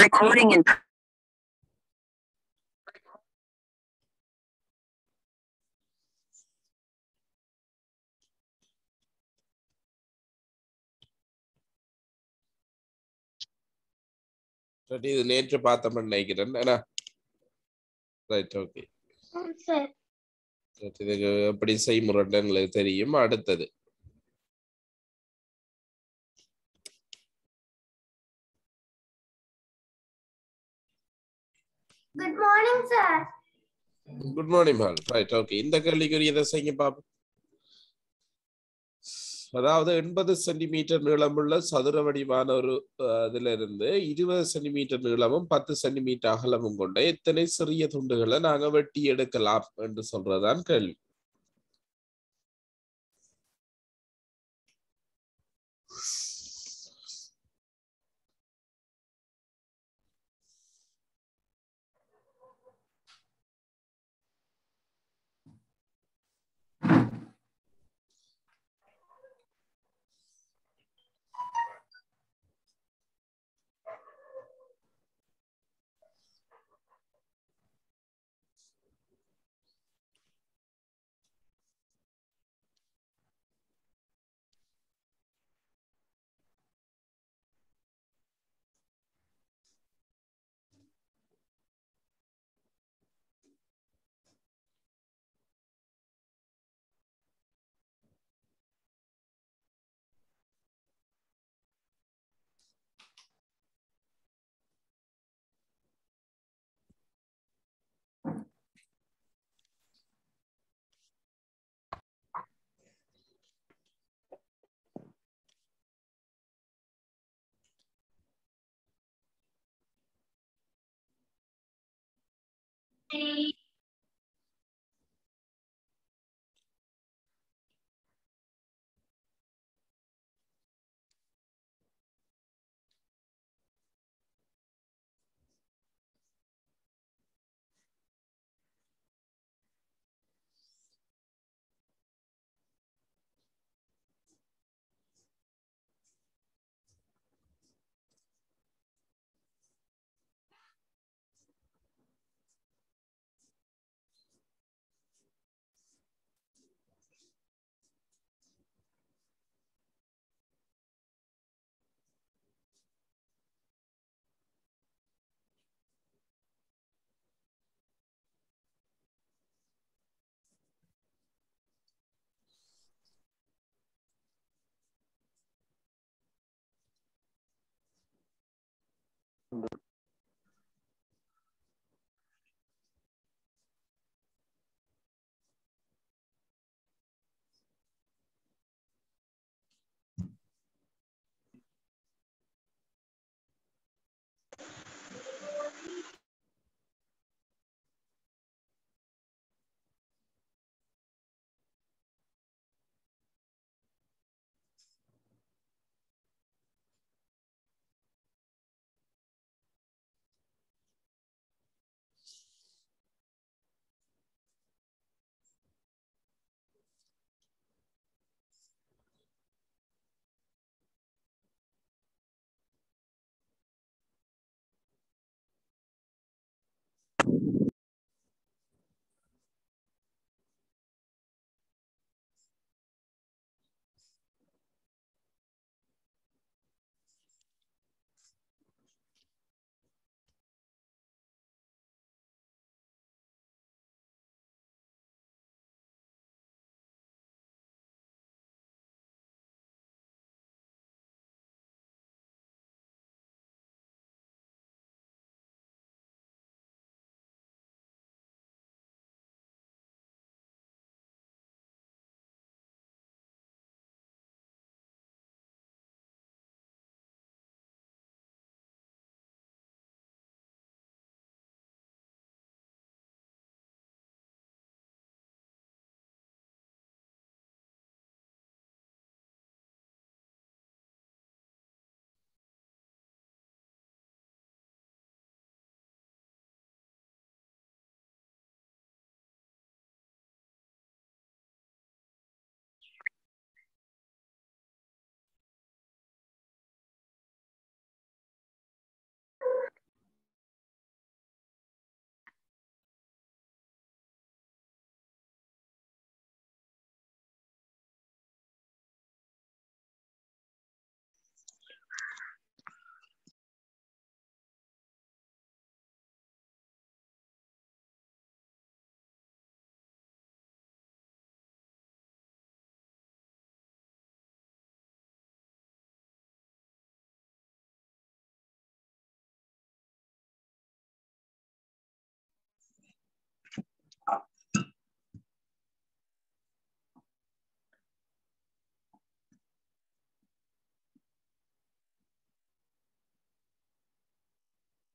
Recording in சரி, இது நேற்று பார்த்தோம்னு நினைக்கிறேன் என்ன ரைட் ஓகே சார் இதுக்கு எப்படி செய்முறைன்னு எங்களுக்கு தெரியும் அடுத்தது good morning sir good morning ma'am right okay இந்த கேள்விக்குரியதை செய்ய பார்ப்போம் அதாவது எண்பது சென்டிமீட்டர் நீளமுள்ள சதுர வடிவான ஒரு அஹ், இதுல இருந்து இருபது சென்டிமீட்டர் நீளமும் பத்து சென்டிமீட்டர் அகலமும் கொண்ட எத்தனை சிறிய துண்டுகளை நாங்க வெட்டி எடுக்கலாம் என்று சொல்றதுதான் கேள்வி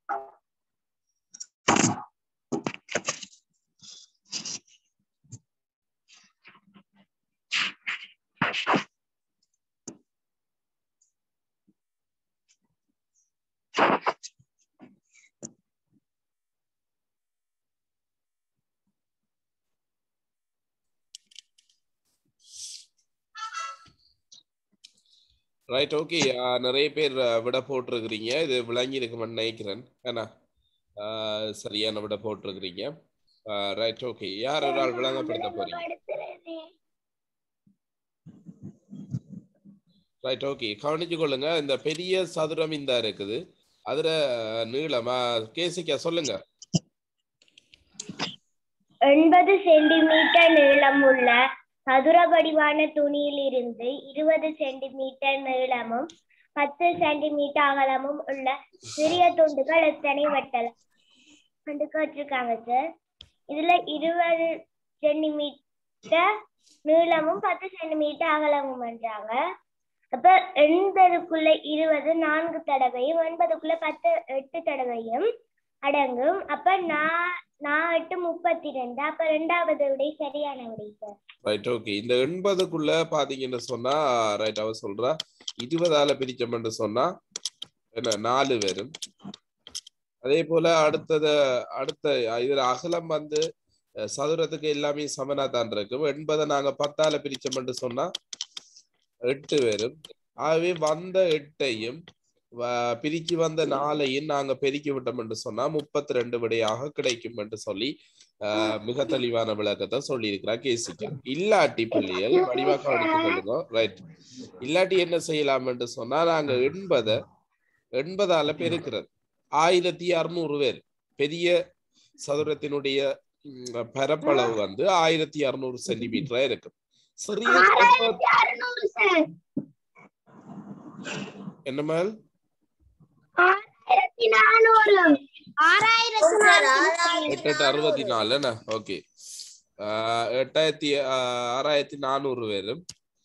ரைட் ஓகே நிறைய பேர் அஹ், விட போட்டிருக்கிறீங்க இது விளங்கி இருக்குமென்னு நினைக்கிறேன் ஏன்னா அஹ், சரியான விட போட்டிருக்கிறீங்க ரைட் ஓகே யார் ஒரு ஆள் விளங்கப்படுத்த போறீங்க ரைட் ஓகே கவனிச்சு கொள்ளுங்க இந்த பெரிய சதுரம் இந்த இருக்குது அதுல அஹ், நீளமா கேசிக்கா சொல்லுங்க எண்பது சென்டிமீட்டர் நீளமுள்ள சதுர வடிவான துணியிலிருந்து இருபது சென்டிமீட்டர் நீளமும் பத்து சென்டிமீட்டர் அகலமும் உள்ள சிறிய துண்டுகள் எத்தனை வெட்டலாம் என்று கேட்டிருக்காங்க சார் இதுல இருபது சென்டிமீட்டர் நீளமும் பத்து சென்டிமீட்டர் அகலமும் என்றாங்க அப்ப எண்பதுக்குள்ள இருபது நான்கு தடவையும் எண்பதுக்குள்ள பத்து எட்டு தடவையும் அடங்கும் அப்ப நான் நான் எட்டு முப்பத்தி ரெண்டு அப்ப ரெண்டாவது விடை சரியான விடை சார் ரைட் ஓகே இந்த எண்பதுக்குள்ள பாத்தீங்கன்னு சொன்னா ரைட் அவ சொல்றா இருபதால பிரிச்சோம்னு சொன்னா என்ன நாலு வரும் அதே போல அடுத்தது அடுத்த இதுல அகலம் வந்து அஹ், சதுரத்துக்கு எல்லாமே சமனா தான் இருக்கும் எண்பதை நாங்க பத்தால பிரிச்சோம்னு சொன்னா எட்டு வரும் ஆகவே வந்த எட்டையும் வ- பிரிச்சு வந்த நாளையும் நாங்க பெருக்கி விட்டோம் என்று சொன்னா முப்பத்தி ரெண்டு விடையாக கிடைக்கும் என்று சொல்லி ஆஹ், மிக தெளிவான விளக்கத்தை சொல்லி இருக்கிறார் கேசிக்கா இல்லாட்டி பிள்ளைகள் வடிவாக கவனித்துக் கொள்ளுங்க ரைட் இல்லாட்டி என்ன செய்யலாம் என்று சொன்னா நாங்க எண்பதை எண்பதால பெருக்கிறது ஆயிரத்தி அறுநூறு பேர் பெரிய சதுரத்தினுடைய ம், பரப்பளவு வந்து ஆயிரத்தி அறுநூறு சென்டிமீட்டரா இருக்கும் சிறிய சதுர- அறுநூறு சார் என்ன மேல் ஆயிரத்தி நானூறு ஆறாயிரத்தி எட்டு எட்டு அறுபத்தி நாலு என்ன ஓகே எட்டாயிரத்தி ஆஹ், ஆறாயிரத்தி நானூறு பேரும்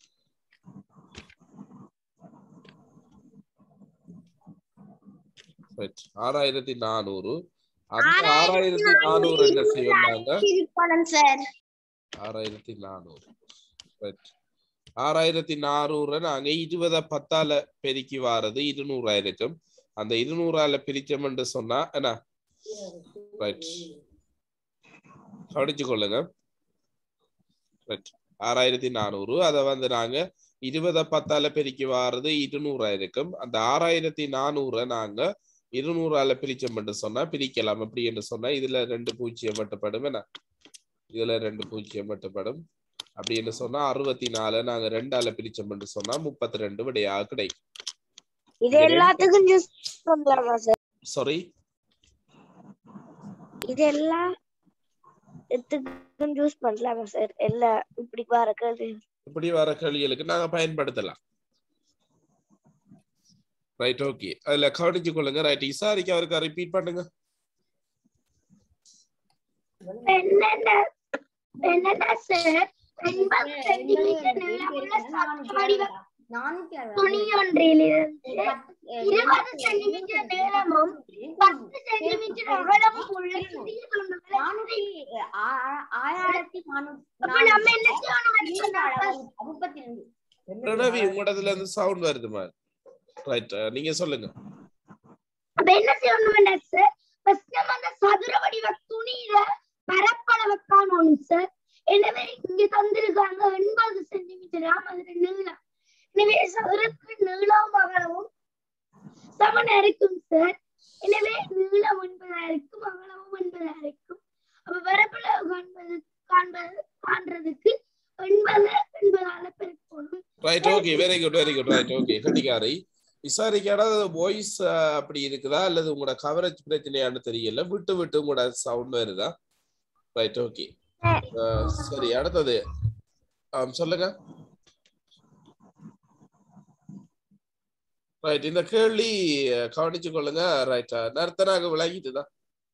Right. ஆறாயிரத்தி நானூறு அந்த ஆறாயிரத்தி நானூறு என்ன செய்வாங்க சார் ஆறாயிரத்தி நானூறு Right. ஆறாயிரத்தி நானூறு நாங்க இருபத பத்தால பெருக்கி வாரது இருநூறாயிருக்கும் அந்த இருநூறால பிரிச்சோம்னு சொன்னா என்ன ரைட் கவனிச்சு கொள்ளுங்க ரைட் ஆறாயிரத்தி நானூறு அதை வந்து நாங்க இருபத பத்தால பெருக்கி வாரது இருநூறாயிருக்கும் அந்த ஆறாயிரத்தி நானூறை நாங்க இருநூறால பிரிச்சோம்னு சொன்னா பிரிக்கலாம் அப்படி என்று சொன்னா இதுல ரெண்டு பூஜ்ஜியம் மட்டுப்படும் என்ன இதுல ரெண்டு பூஜ்ஜியம் மட்டுப்படும் அப்படின்னு சொன்னா அறுபத்தி நாலு நாங்க ரெண்டால பிரிச்சோம்னு சொன்னா முப்பத்தி ரெண்டு விடையா கிடைக்கும் இது எல்லாத்துக்கும் ஜூஸ் பண்ணலாமா சார் சாரி இது எல்லாம் எத்துக்கும் ஜூஸ் பண்ணலாமா சார் எல்லா இப்படி பாருக்கிறது இப்படி வர கேள்விகளுக்கு நாங்க பயன்படுத்தலாம் ரைட் ஓகே அதுல கவனிச்சு கொள்ளுங்க ரைட் இசாரிக்கு அவருக்கு ரிப்பீட் பண்ணுங்க என்னென்ன என்னென்ன சார் எண்பது சென்டிமீட்டர் நீளமுள்ள சதுர வடிவ துணி ஒன்றிலிருந்து இருபது சென்டிமீட்டர் நீளமும் பத்து சென்டிமீட்டர் அகலமும் உள்ள சிறிய துண்டுகள் ஆயிரத்தி அப்ப நம்ம என்ன செய்யணும் முப்பத்தி ரெண்டு பிரணவி உங்களோடதுல இருந்து சவுண்ட் வருது மாதிரி ரைட் நீங்க சொல்லுங்க அப்ப என்ன செய்யணும் சார் ஃபர்ஸ்ட் நம்ம அந்த சதுர வடிவ துணியில பரப்பளவை காணணும் சார் எனவே இங்க தந்திருக்காங்க எண்பது சென்டிமீட்டர் அதுல நீளம் எனவே சதுரத்துக்கு நீளம் அகலமும் சமனா இருக்கும் சார் எனவே நீளம் ஒன்பதா இருக்கும் அகலமும் ஒன்பதா இருக்கும் அப்ப பரப்பளவு காண்பது காண்பது காண்றதுக்கு எண்பது எண்பதால பெருக்கணும் right okay very good very good right okay கண்டிக்காரை விசாரிக்காத வாய்ஸ் அப்படி இருக்குதா அல்லது உங்களோட கவரேஜ் பிரச்சனையான்னு தெரியல விட்டு விட்டு உங்களோட சவுண்ட் வருதா ரைட் ஓகே சரி அடுத்தது ஆம், சொல்லுங்க ரைட் இந்த கேள்வி அஹ், கவனிச்சு கொள்ளுங்க ரைட் நர்த்தனாக விளங்கிட்டுதான்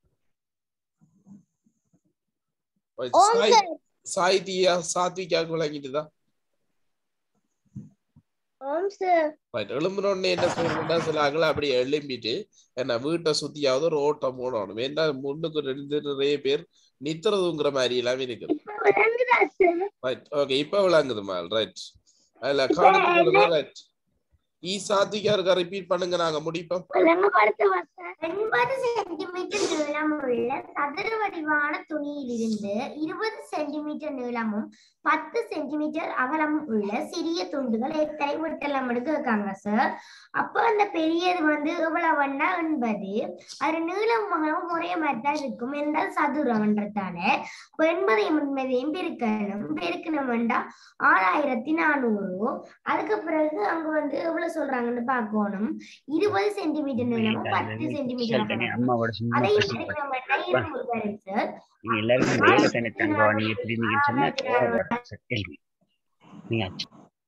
Right, சாய்- சாய்தியா சாத்விகாவுக்கு விளங்கிட்டுதான் ஓம் சார் ரைட் எழும்புனோடனே என்ன சொல்லணும்னா சில ஆக்கள் அப்படியே எழும்பிட்டு என்ன வீட்டை சுத்தியாவது ஒரு ஓட்டம் போடணும் ஏன்னா முன்னுக்கு ரெண்டு நிறைய பேர் நித்துறதுங்கிற மாதிரி எல்லாம் இருக்குது ரைட் ஓகே இப்ப விளங்குது மேல் ரைட் அதுல கவனிச்சு ரைட் ஈ சாத்திகா இருக்கா ரிப்பீட் பண்ணுங்க நாங்க முடிப்போம் எண்பது சென்டிமீட்டர் நீளம் உள்ள சதுர வடிவான துணியிலிருந்து இருபது சென்டிமீட்டர் நீளமும் பத்து சென்டிமீட்டர் அகலமும் உள்ள சிறிய துண்டுகள் எத்தனை வெட்டலாம் இருக்காங்க சார் அப்ப அந்த பெரியது வந்து எவ்வளவுன்னா எண்பது அது நீளம் அகலமும் ஒரே மாதிரி தான் இருக்கும் என்றால் சதுரம்ன்றதால அப்ப எண்பதையும் எண்பதையும் பெருக்கணும் பெருக்கணும்டா ஆறாயிரத்தி நானூறு அதுக்கு பிறகு அங்க வந்து எவ்வளவு சொல்றாங்கன்னு பார்க்கணும் இருபது சென்டிமீட்டர் நீளமும் பத்து சென்டிமீட்டர் அகலமும் அம்மாவோட சும்மா அதையும் பேசி பெருக்கணும்னா இருநூறு வரும் சார் நீங்க எல்லாருக்கும் வேலை தானே தங்கம் நீங்க திரும்பிங்கன்னு சொன்னா கோவப்படாது சார் கேள்வி நீங்க அச்சு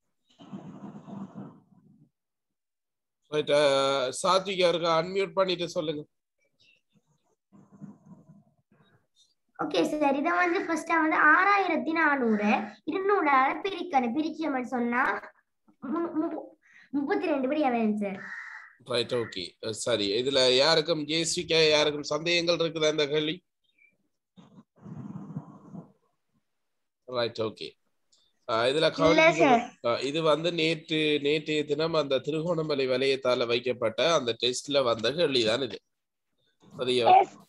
ரைட் சாத்விகா இருக்கா அன்மியூட் பண்ணிட்டு சொல்லுங்க ஓகே சார் இதை வந்து ஃபர்ஸ்டா வந்து ஆறாயிரத்தி நானூறு இருநூறால பிரிக்கணும் பிரிச்சோம்னு சொன்னா மு- மு- முப்பத்தி ரெண்டு படி அவன் சார் ரைட் ஓகே சரி இதுல யாருக்கும் ஜேஸ்விகா யாருக்கும் சந்தேகங்கள் இருக்குதா இந்த கேள்வி ரைட் ஓகே இதுல கவனிச்சு அஹ் இது வந்து நேற்று நேற்றைய தினம் அந்த திருகோணமலை வலயத்தால வைக்கப்பட்ட அந்த டெஸ்ட்ல வந்த கேள்விதான் இது சரியா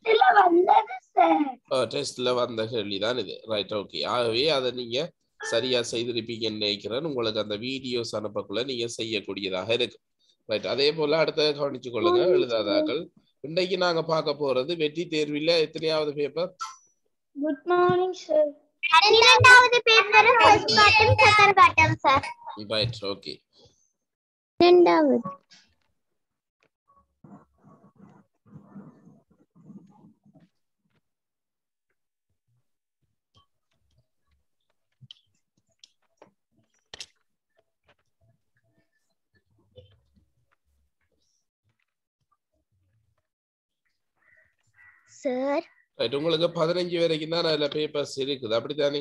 டெஸ்ட்ல வந்த கேள்விதான் இது ரைட் ஓகே ஆகவே அதை நீங்க சரியா செய்திருப்பீங்கன்னு நினைக்கிறேன் உங்களுக்கு அந்த வீடியோஸ் அனுப்பக்குள்ள நீங்க செய்யக்கூடியதாக இருக்கு ரைட் அதே போல அடுத்த கவனிச்சு கொள்ளுங்க எழுதாதாக்கள் இன்றைக்கு நாங்க பார்க்க போறது வெற்றி தேர்வில எத்தனையாவது பேப்பர் குட் மார்னிங் சார் இரண்டாவது பேப்பர் ஃபர்ஸ்ட் காட்டம் செகண்ட் காட்டம் சார் ரைட் ஓகே இரண்டாவது சார் ரைட் உங்களுக்கு பதினஞ்சு வரைக்கும் தான் அதுல பேப்பர்ஸ் இருக்குது அப்படித்தானே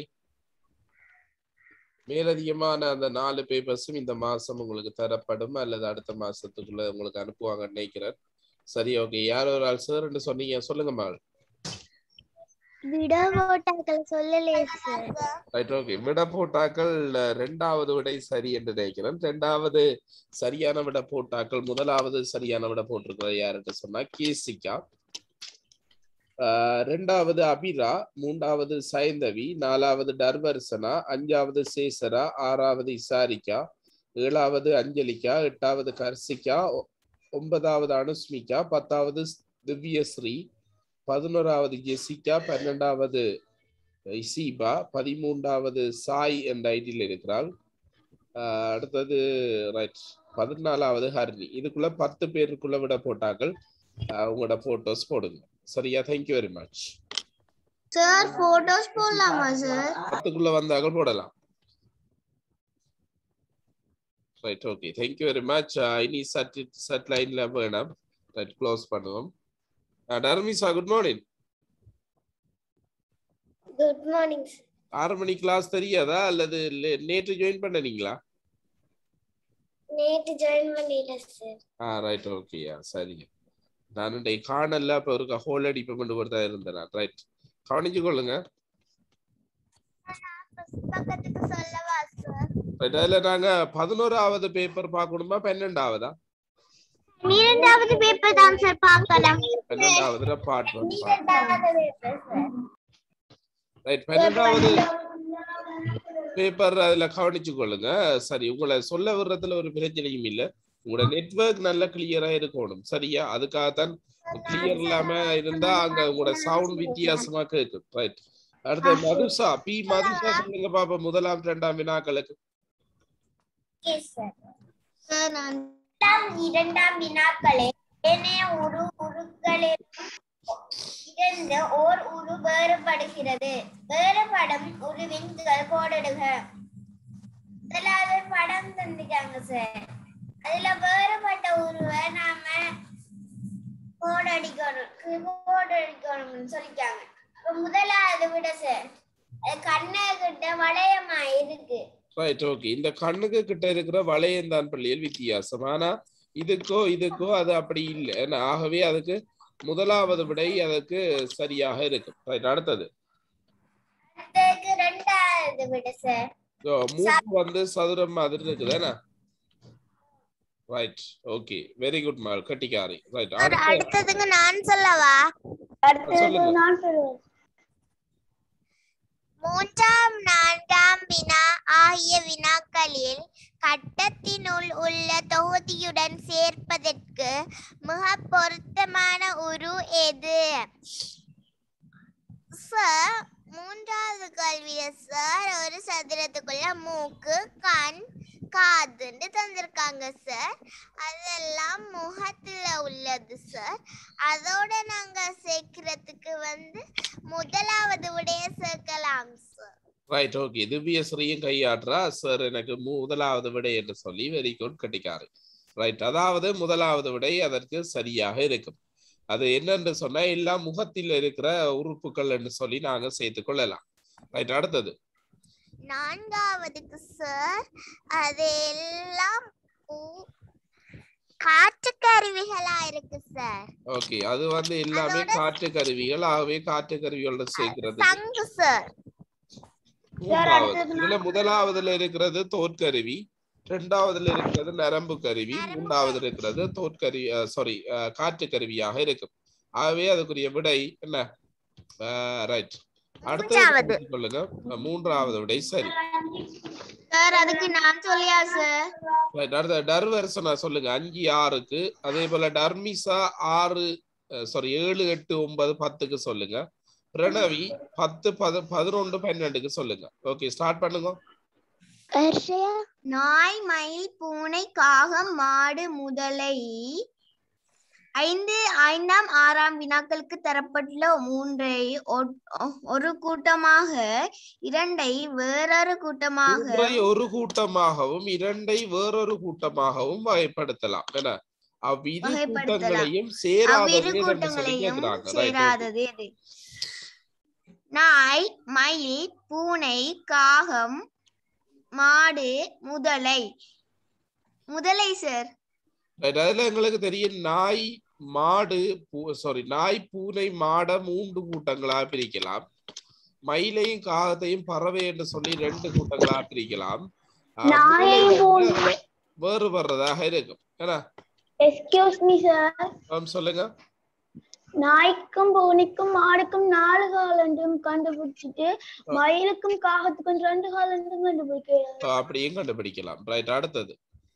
மேலதிகமான அந்த நாலு பேப்பர்ஸும் இந்த மாசம் உங்களுக்கு தரப்படும் அல்லது அடுத்த மாசத்துக்குள்ள உங்களுக்கு அனுப்புவாங்கன்னு நினைக்கிறேன் சரி ஓகே யார் ஒரு ஆள் சார் சொன்னீங்க சொல்லுங்க மகள் விட ஓட்டாக்கள் சொல்லலே சார் ரைட் ஓகே விட போட்டாக்கள் அஹ், ரெண்டாவது விடை சரி என்று நினைக்கிறேன் ரெண்டாவது சரியான விட போட்டாக்கள் முதலாவது சரியான விட போட்டிருக்கிறது யாருன்னு சொன்னா கேசிகா ஆஹ், ரெண்டாவது அபிரா மூன்றாவது சைந்தவி நாலாவது டர்வர்சனா அஞ்சாவது சேசரா ஆறாவது இசாரிகா ஏழாவது அஞ்சலிகா எட்டாவது கர்சிகா ஒ- ஒன்பதாவது அனுஸ்மிகா பத்தாவது திவ்யஸ்ரீ பதினோராவது ஜெசிகா பன்னெண்டாவது இசீபா பதிமூன்றாவது சாய் என்ற ஐடியில் இருக்கிறாள் ஆஹ் அடுத்தது ரைட் பதினாலாவது ஹரிணி இதுக்குள்ள பத்து பேருக்குள்ள விட போட்டாக்கள் ஆஹ் உங்களோட போட்டோஸ் போடுங்க சரியா thank you very much sir photos போடலாமா சார் பத்துக்குள்ள வந்தாக்கள் போடலாம் right okay thank you very much இனி சட் சட் லைன்ல வேணாம் ரைட் க்ளோஸ் பண்ணுவோம் டர்மிசா குட் மார்னிங் குட் மார்னிங் ஆறு மணி கிளாஸ் தெரியாதா அல்லது லே- நேற்று ஜாயின் பண்ணனீங்களா நேற்று ஜாயின் பண்ணல சார் ஆ ரைட் ஓகேயா சரி நான் டே காணல அப்ப ஒரு ஹோல் அடிப்பை கொண்டு போட்டு தான் இருந்தேன் நான் ரைட் கவனிச்சு கொள்ளுங்க பக்கத்துக்கு சொல்லவா சார் ரைட் அதுல நாங்க பதினோராவது பேப்பர் பார்க்கணுமா பன்னெண்டாவதா இரண்டாவது பேப்பர் தான் சார் பார்க்கலாம் பன்னெண்டாவதுல பார்ட் ஒன் இரண்டாவது பேப்பர் சார் ரைட் பன்னெண்டாவது பேப்பர் அதுல கவனிச்சு கொள்ளுங்க சரி உங்களை சொல்ல விடுறதுல ஒரு பிரச்சனையும் இல்ல உங்களோட நெட்வொர்க் நல்ல கிளியரா இருக்கணும் சரியா அதுக்காகத்தான் கிளியர் இல்லாம இருந்தா அங்க உங்களோட சவுண்ட் வித்தியாசமா கேட்கும் ரைட் அடுத்து மதுசா பி மதுசா சொல்லுங்க பாப்பா முதலாம் இரண்டாம் வினாக்களுக்கு சார் நான் இரண்டாம் வினாக்களே ஏனைய உரு உருக்களில் இருந்து ஓர் உரு வேறுபடுகிறது வேறுபடும் உருவின் கோடிடுக முதலாவது படம் தந்துட்டாங்க சார் அதுல வேறுபட்ட உருவை நாம கோடடிக்கணும் கோடடிக்கணும்னு சொல்லிட்டாங்க அப்ப முதலாவது விட சார் அது கண்ணை கிட்ட வளையமா இருக்கு ரைட் ஓகே இந்த கண்ணுக்கு கிட்ட இருக்கிற வளையந்தான் பள்ளியில் வித்தியாசம் ஆனா இதுக்கோ இதுக்கோ அது அப்படி இல்லை ஏன்னா, ஆகவே அதுக்கு முதலாவது விடை அதுக்கு சரியாக இருக்கும் ரைட் அடுத்தது அடுத்ததுக்கு ரெண்டாவது விட சார் So, மூக்கு வந்து சதுரம் மாதிரி இருக்குது என்ன ரைட் ஓகே வெரி குட் மால் கட்டிக்காரி ரைட் அடுத்து அடுத்ததுக்கு நான் சொல்லவா சொல்லுங்க. நான் சொல்லுவேன் மூன்றாம் நான்காம் வினா ஆகிய வினாக்களில் கட்டத்தினுள் உள்ள தொகுதியுடன் சேர்ப்பதற்கு மிக பொருத்தமான உரு எது சார் மூன்றாவது கேள்விய சார் ஒரு சதுரத்துக்குள்ள மூக்கு கண் காதுன்னு தந்திருக்காங்க சார் அதெல்லாம் முகத்துல உள்ளது சார் அதோட நாங்க சேர்க்கிறதுக்கு வந்து முதலாவது விடைய சேர்க்கலாம் சார் ரைட் ஓகே திவ்யஸ்ரீயும் கையாடுறா சார் எனக்கு முதலாவது விடை என்று சொல்லி வெரி குட் கட்டிக்காரு ரைட் அதாவது முதலாவது விடை அதற்கு சரியாக இருக்கும் அது என்னன்னு சொன்னா எல்லாம் முகத்தில் இருக்கிற உறுப்புகள் என்று சொல்லி நாங்க சேர்த்துக் கொள்ளலாம் ரைட் அடுத்தது நான்காவதுக்கு சார் அது எல்லாம் ஊ- காற்று கருவிகளா இருக்கு சார் ஓகே அது வந்து எல்லாமே அதோட- காற்று கருவிகள் ஆகவே காற்று கருவிகளோட சேர்க்கிறது சங்கு சார் மூன்றாவது இதுல முதலாவதுல இருக்கிறது தோற்கருவி இரண்டாவதுல இருக்கிறது நரம்பு கருவி மூன்றாவதுல இருக்கிறது தோற்கருவி சாரி காற்று கருவியாக இருக்கும் ஆகவே அதுக்குரிய விடை என்ன ரைட் மூன்றாவது. அடுத்து சொல்லுங்க அஹ், மூன்றாவது விடை சரி சார் அதுக்கு நான் சொல்லியா சார் ரைட் அடுத்த டர்வர்சனா சொல்லுங்க அஞ்சு ஆறுக்கு அதே போல டர்மிசா ஆறு சாரி ஏழு எட்டு ஒன்பது பத்துக்கு சொல்லுங்க பிரணவி பத்து பத பதினொன்று பன்னெண்டுக்கு சொல்லுங்க ஓகே ஸ்டார்ட் பண்ணுங்க நாய் மயில் பூனை காகம் மாடு முதலை ஐந்து ஐந்தாம் ஆறாம் வினாக்களுக்கு தரப்பட்டுள்ள மூன்றை ஒ- ஒரு கூட்டமாக இரண்டை வேறொரு கூட்டமாக மூன்றை ஒரு கூட்டமாகவும் இரண்டை வேறொரு கூட்டமாகவும் வகைப்படுத்தலாம் என்ன அவ்விரு வகைப்படுத்தலாம். கூட்டங்களையும் அவ்விரு சேராதது என்று சொல்லி கூட்டங்களையும் கேட்கிறாங்க Right, okay. சேராதது எது நாய் மயில் பூனை காகம் மாடு முதலை முதலை சார் Right, அதுல எங்களுக்கு தெரியும் நாய் மாடு சாரி நாய் பூனை மாட மூன்று கூட்டங்களா பிரிக்கலாம் மயிலையும் காகத்தையும் பறவை என்று சொல்லி ரெண்டு கூட்டங்களா பிரிக்கலாம் ஆஹ், நாயையும் முதலை வந்து பூனை- அதுல வேறுபடுறதாக இருக்கும் ஏன்னா எஸ்கியூஸ் மீ சார் ஆம், சொல்லுங்க நாய்க்கும் பூனைக்கும் மாடுக்கும் நாலு காலண்டும் கண்டுபிடிச்சிட்டு மயிலுக்கும் காகத்துக்கும் ரெண்டு காலண்டும் கண்டுபிடிக்கிறேன் So, அப்படியும் கண்டுபிடிக்கலாம் ரைட் அடுத்தது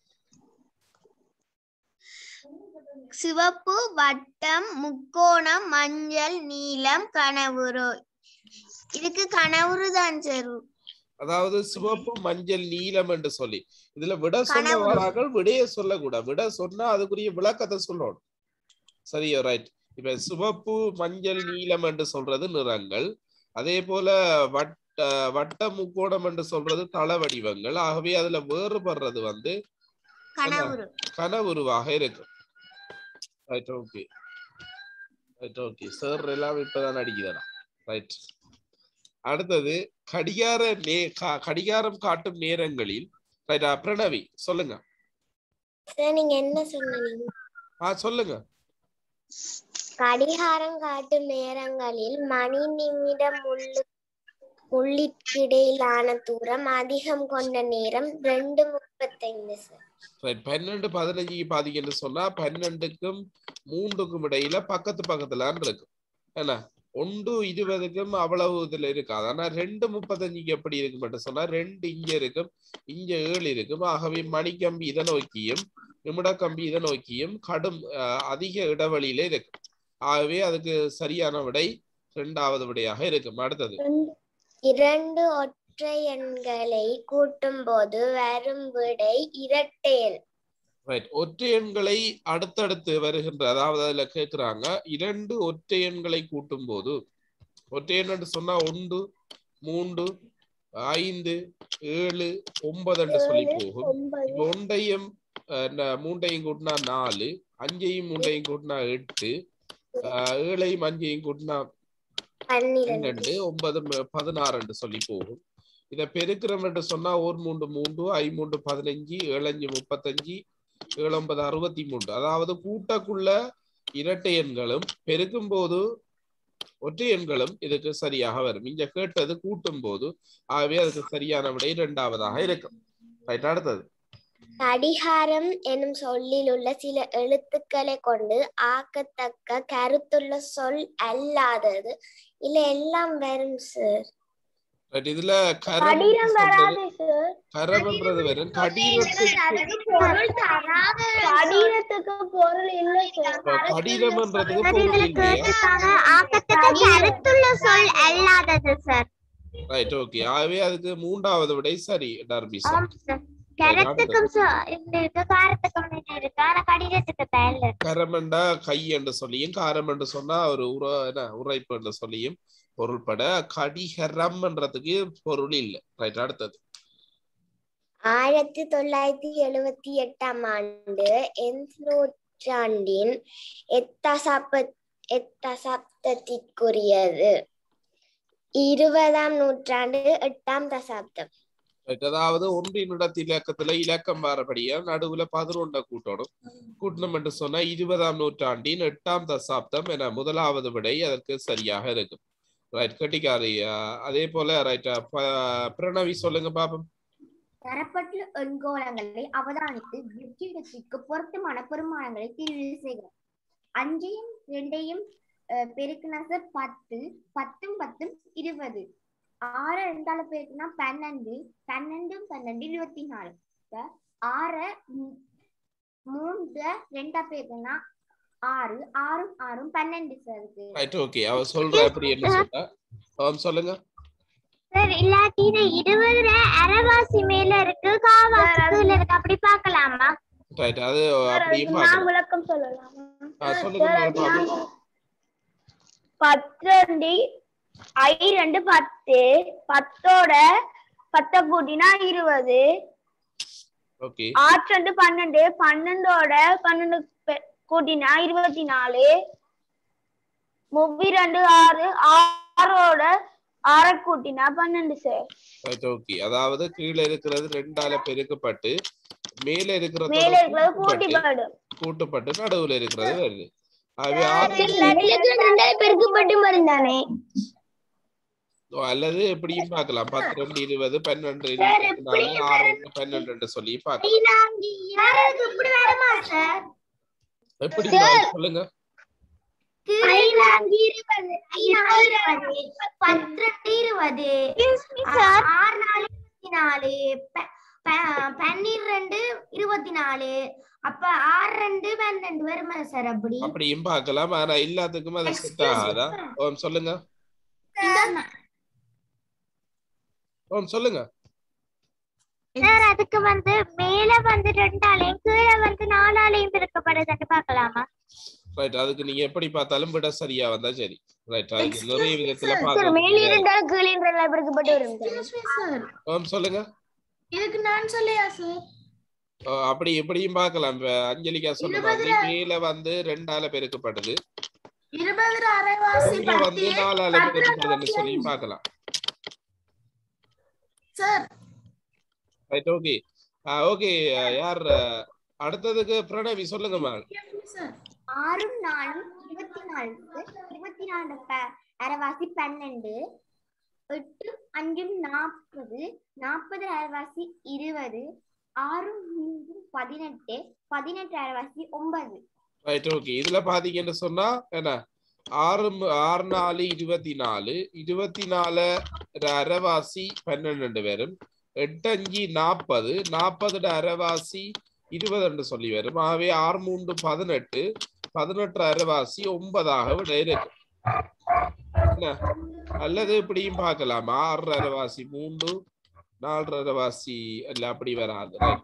சிவப்பு வட்டம் முக்கோணம் மஞ்சள் நீலம் கனவுரு இதுக்கு கனவுரு தான் சார் அதாவது சிவப்பு மஞ்சள் நீலம் என்று சொல்லி இதுல விட சொல்ல கனவு. வரார்கள் விடைய சொல்லக்கூடாது விட சொன்னா அதுக்குரிய விளக்கத்தை சொல்லணும் சரியோ ரைட் இப்ப சிவப்பு மஞ்சள் நீலம் என்று சொல்றது நிறங்கள் அதே போல வட்ட வட்ட முக்கோணம் என்று சொல்றது தள வடிவங்கள் ஆகவே அதுல வேறுபடுறது வந்து கனவுரு கனவுருவாக இருக்கும் right okay right okay sir எல்லாம் இப்பதான் அடிக்குதாடா ரைட் அடுத்தது கடிகார நே கா- கடிகாரம் காட்டும் நேரங்களில் ரைட் பிரணவி சொல்லுங்க நீங்க என்ன சொன்னீங்க ஆ சொல்லுங்க கடிகாரம் காட்டும் நேரங்களில் மணி நிமிடம் உள்ளு உள்ளிற்கிடையிலான தூரம் அதிகம் கொண்ட நேரம் ரெண்டு முப்பத்தைந்து சார் ரைட் பன்னெண்டு பதினஞ்சுக்கு பாத்தீங்கன்னு சொன்னா பன்னெண்டுக்கும் மூன்றுக்கும் இடையில பக்கத்து பக்கத்துலான் இருக்கும் என்ன ஒன்று இருபதுக்கும் அவ்வளவு இதுல இருக்காது ஆனா ரெண்டு முப்பத்தஞ்சுக்கு எப்படி இருக்கும் மட்டும் சொன்னா ரெண்டு இங்க இருக்கும் இங்க ஏழு இருக்கும் ஆகவே மணிக்கம்பி இதை நோக்கியும் நிமிடக்கம்பி இதை நோக்கியும் கடும் அஹ், அதிக இடைவெளியில இருக்கும் ஆகவே அதுக்கு சரியான விடை இரண்டாவது விடையாக இருக்கும் அடுத்தது இரண்டு ஒற்றை எண்களை கூட்டும் போது வரும் விடை இரட்டை எண் ரைட் ஒற்றை எண்களை அடுத்தடுத்து வருகின்ற அதாவது அதுல கேக்குறாங்க இரண்டு ஒற்றை எண்களை கூட்டும் போது ஒற்றை எண் என்று சொன்னா ஒன்று மூன்று ஐந்து ஏழு ஒன்பது என்று சொல்லி போகும் இப்ப ஒன்றையும் அஹ், ந- மூன்றையும் கூட்டினா நாலு அஞ்சையும் மூன்றையும் கூட்டினா எட்டு அஹ், ஏழையும் அஞ்சையும் கூட்டினா பன்னிரண்டு பன்னெண்டு ஒன்பது ம- பதினாறு என்று சொல்லி போகும் இதை பெருக்கிறோம் என்று சொன்னா ஓர் மூன்று மூன்று ஐமூன்று பதினஞ்சு ஏழஞ்சு முப்பத்தஞ்சு ஏழொன்பது அறுபத்தி மூன்று அதாவது கூட்டக்குள்ள இரட்டை எண்களும் பெருக்கும் போது ஒற்றை எண்களும் இதுக்கு சரியாக வரும் இங்க கேட்டது கூட்டும் போது ஆகவே அதுக்கு சரியான விடை இரண்டாவதாக இருக்கும் ரைட் அடுத்தது கடிகாரம் எனும் சொல்லில் உள்ள சில எழுத்துக்களை கொண்டு ஆக்கத்தக்க கருத்துள்ள சொல் அல்லாதது இல்ல எல்லாம் வரும் சார் ரைட் இதுல கரம் கடினம் வராது சார் கரம்ன்றது வரும் கடினத்துக்கு கடினத்துக்கு பொருள் இல்ல சார் கடினம்ன்றதுக்கு பொருள் இல்லையா ஆக்கத்தக்க கருத்துள்ள சொல் அல்லாதது சார் ரைட் ஓகே ஆகவே அதுக்கு மூன்றாவது விடை சரி டர்பிசா கரத்துக்கும் இந்த இருக்கு காரத்துக்கும் இருக்கு ஆனா கடினத்துக்கு பேர்ல கரமண்டா கை என்று சொல்லியும் காரம் என்று சொன்னா ஒரு உர என்ன உரைப்பு என்று சொல்லியும் பொருள்பட கடிகரம்ன்றதுக்கு பொருள் இல்லை ரைட் அடுத்தது ஆயிரத்தி தொள்ளாயிரத்தி எழுவத்தி எட்டாம் ஆண்டு எந்த நூற்றாண்டின் எத்தசப எத்தசப்தத்திற்குரியது இருபதாம் நூற்றாண்டு எட்டாம் தசாப்தம் Right, அதாவது ஒன்றின் இடத்து இலக்கத்துல இலக்கம் மாறபடியா நடுவுல பதினொன்றை கூட்டணும் கூட்டணும் என்று சொன்னா இருபதாம் நூற்றாண்டின் எட்டாம் தசாப்தம் என முதலாவது விடை அதற்கு சரியாக இருக்கும் ரைட் கட்டிக்காரி அஹ், அதே போல ரைட் பிரணவி சொல்லுங்க பாப்போம் தரப்பட்ட எண்கோளங்களை அவதானித்து வெற்றிடத்திற்கு பொருத்தமான பெருமானங்களை தீர்வு செய்கிறோம் அஞ்சையும் ரெண்டையும் அஹ், பெருக்குனா சார் பத்து பத்தும் பத்தும் இருபது ஆறு ரெண்டால பெருக்குனா பன்னெண்டு பன்னெண்டும் பன்னெண்டு இருபத்தி நாலு இப்ப ஆறை மூ- மூன்று ரெண்டா பெருக்குனா ஆறு ஆறும் ஆறும் பன்னெண்டு சார் இருக்கு ரைட் ஓகே அவ சொல்ற அப்படி என்ன சொல்றா அவன் சொல்லுங்க சார் இல்லாட்டி இது இருபதுல அரைவாசி மேல இருக்கு காவாசி கீழ இருக்கு அப்படி பாக்கலாமா ரைட் அது அப்படியே பார்க்கலாம் விளக்கம் சொல்லலாமா ஆ, சொல்லுங்க மேடம் பாப்போம். பத்து ஐ ரெண்டு பத்து பத்தோட பத்த கூட்டினா இருபது ஓகே ஆறு ரெண்டு பன்னெண்டு பன்னெண்டோட பன்னெண்டு பெ- கூட்டினா இருபத்தி நாலு முப்பி ரெண்டு ஆறு ஆறோட ஆறை கூட்டினா பன்னெண்டு சார் ரைட் ஓகே அதாவது கீழே இருக்கிறது ரெண்டால பெருக்கப்பட்டு மேல இருக்கிறது மேல இருக்கிறது கூட்டி போயிடும் கூட்டப்பட்டு நடுவுல இருக்கிறது வருது ஆகவே ஆறு பெருக்கப்பட்டு மருந்தானே ஓ, அல்லது எப்படியும் பார்க்கலாம் பத்து ரெண்டு இருபது பன்னெண்டு இருபத்தி நாலு ஆறு ரெண்டு பன்னெண்டு ரெண்டு சொல்லி பார்க்கலாம் இப்படி வருமா சார் எப்படி பாரு, சொல்லுங்க ஐநான்கு இருபது ஐநான்கு இருபது பன்னிரண்டு இருபது ஆறு நாலு இருபத்தி நாலு ப- ப- பன்னிரண்டு இருபத்தி நாலு அப்ப ஆறு ரெண்டு பன்னெண்டு வருமா சார் அப்படி அப்படியும் பார்க்கலாம் ஆனா எல்லாத்துக்கும் அது செட் ஆகாதா ஓம் சொல்லுங்க ஓம் சொல்லுங்க சார் அதுக்கு வந்து மேல வந்து ரெண்டாலையும் கீழே வந்து நாலாலையும் பிரிக்கப்படுதுன்னு பார்க்கலாமா ரைட் அதுக்கு நீங்க எப்படி பார்த்தாலும் விட சரியா வந்தா சரி ரைட் அதுக்கு நிறைய விதத்துல சார் பார்க்கலாம் மேல இருந்தாலும் கீழே இருந்தாலும் பிரிக்கப்பட்டு வரும் சார் ஓம் சொல்லுங்க இதுக்கு நான் சொல்லையா சார் ஓ, அப்படி எப்படியும் பார்க்கலாம் இப்ப அஞ்சலிக்கா சொன்ன மாதிரி மேல வந்து ரெண்டால பெருக்கப்படுது இருபது அரைவாசி கீழே வந்து நாலால பெருக்கப்படுதுன்னு சொல்லி பார்க்கலாம் சார் ரைட் ஓகே ஓகே யார் அஹ், அடுத்ததுக்கு பிரணவி சொல்லுங்கம்மா சார் ஆறும் நாலும் இருபத்தி நாலு இருபத்தி நாலு ப- அரைவாசி பன்னெண்டு எட்டு அஞ்சும் நாற்பது நாற்பது அரைவாசி இருபது ஆறும் மூன்றும் பதினெட்டு பதினெட்டு அரைவாசி ஒன்பது ரைட் ஓகே இதுல பாத்தீங்கன்னு சொன்னா என்ன ஆறு ம- ஆறு நாலு இருபத்தி நாலு இருபத்தி நாலு அரைவாசி பன்னெண்டு வரும் எட்டு அஞ்சு நாற்பது நாற்பது அரைவாசி இருபது சொல்லி வரும் ஆகவே ஆறு மூன்று பதினெட்டு பதினெட்டு அரைவாசி ஒன்பதாக விட இருக்கு என்ன? அல்லது இப்படியும் பார்க்கலாம் ஆறு அரைவாசி மூன்று நாலு அரைவாசி அல்ல அப்படி வராது ரைட்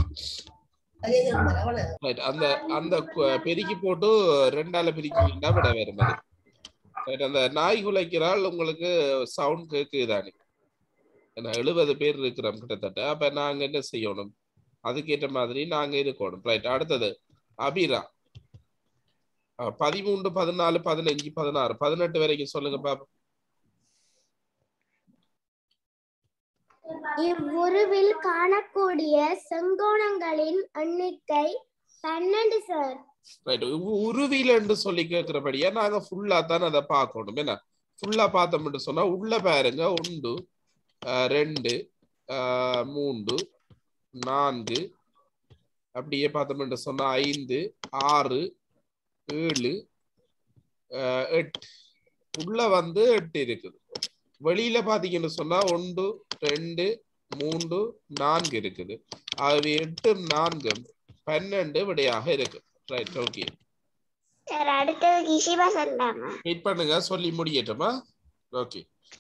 ரைட் அந்த அந்த கு- பெருக்கி போட்டு ரெண்டால பிரிக்கிட்டா விட வேற மாதிரி ரைட் அந்த நாய் குலைக்கிறாள் உங்களுக்கு சவுண்ட் கேக்குதானே ஏன்னா எழுபது பேர் இருக்கிறோம் கிட்டத்தட்ட அப்ப நாங்க என்ன செய்யணும் அதுக்கேற்ற மாதிரி நாங்க இருக்கணும் ரைட் அடுத்தது அபிரா அஹ், பதிமூன்று பதினாலு பதினஞ்சு பதினாறு பதினெட்டு வரைக்கும் சொல்லுங்க பாப்போம் இவ்வுருவில் காணக்கூடிய செங்கோணங்களின் எண்ணிக்கை பன்னெண்டு சார் ரைட் உருவில என்று சொல்லி கேட்கிறபடியா நாங்க ஃபுல்லா தான் அதை பார்க்கணும் என்ன ஃபுல்லா பார்த்தோம்னு சொன்னா உள்ள பாருங்க ஒன்று ஆஹ் ரெண்டு ஆஹ் மூன்று நான்கு அப்படியே பார்த்தோம்னு சொன்னா ஐந்து ஆறு ஏழு ஆஹ் எட்டு உள்ள வந்து எட்டு இருக்குது வெளியில பாத்தீங்கன்னு சொன்னா ஒன்று ரெண்டு மூன்று நான்கு இருக்குது ஆகவே எட்டு நான்கு பன்னெண்டு விடையாக இருக்கு ரைட் ஓகே சார் அடுத்தது கிஷிபா சொல்லாமா வெயிட் பண்ணுங்க சொல்லி முடியட்டுமா ஓகே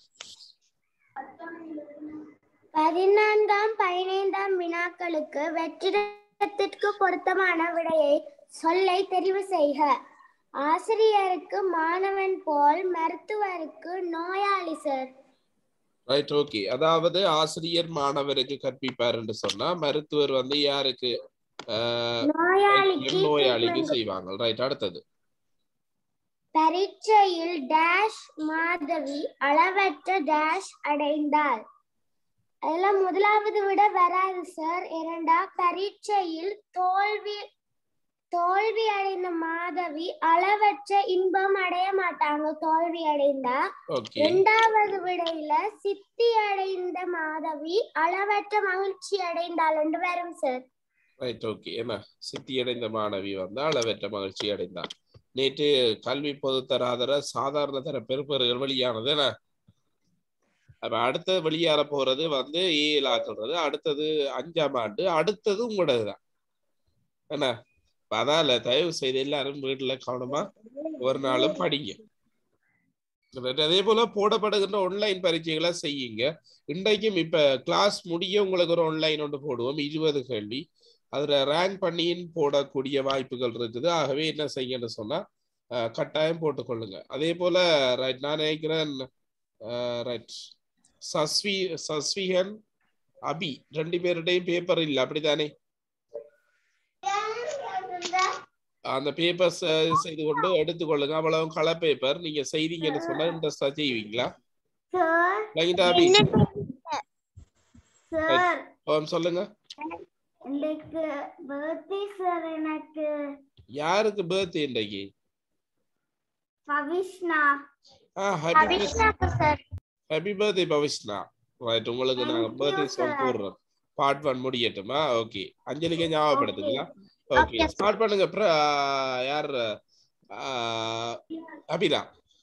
பதினான்காம் பதினைந்தாம் வினாக்களுக்கு வெற்றிடத்திற்கு பொருத்தமான விடையை சொல்லை தெரிவு செய்க ஆசிரியருக்கு மாணவன் போல் மருத்துவருக்கு நோயாளி சார் ரைட் ஓகே அதாவது ஆசிரியர் மாணவருக்கு கற்பிப்பார் என்று சொன்னா மருத்துவர் வந்து யாருக்கு ஆஹ், நோயாளிக்கு நோயாளிக்கு treatment செய்வாங்க ரைட் அடுத்தது பரீட்சையில் டேஷ் மாதவி அளவற்ற டேஷ் அடைந்தாள் அதுல முதலாவது விட வராது சார் இரண்டா பரீட்சையில் தோல்வி தோல்வி அடைந்த மாதவி அளவற்ற இன்பம் அடைய மாட்டாங்க தோல்வி அடைந்தா ஓகே இரண்டாவது விடையில சித்தி அடைந்த மாதவி அளவற்ற மகிழ்ச்சி அடைந்தாள் என்று வரும் சார் ரைட் ஓகே என்ன சித்தி அடைந்த மாணவி வந்து அளவற்ற மகிழ்ச்சி அடைந்தார் நேற்று கல்வி பொதுத்தராதர சாதாரண தர பெறுபேறுகள் வெளியானது என்ன அப்ப அடுத்த வெளியேற போறது வந்து ஏலாக்குறது அடுத்தது அஞ்சாம் ஆண்டு அடுத்தது உங்களோடது தான் என்ன அப்ப அதால தயவு செய்து எல்லாரும் வீட்டுல கவனமா ஒரு நாளும் படிங்க Right. அதே போல போடப்படுகின்ற ஆன்லைன் பரீட்சைகளை செய்யுங்க இன்றைக்கும் இப்ப கிளாஸ் முடிய உங்களுக்கு ஒரு ஆன்லைன் ஒன்று போடுவோம் இருபது கேள்வி அதுல ரேங்க் பண்ணியும் போடக்கூடிய வாய்ப்புகள் இருக்குது ஆகவே என்ன செய்யணும்னு சொன்னா அஹ், கட்டாயம் போட்டுக்கொள்ளுங்க அதே போல ரைட் நான் நினைக்கிறேன் ரைட் சஸ்வி சஸ்விகன் அபி ரெண்டு பேருடையும் பேப்பர் இல்லை அப்படித்தானே அந்த பேப்பர்ஸ் செய்து கொண்டு எடுத்துக்கொள்ளுங்க அவ்வளவு கலர் பேப்பர் நீங்க செய்தீங்கன்னு சொன்னா இன்ட்ரெஸ்டா செய்வீங்களா சார் லைட்டா அபி சார் ஆம், சொல்லுங்க எனக்கு பர்த்டே சார் எனக்கு யாருக்கு பர்த்டே இன்றைக்கு பவிஷ்ணா ஆ happy Pavishna sir happy birthday Pavishna right உங்களுக்கு Thank நாங்க you, பர்த்டே sir. சாங் போடுறோம் பார்ட் ஒன் முடியட்டுமா ஓகே அஞ்சலிக்கு ஞாபகப்படுத்துங்களா ஓகே Okay, sir. ஸ்டார்ட் பண்ணுங்க அப்புறம் யார் ஆ, அபிலா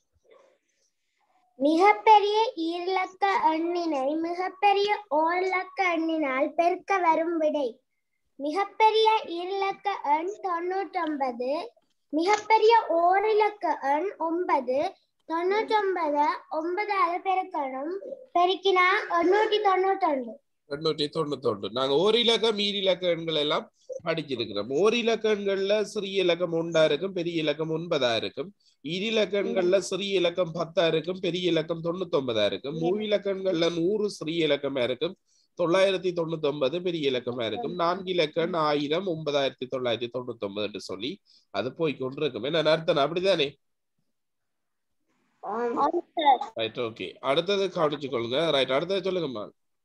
மிகப்பெரிய ஈரிலக்க எண்ணினை மிகப்பெரிய ஓரிலக்க எண்ணினால் பெருக்க வரும் விடை மிகப்பெரிய ஈரிலக்க எண் தொண்ணூற்றொன்பது மிகப்பெரிய ஓரிலக்க எண் ஒன்பது தொண்ணூற்றொன்பது ஒன்பதால பெருக்கணும் பெருக்கினா எண்ணூற்றி தொண்ணூற்றொன்று எண்ணூற்றி தொண்ணூத்தொன்று நாங்க ஓர் இலக்கம் ஈர் இலக்க எண்கள் எல்லாம் படிச்சிருக்கிறோம் ஓர் இலக்க எண்கள்ல சிறிய இலக்கம் ஒன்றா இருக்கும் பெரிய இலக்கம் ஒன்பதா இருக்கும் இரு இலக்கங்கள்ல சிறிய இலக்கம் பத்தா இருக்கும் பெரிய இலக்கம் தொண்ணூத்தொன்பதா இருக்கும் மூவி இலக்கங்கள்ல நூறு சிறிய இலக்கமா இருக்கும் தொள்ளாயிரத்தி தொண்ணூத்தி ஒன்பது பெரிய இலக்கமா இருக்கும் நான்கு இலக்கண் ஆயிரம் ஒன்பதாயிரத்தி தொள்ளாயிரத்தி தொண்ணூத்தி ஒன்பது என்று சொல்லி அது போய் கொண்டிருக்கும் என்ன அர்த்தம் அப்படிதானே ரைட் ஓகே அடுத்தது கவனிச்சு கொள்ளுங்க ரைட் அடுத்தது சொல்லுங்கம்மா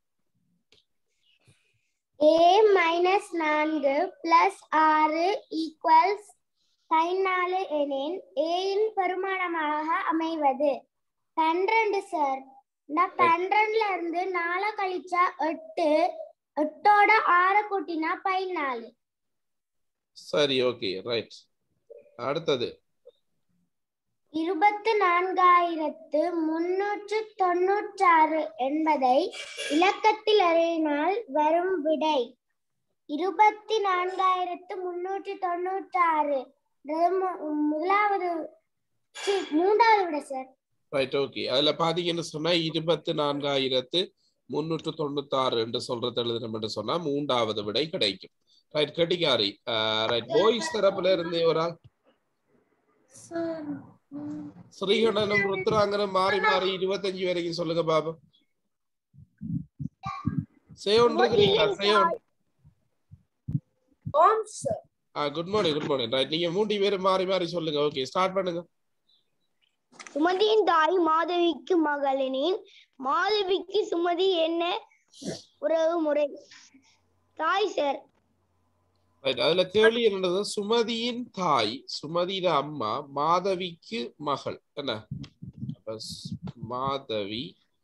ஏ மைனஸ் நான்கு பிளஸ் ஆறு ஈக்குவல்ஸ் பதினாலு எனின் ஏயின் பெருமானமாக அமைவது பன்னிரண்டு சார் நான் பன்னிரண்டுல இருந்து நாலு கழிச்சா எட்டு எட்டோட ஆறு கூட்டினா பதினாலு சரி ஓகே ரைட் அடுத்தது இருபத்து நான்காயிரத்து முன்னூற்று தொண்ணூற்றாறு என்பதை இலக்கத்தில் அறியினால் வரும் விடை இருபத்தி நான்காயிரத்து முன்னூற்றி தொண்ணூற்றாறு முதலாவது சி, மூன்றாவது விடை சார் ரைட் ஓகே அதுல பாத்தீங்கன்னு சொன்னா இருபத்தி நான்காயிரத்து முன்னூற்று தொண்ணூத்தாறு என்று சொல்றது எழுதணும் என்று சொன்னா மூன்றாவது விடை கிடைக்கும் ரைட் கட்டிக்காரி ரைட் பாய்ஸ் தரப்புல இருந்து ஒரு ஆள் ஸ்ரீகண்டனும் ருத்ராங்கனும் மாறி மாறி இருபத்தஞ்சு வரைக்கும் சொல்லுங்க பாபா சேவன் இருக்கிறீங்களா சேவன் good morning good morning right நீங்க மூன்று பேரும் மாறி மாறி சொல்லுங்க ஓகே ஸ்டார்ட் பண்ணுங்க சுமதியின் தாய் மாதவிக்கு மகளினின் மாதவிக்கு சுமதி என்ன உறவு முறை தாய் சார் Right. அதுல கேள்வி என்னது சுமதியின் தாய் சுமதியில அம்மா மாதவிக்கு மகள் என்ன அப்ப ஸ்- மாதவி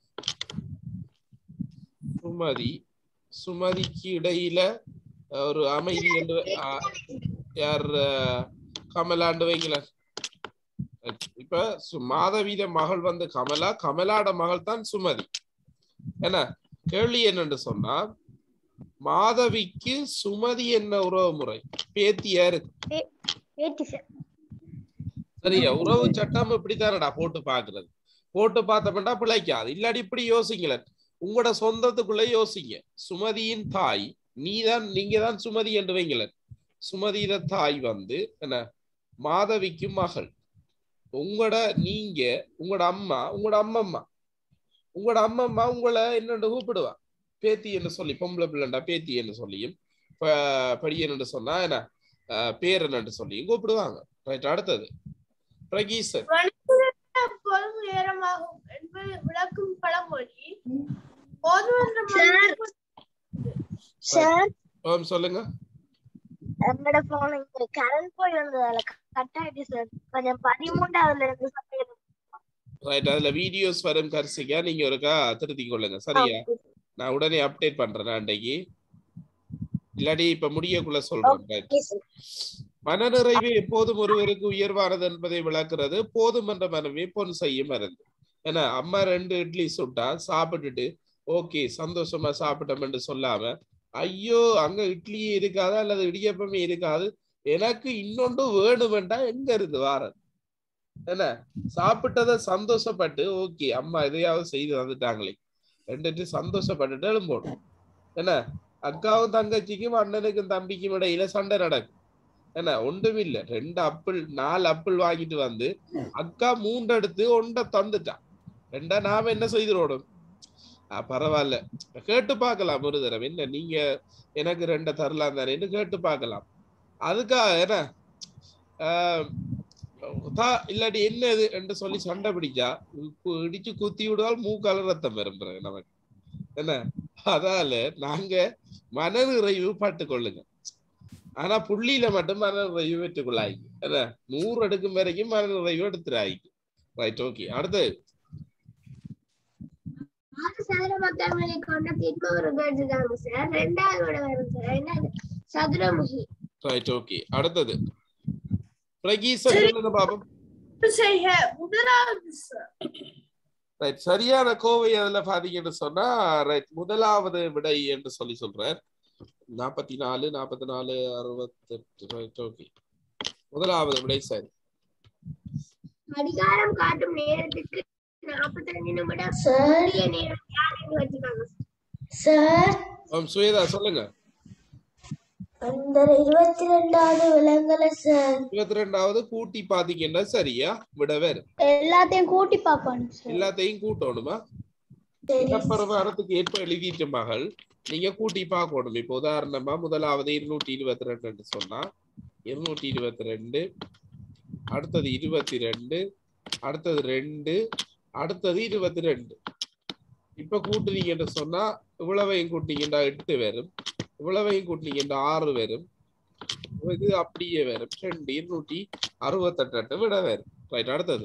சுமதி சுமதிக்கு இடையில அஹ், ஒரு அமைதி என்று அஹ், யார் அஹ், கமலாண்டு வைங்களேன் Right. இப்ப சு- மாதவியில மகள் வந்து கமலா கமலாட மகள் தான் சுமதி என்ன கேள்வி என்னன்னு சொன்னா மாதவிக்கு சுமதி என்ன உறவு முறை பேத்தியா இருக்கு ஏத்தி சார் சரியா உறவு சட்டம் இப்படித்தானடா போட்டு பாக்குறது போட்டு பார்த்தப்பட்டா பிழைக்காது இல்லாட்டி இப்படி யோசிங்களேன் உங்களோட சொந்தத்துக்குள்ள யோசிங்க சுமதியின் தாய் நீதான் நீங்க தான் சுமதி என்று வைங்களேன் சுமதியில தாய் வந்து என்ன மாதவிக்கு மகள் உங்களோட நீங்க உங்களோட அம்மா உங்களோட அம்மம்மா உங்களோட அம்மம்மா உங்களை என்னென்று கூப்பிடுவா பேத்தி என்று சொல்லி பொம்பளை பிள்ளைண்டா பேத்தி என்று சொல்லியும் ப- படியன் என்று சொன்னா என்ன அஹ் பேரன் என்று சொல்லியும் கூப்பிடுவாங்க ரைட் அடுத்தது பிரகீசன் பொழுது நேரமாகும் என்பது விளக்கும் பழமொழி போதுமென்ற மனிதன் சார் ஓம் சொல்லுங்க என்னோட போன் இங்க கரண்ட் போய் வந்ததால கட் ஆயிடுச்சு சார் கொஞ்சம் பதிமூன்றாவதுல இருந்து சொல்லிடுங்க. ரைட் அதுல வீடியோஸ் வரும் கரிசிக்கா நீங்க ஒருக்கா திருத்திக் கொள்ளுங்க சரியா நான் உடனே அப்டேட் பண்றேன் அன்றைக்கு இல்லாட்டி இப்ப முடியக்குள்ள சொல்றேன் ரைட் Okay, sir. மனநிறைவு எப்போதும் ஒருவருக்கு உயர்வானது என்பதை விளக்குறது போதும் என்ற மனமே பொன் செய்யும் மருந்து ஏன்னா அம்மா ரெண்டு இட்லி சுட்டா சாப்பிட்டுட்டு ஓகே சந்தோஷமா சாப்பிட்டோம் என்று சொல்லாம ஐயோ அங்க இட்லியே இருக்காது அல்லது இடியப்பமே இருக்காது எனக்கு இன்னொன்று வேணுமெண்டா எங்க இருந்து வாரது என்ன சாப்பிட்டதை சந்தோஷப்பட்டு ஓகே அம்மா எதையாவது செய்து வந்துட்டாங்களே ரெண்டுட்டு சந்தோஷப்பட்டுட்டு எழும்போடும் என்ன அக்காவும் தங்கச்சிக்கும் அண்ணனுக்கும் தம்பிக்கும் இடையில சண்டை நடக்கும் என்ன ஒன்றுமில்ல ரெண்டு அப்பிள் நாலு அப்பிள் வாங்கிட்டு வந்து அக்கா மூன்று எடுத்து ஒன்றை தந்துட்டான் ரெண்டா நாம என்ன செய்திரோடும் ஆஹ் பரவாயில்ல கேட்டு பார்க்கலாம் ஒரு தடவை என்ன நீங்க எனக்கு ரெண்டை தரலாம் தானேன்னு கேட்டு பார்க்கலாம் அதுக்காக என்ன ஆஹ் தா இல்லாட்டி என்ன இது என்று சொல்லி சண்டை பிடிச்சா கு- இடிச்சு குத்தி விடுவால் மூக்கால ரத்தம் வரும் பிறகு நமக்கு என்ன அதால நாங்க மனநிறைவு பட்டு கொள்ளுங்க ஆனா புள்ளியில மட்டும் மனநிறைவு பெற்றுக்கொள்ளாய்க்கு என்ன நூறு எடுக்கும் வரைக்கும் மனநிறைவு எடுத்துறாய்க்கு ரைட் ஓகே அடுத்து ஆறு சதுர பக்கங்களை கொண்ட தீர்ப்பு கேட்டுருக்காங்க சார் ரெண்டாவது விட வரும் சார் என்னது சதுரமுகி ரைட் ஓகே அடுத்தது பிரகீசன் சொல்லுங்க பாப்போம் செய்க முதலாவது சார் ரைட் சரியான கோவை அதுல பாத்தீங்கன்னு சொன்னா ரைட் முதலாவது விடை என்று சொல்லி சொல்றார் நாற்பத்தி நாலு நாற்பத்தி நாலு அறுபத்தெட்டு ரைட் ஓகே முதலாவது விடை சரி அதிகாரம் காட்டும் நேரத்துக்கு நாற்பத்தி ரெண்டு நிமிடம் சூரிய நேரம் யாருக்கு வச்சுக்காங்க சார் ஆம், சுவேதா சொல்லுங்க அந்த இருபத்தி ரெண்டாவது விலங்குல சார் இருபத்தி ரெண்டாவது கூட்டி பாத்தீங்கன்னா சரியா விட வேறு எல்லாத்தையும் கூட்டி பார்க்கணும் சார் எல்லாத்தையும் கூட்டணுமா இடப்பரவாரத்துக்கு ஏற்ப எழுதிட்ட மகள் நீங்க கூட்டி பார்க்கணும் இப்போ உதாரணமா முதலாவது இருநூற்றி இருபத்தி ரெண்டு சொன்னா இருநூற்றி இருபத்தி ரெண்டு அடுத்தது இருபத்தி ரெண்டு அடுத்தது ரெண்டு அடுத்தது இருபத்தி ரெண்டு இப்ப கூட்டுனீங்கன்னு சொன்னா இவ்வளவையும் கூட்டிங்கன்னா எட்டு வரும் இவ்வளவையும் கூட்டினீங்கன்னா ஆறு வரும் இது அப்படியே வரும் ரெண்டு இருநூற்றி அறுபத்தெட்டு விட வரும் ரைட் அடுத்தது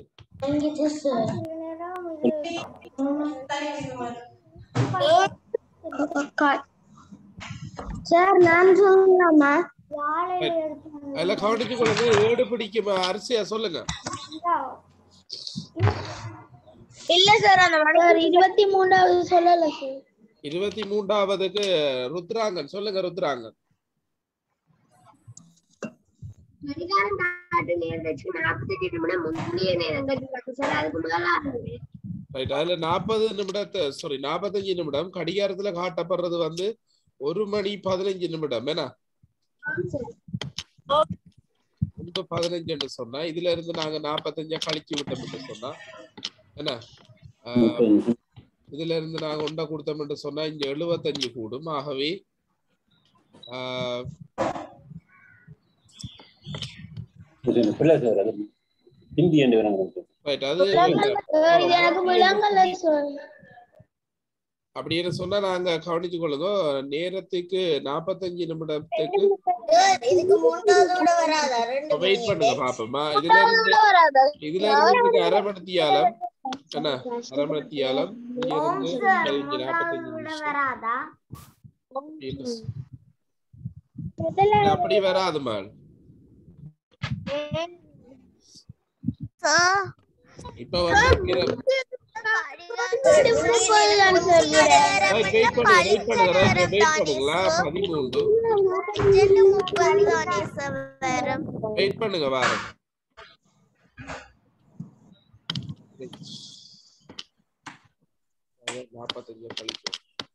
சார் நான் சொல்லலாமா அதுல கவனிச்சு கொள்ளுங்க ஏடு பிடிக்கும் அரிசியா சொல்லுங்க இல்ல சார் அந்த சார் இருபத்தி மூணாவது சொல்லல சார் இருபத்தி மூன்றாவதுக்கு ருத்ராங்கன் சொல்லுங்க ருத்ராங்கன் அதிகாரம் காட்டும் நேரத்துக்கு நாற்பத்தெட்டு நிமிடம் முந்தைய நேரம் கட்டிருக்காங்க சார் அதுக்கு முதலாவது ரைட் அதுல நாற்பது நிமிடத்தை சாரி நாற்பத்தஞ்சு நிமிடம் கடிகாரத்துல காட்டப்படுறது வந்து ஒரு மணி பதினஞ்சு நிமிடம் என்ன ஒன்று பதினஞ்சுன்னு சொன்னா இதுல இருந்து நாங்க நாற்பத்தஞ்சா கழிச்சு விட்டோம்னு சொன்னா என்ன ஆஹ், இதுல இருந்து நாங்க ஒன்றை கொடுத்தோம்னு சொன்னா இங்க எழுபத்தஞ்சு கூடும் ஆகவே ஆஹ், பிள்ளை சார் அது ஹிந்தி என்று வராங்க ரைட் அது சார் இது எனக்கு விலங்கல்ல சார் அப்படின்னு சொன்னா நாங்க கவனிச்சு கொள்ளுங்க நேரத்துக்கு நாற்பத்தஞ்சு நிமிடத்துக்கு இதுக்கு மூன்றாவதோட வராதா ரெண்டு வெயிட் பண்ணுங்க பாப்போமா இதுல இருந்து வராதா இதுல இருந்து அரை மணித்தியாலம் என்ன அரை மணித்தியாலம் இங்க ஓம் இருந்து சார் பதினஞ்சு நாற்பத்தஞ்சு முதலாவது விட நிமிஷம் வராதா இல்ல இல்ல, அப்படி வராது மேல் இப்ப வந்து நேரம் வெயிட் வெயிட் பண்ணுங்க வெயிட் பண்ணுங்க வெயிட் பண்ணுங்களா பதிமூன்று வெயிட் பண்ணுங்க வாரம் நாற்பத்தஞ்சு கழிச்சு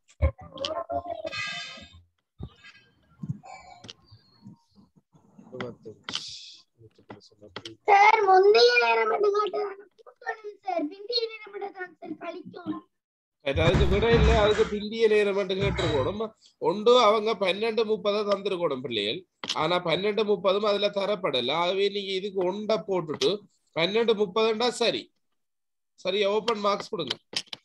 இருபத்தஞ்சு நூற்றுக்கு சொன்னப்படி சார் முந்தைய நேரம் என்று காட்டுறாங்க சார் பிந்தைய நேரம் என்று தான் சார் கழிக்கும் அதுக்கு விட இல்ல அதுக்கு பிந்திய நேரம் மட்டும் கேட்டிருக்கணும் ஒன்று அவங்க பன்னெண்டு முப்பதை தந்திருக்கணும் பிள்ளைகள் ஆனா பன்னெண்டு முப்பதும் அதுல தரப்படல ஆகவே நீங்க இதுக்கு ஒண்ட போட்டுட்டு பன்னெண்டு முப்பதுண்டா சரி சரியா ஓபன் மார்க்ஸ் கொடுங்க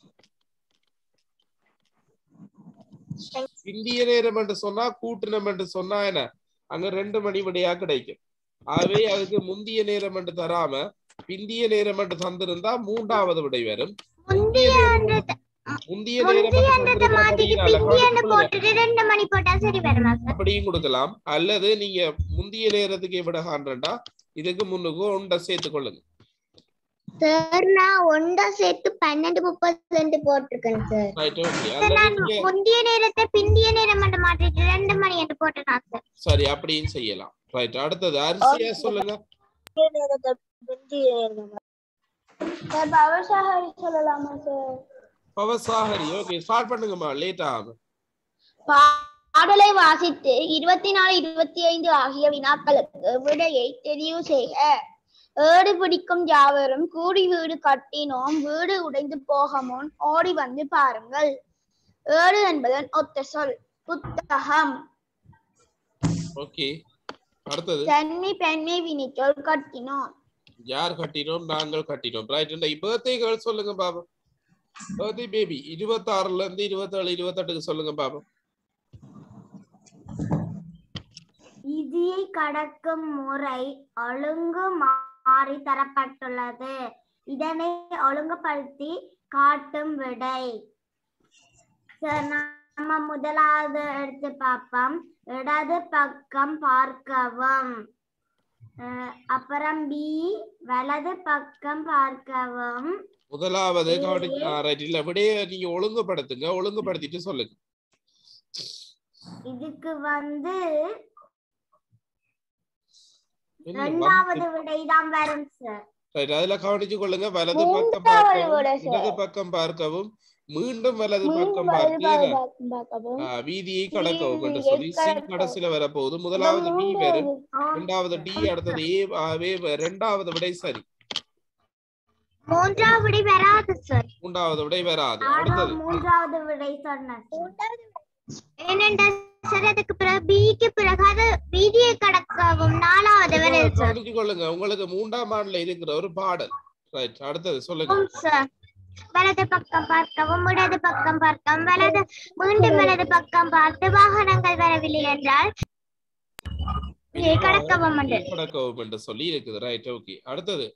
இந்திய நேரம் என்று சொன்னா கூட்டினம் என்று சொன்னா என்ன அங்க ரெண்டு மணி விடையா கிடைக்கும் ஆகவே அதுக்கு முந்திய நேரம் என்று தராம பிந்திய நேரம் என்று தந்திருந்தா மூன்றாவது விடை வரும் முந்திய நேரம் முந்திய நேரம் என்று தந்திருந்தா அப்படின்னால போட்டுட்டு ரெண்டு மணி போட்டா சரி வருமா சார் அப்படியும் கொடுக்கலாம் அல்லது நீங்க முந்திய நேரத்துக்கு விட காண்றா இதுக்கு முன்னுக்கு ஒன்றை சேர்த்து கொள்ளுங்க சார் நான் ஒண்டா சேர்த்து பன்னெண்டு முப்பது ரெண்டு போட்டிருக்கேன் சார் ரைட் ஓகே அல்லது நான் நீங்க முந்தைய நேரத்தை பிந்திய நேரம் மட்டும் மாற்றிட்டு ரெண்டு மணி என்று போட்டேன் சார் சரி அப்படியும் செய்யலாம் ரைட் அடுத்தது அரிசியா சொல்லுங்க நேரத்தை பிந்தைய நேரம் சார் பவசாகரி சொல்லலாமா சார் பவசாகரி ஓகே ஸ்டார்ட் பண்ணுங்கம்மா லேட் ஆகும் பாடலை வாசித்து இருபத்தி நாலு இருபத்தி ஐந்து ஆகிய வினாக்களுக்கு விடையை தெரிவு செய்க ஏடு பிடிக்கும் யாவரும் கூடி வீடு கட்டினோம் வீடு உடைந்து போக முன் ஓடி வந்து பாருங்கள் ஏடு என்பதன் ஒத்த சொல் புத்தகம் ஓகே அடுத்தது தன்மை பெண்மை வினிச்சொல் கட்டினோம் யார் கட்டினோம் நாங்கள் கட்டினோம் ரைட் பர்த்டே கேர்ள் சொல்லுங்க பாபா பர்த்டே பேபி இருபத்தி ஆறுல இருந்து இருபத்தேழு இருபத்தெட்டுக்கு சொல்லுங்க பாபா விதியை கடக்கும் முறை ஒழுங்கு மாறி தரப்பட்டுள்ளது இதனை ஒழுங்குபடுத்தி காட்டும் விடை சார் நம்ம முதலாவது எடுத்து பார்ப்போம் இடது பக்கம் பார்க்கவும் அஹ் அப்புறம் பி வலது பக்கம் பார்க்கவும் முதலாவது ஏழு. கவனி ரைட் இல்ல விடைய நீங்க ஒழுங்குபடுத்துங்க ஒழுங்குபடுத்திட்டு சொல்லுங்க இதுக்கு வந்து இல்ல, ரெண்டாவது விடைதான் வரும் சார் ரைட் அதுல கவனிச்சு கொள்ளுங்க வலது பக்கம் மூன்றாவது பார்க்கவும் விடை சார். இடது பக்கம் பார்க்கவும் மீண்டும் வலது பக்கம் மீண்டும் வலது பார்த்து பக்கம் பார்க்கவும். ஆ, வீதியை கடக்கவும் என்று வீதியை சொல்லி சி கடக்கவும். கடைசியில வரப்போகுது முதலாவது டி வரும் மூன்றாவது இரண்டாவது டி அடுத்தது ஏ ஆவே இரண்டாவது விடை சரி மூன்றாவது விடை வராது சார் மூன்றாவது விடை வராது நானும் அடுத்தது மூன்றாவது விடை சொன்னேன் ஏனென்றால் சார் அதுக்கு பிறகு பிக்கு பிறகு அது வீதியை கடக்கவும் நாலாவது வரை சார் கவனிச்சு கொள்ளுங்க உங்களுக்கு மூன்றாம் ஆண்டுல இருக்கிற ஒரு பாடல் ரைட் அடுத்தது சொல்லுங்க சார் வலது பக்கம் பார்க்கவும் இடது பக்கம் பார்க்கவும் வலது மீண்டும் வலது பக்கம் பார்த்து வாகனங்கள் வரவில்லை என்றால் வீதியை கடக்கவும் என்று. கடக்கவும் என்று சொல்லி இருக்குது ரைட் ஓகே அடுத்தது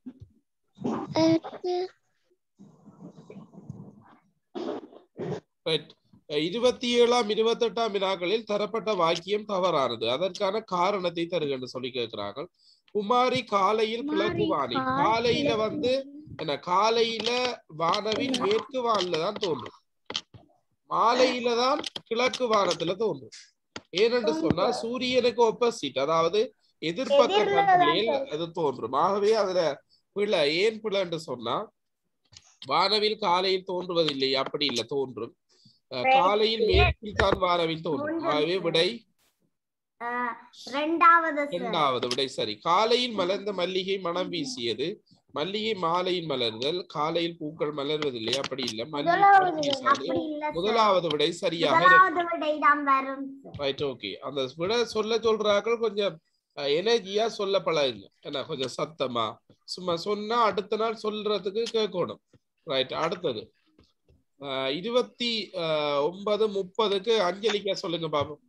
ரைட் இருபத்தி ஏழாம் இருபத்தி எட்டாம் வினாக்களில் தரப்பட்ட வாக்கியம் தவறானது அதற்கான காரணத்தை தருக என்று சொல்லி கேட்கிறார்கள் குமாரி காலையில் கிழக்கு வாணி காலையில வந்து என்ன காலையில வானவில் மேற்கு வானில தான் தோன்றும் மாலையில தான் கிழக்கு வானத்துல தோன்றும் ஏனென்று சொன்னா சூரியனுக்கு ஒப்போசிட் அதாவது எதிர்பக்க எதிர்ல கட்டளையில் அது தோன்றும் ஆகவே அதுல பிழை ஏன் பிழைன்னு சொன்னா வானவில் காலையில் தோன்றுவதில்லை அப்படி இல்ல தோன்றும் அஹ், காலையில் மேற்கில் தான் வானவில் தோன்றும் ஆகவே விடை அஹ் ரெண்டாவது சார் இரண்டாவது விடை சரி காலையில் மலர்ந்த மல்லிகை மனம் வீசியது மல்லிகை மாலையில் மலர்தல் காலையில் பூக்கள் மலர்வதில்லை அப்படி இல்ல மல்லிகை முதலாவது மனம் வீசாது. அப்படி இல்ல சார் முதலாவது விடை சரியாக இருக்கு. முதலாவது விடை தான் வரும் சார் ரைட் ஓகே அந்த விட சொல்ல சொல்றாக்கள் கொஞ்சம் எனர்ஜியா சொல்ல பழகுங்க என்ன கொஞ்சம் சத்தமா சும்மா சொன்னா அடுத்த நாள் சொல்றதுக்கு கேட்கணும் ரைட் அடுத்தது ஆஹ் இருபத்தி ஆஹ் ஒன்பது முப்பதுக்கு அஞ்சலிக்கா சொல்லுங்க பாப்போம்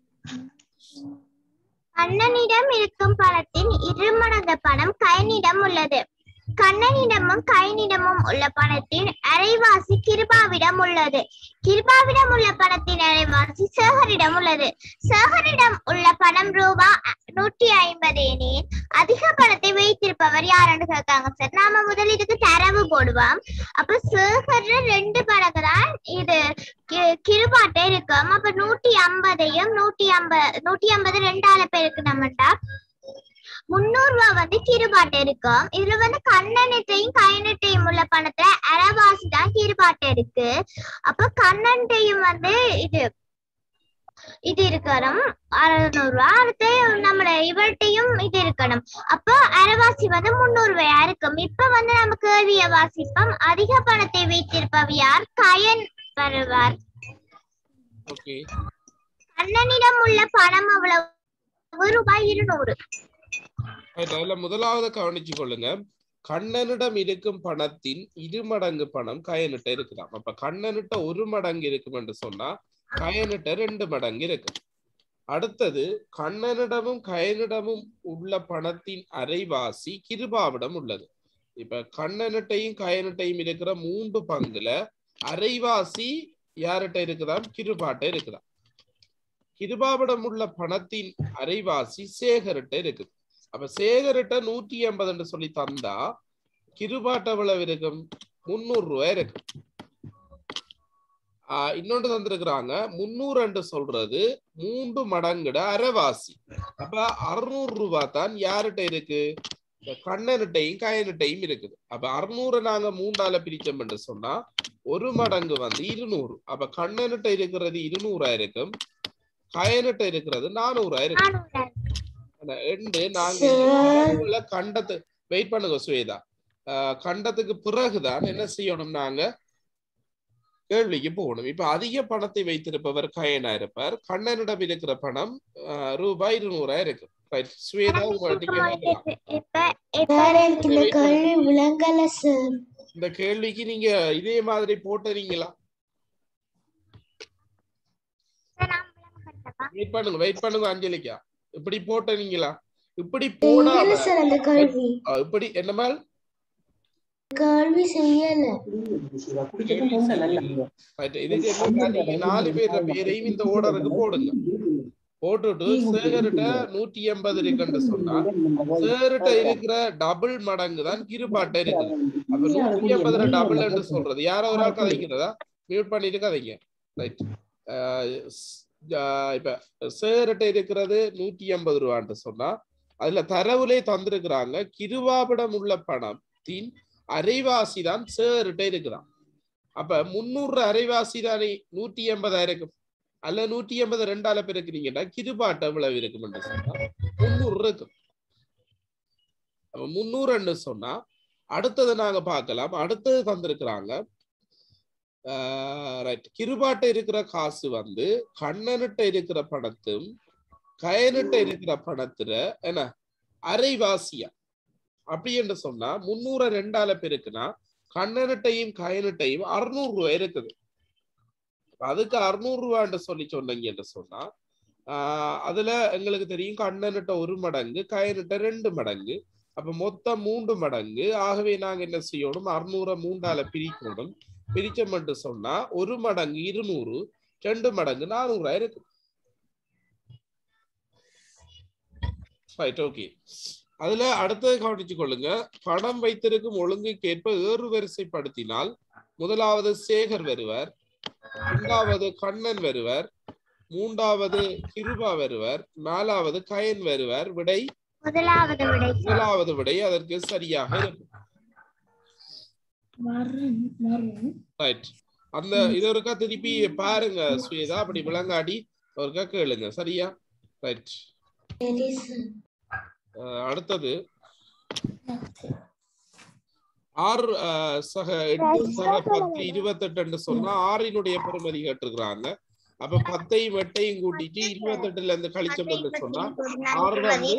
கண்ணனிடம் இருக்கும் பணத்தின் இருமடங்கு பணம் கைனிடம் உள்ளது கண்ணனிடமும் கைனிடமும் உள்ள பணத்தின் அரைவாசி கிருபாவிடம் உள்ளது கிருபாவிடம் உள்ள பணத்தின் அரைவாசி சேகரிடம் உள்ளது சேகரிடம் உள்ள பணம் ரூபா நூற்றி ஐம்பது எனில் அதிக பணத்தை வைத்திருப்பவர் யாருன்னு கேட்காங்க சார் நாம முதல் இதுக்கு தரவு போடுவோம் அப்ப சேகர் ரெண்டு மடங்கு தான் இது கி- கிருபாட்டை இருக்கும் அப்ப நூற்றி ஐம்பதையும் நூற்றி ஐம்பது நூற்றி ஐம்பது ரெண்டால பேருக்கு நம்மட்டா முன்னூறு ரூபாய் வந்து கிருபாட்டை இருக்கும் இதுல வந்து கண்ணனட்டையும் கைநட்டையும் உள்ள பணத்துல அரைவாசி தான் கிருபாட்டை இருக்கு அப்ப கண்ணன்ட்டையும் வந்து இது இது இருக்கணும் அறுநூறு ரூபாய் அடுத்து நம்மள இவர்கிட்டையும் இது இருக்கணும் அப்போ அரைவாசி வந்து முன்னூறு ரூபாயா இருக்கும் இப்ப வந்து நம்ம கேள்விய வாசிப்போம் அதிக பணத்தை வைத்திருப்பவர் யார் கயன் வருவார் ஓகே கண்ணனிடம் உள்ள பணம் அவ்வளவு ரூபாய் இருநூறு அதுல முதலாவது கவனிச்சு கொள்ளுங்க கண்ணனிடம் இருக்கும் பணத்தின் இரு மடங்கு பணம் கயனிட்ட இருக்குதாம் அப்ப கண்ணனிட்ட ஒரு மடங்கு இருக்கும் என்று சொன்னா கயனிட்ட ரெண்டு மடங்கு இருக்கு அடுத்தது கண்ணனிடமும் கயனிடமும் உள்ள பணத்தின் அரைவாசி கிருபாவிடம் உள்ளது இப்ப கண்ணனிட்டையும் கயனிட்டையும் இருக்கிற மூன்று பங்குல அரைவாசி யார்கிட்ட இருக்குதாம் கிருபாட்ட இருக்குதாம் கிருபாவிடம் உள்ள பணத்தின் அரைவாசி சேகரிட்ட இருக்குது அப்ப சேகரிட்ட நூற்றி எண்பதுன்னு சொல்லி தந்தா கிருபாட்ட எவ்வளவு இருக்கும் முன்னூறு ரூபாய் இருக்கு ஆஹ் இன்னொன்று தந்திருக்கிறாங்க முன்னூறு சொல்றது மூன்று மடங்குட அரைவாசி அப்ப அறுநூறு ரூபாய் தான் யார்கிட்ட இருக்கு இந்த கண்ணனிட்டையும் கயனிட்டையும் இருக்குது அப்ப அறுநூறு நாங்க மூன்றால பிரிச்சோம் என்று சொன்னா ஒரு மடங்கு வந்து இருநூறு அப்ப கண்ணனிட்ட இருக்கிறது இருநூறா இருக்கும் கயனிட்ட இருக்கிறது நானூறா இருக்கும் நானூறு ஆனா, ரெண்டு நாங்க இந்த கண்டத்து வெயிட் பண்ணுங்க சுவேதா ஆஹ் கண்டத்துக்கு பிறகுதான் என்ன செய்யணும் நாங்க கேள்விக்கு போகணும் இப்ப அதிக பணத்தை வைத்திருப்பவர் கயனா இருப்பார் கண்ணனிடம் இருக்கிற பணம் ஆஹ் ரூபாய் இருநூறா இருக்கு Right. சுவேதா உங்கள்ட்ட கேட்கலாம். இப்ப இப்ப எனக்கு இந்த கேள்வி விளங்கல சார் இந்த கேள்விக்கு நீங்க இதே மாதிரி போட்டுறீங்களா நான் விளம்பரப்படுத்தவா? வெயிட் பண்ணுங்க வெயிட் பண்ணுங்க அஞ்சலிக்கா இப்படி போட்டுறீங்களா இப்படி செய்யல போடாம சார் அந்த கேள்வி ஆஹ் இப்படி என்னமால் கேள்வி செய்யல Right. இதுக்கு என்னன்னா நீங்க நாலு பேர் பேரையும் இந்த ஓர்டருக்கு போடுங்க போட்டுட்டு சேகர்கிட்ட நூற்றி எண்பது இருக்குன்னு சொன்னா சேகர்கிட்ட இருக்கிற டபுள் மடங்கு தான் கிருபாட்ட இருக்குது அப்ப நூற்றி எண்பதுல டபுள் என்று சொல்றது யாரோ ஒரு ஆள் கதைக்கிறதா மியூட் பண்ணிட்டு கதைங்க ரைட் இப்ப சேகர்கிட்ட இருக்கிறது நூற்றி எண்பது ரூபான்ட்டு சொன்னா அதுல தரவுலே தந்திருக்கிறாங்க கிருவாபிடம் உள்ள பணத்தின் அரைவாசி தான் சேகர்கிட்ட இருக்குதாம் அப்ப முன்னூறு அரைவாசி தானே நூற்றி எண்பதாயிரம் அல்ல நூற்றி எண்பது ரெண்டால பெருக்கிறீங்கன்னா கிருபாட்ட எவ்வளவு இருக்கும் என்று சொன்னா முன்னூறு இருக்கும் அப்ப முன்னூறுன்னு சொன்னா அடுத்தது நாங்க பார்க்கலாம் அடுத்தது தந்திருக்கிறாங்க ரைட் கிருபாட்ட இருக்கிற காசு வந்து கண்ணனிட்ட இருக்கிற பணத்தும் கயனிட்ட இருக்கிற பணத்துல என்ன அரைவாசியா அப்படி என்று சொன்னா முன்னூற ரெண்டால பெருக்குனா கண்ணனிட்டையும் கயனிட்டையும் அறுநூறு ரூபாய் இருக்குது அதுக்கு அறுநூறு ரூபான்னு சொல்லி சொன்னீங்க என்று சொன்னா ஆஹ் அதுல எங்களுக்கு தெரியும் கண்ணனிட்ட ஒரு மடங்கு கயனிட்ட ரெண்டு மடங்கு அப்ப மொத்தம் மூன்று மடங்கு ஆகவே நாங்க என்ன செய்யணும் அறுநூற மூன்றால பிரிக்கணும் பிரிச்சோம் என்று சொன்னா ஒரு மடங்கு இருநூறு ரெண்டு மடங்கு நானூறா இருக்கு ரைட் ஓகே அதுல அடுத்தது கவனிச்சு கொள்ளுங்க பணம் வைத்திருக்கும் ஒழுங்குக்கேற்ப ஏறு வரிசைப்படுத்தினால் முதலாவது சேகர் வருவர் இரண்டாவது கண்ணன் வருவர் மூன்றாவது கிருபா வருவர் நாலாவது கயன் வருவர் விடை முதலாவது விடை முதலாவது விடை அதற்கு சரியாக இருக்கும் ரைட் அந்த இது ஒருக்கா திருப்பி பாருங்க சுவேதா அப்படி விளங்காடி ஒருக்கா கேளுங்க சரியா ரைட் சரி சார் அடுத்தது ஆறு அஹ், சக எட்டு சக பத்து இருபத்தெட்டுன்னு சொன்னா ஆறினுடைய பெருமதி கேட்டிருக்கிறாங்க அப்ப பத்தையும் எட்டையும் கூட்டிட்டு இருபத்தெட்டுல இருந்து கழிச்சோம் என்று சொன்னா ஆறு வந்து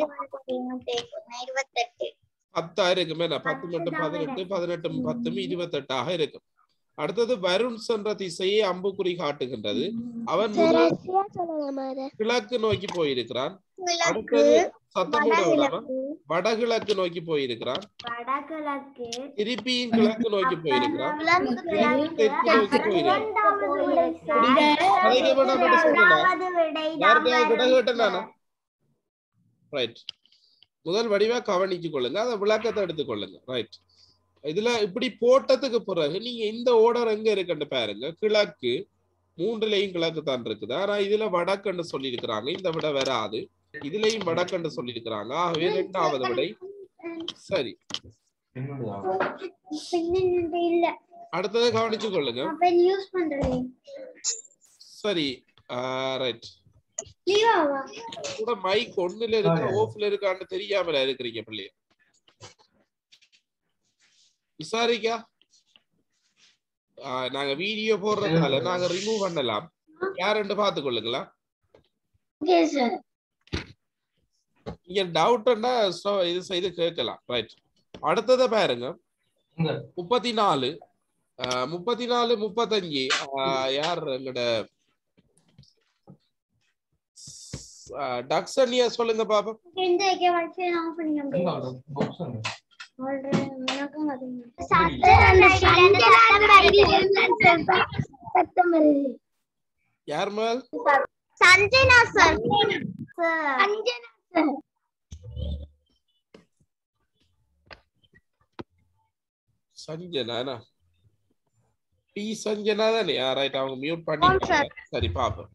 இருபத்தெட்டு பத்தா இருக்குமே நான் பத்து மட்டும் பதினெட்டு பதினெட்டும் பத்தும் இருபத்தெட்டாக இருக்கும் அடுத்தது வருண் சென்ற திசையை அம்புக்குறி காட்டுகின்றது அவன் சார் முதல் அரிசியா சொல்லலாமா அத கிழக்கு நோக்கி போயிருக்கிறான் அடுத்தது சத்தம் போட விடாம வடகிழக்கு நோக்கி போயிருக்கிறான் வடகிழக்கு திருப்பியும் கிழக்கு நோக்கி போயிருக்கிறான் திருப்பியும் தெற்கு நோக்கி போயிருக்கிறான் இரண்டாவது விடை சார். கதைக்க வேண்டாம் என்று சொன்னேனா? இரண்டாவது விடை யாருக்காவது விட கேட்டேன் நானா ரைட் முதல் வடிவா கவனிச்சு கொள்ளுங்க அதை விளக்கத்தை எடுத்துக்கொள்ளுங்க ரைட் இதுல இப்படி போட்டதுக்கு பிறகு நீங்க இந்த ஓர்டர் எங்க இருக்குன்னு பாருங்க கிழக்கு மூன்றுலயும் கிழக்கு தான் இருக்குது ஆனா இதுல வடக்குன்னு சொல்லியிருக்கிறாங்க இந்த விட வராது இதுலயும் வடக்குன்னு சொல்லியிருக்கிறாங்க ஆகவே இரண்டாவது விடை சரி பின்னணி இல்ல அடுத்ததை கவனிச்சு கொள்ளுங்க அப்ப யூஸ் பண்றேன் சரி ரைட் லீவாவா கூட மைக் ஒண்ணுல இருக்கா ஓஃப்ல இருக்கான்னு தெரியாமல இருக்கிறீங்க பிள்ளைய விசாரிக்கா ஆஹ் நாங்க வீடியோ போடுறதுனால நாங்க ரிமூவ் பண்ணலாம் யாருன்னு பார்த்து கொள்ளுங்களா ஓகே சார் நீங்க டவுட்னா இது செய்து கேட்கலாம் ரைட் அடுத்ததை பாருங்க முப்பத்தி நாலு ஆஹ் முப்பத்தி நாலு முப்பத்தஞ்சு ஆஹ் யார் எங்கட டக்ஸன்யா சொல்லுங்க பாப்பா இந்த ஐக்கிய வச்சு ஆஃப் பண்ணிக்க முடியும் ஆல்ரெடி எனக்கும் அது சத்தம் வருது யார் மேல் Sanjana sir Sanjana sir Sanjana D Sanjana தானே ரைட் அவங்க மியூட் பண்ணிட்டாங்க சரி பாப்போம்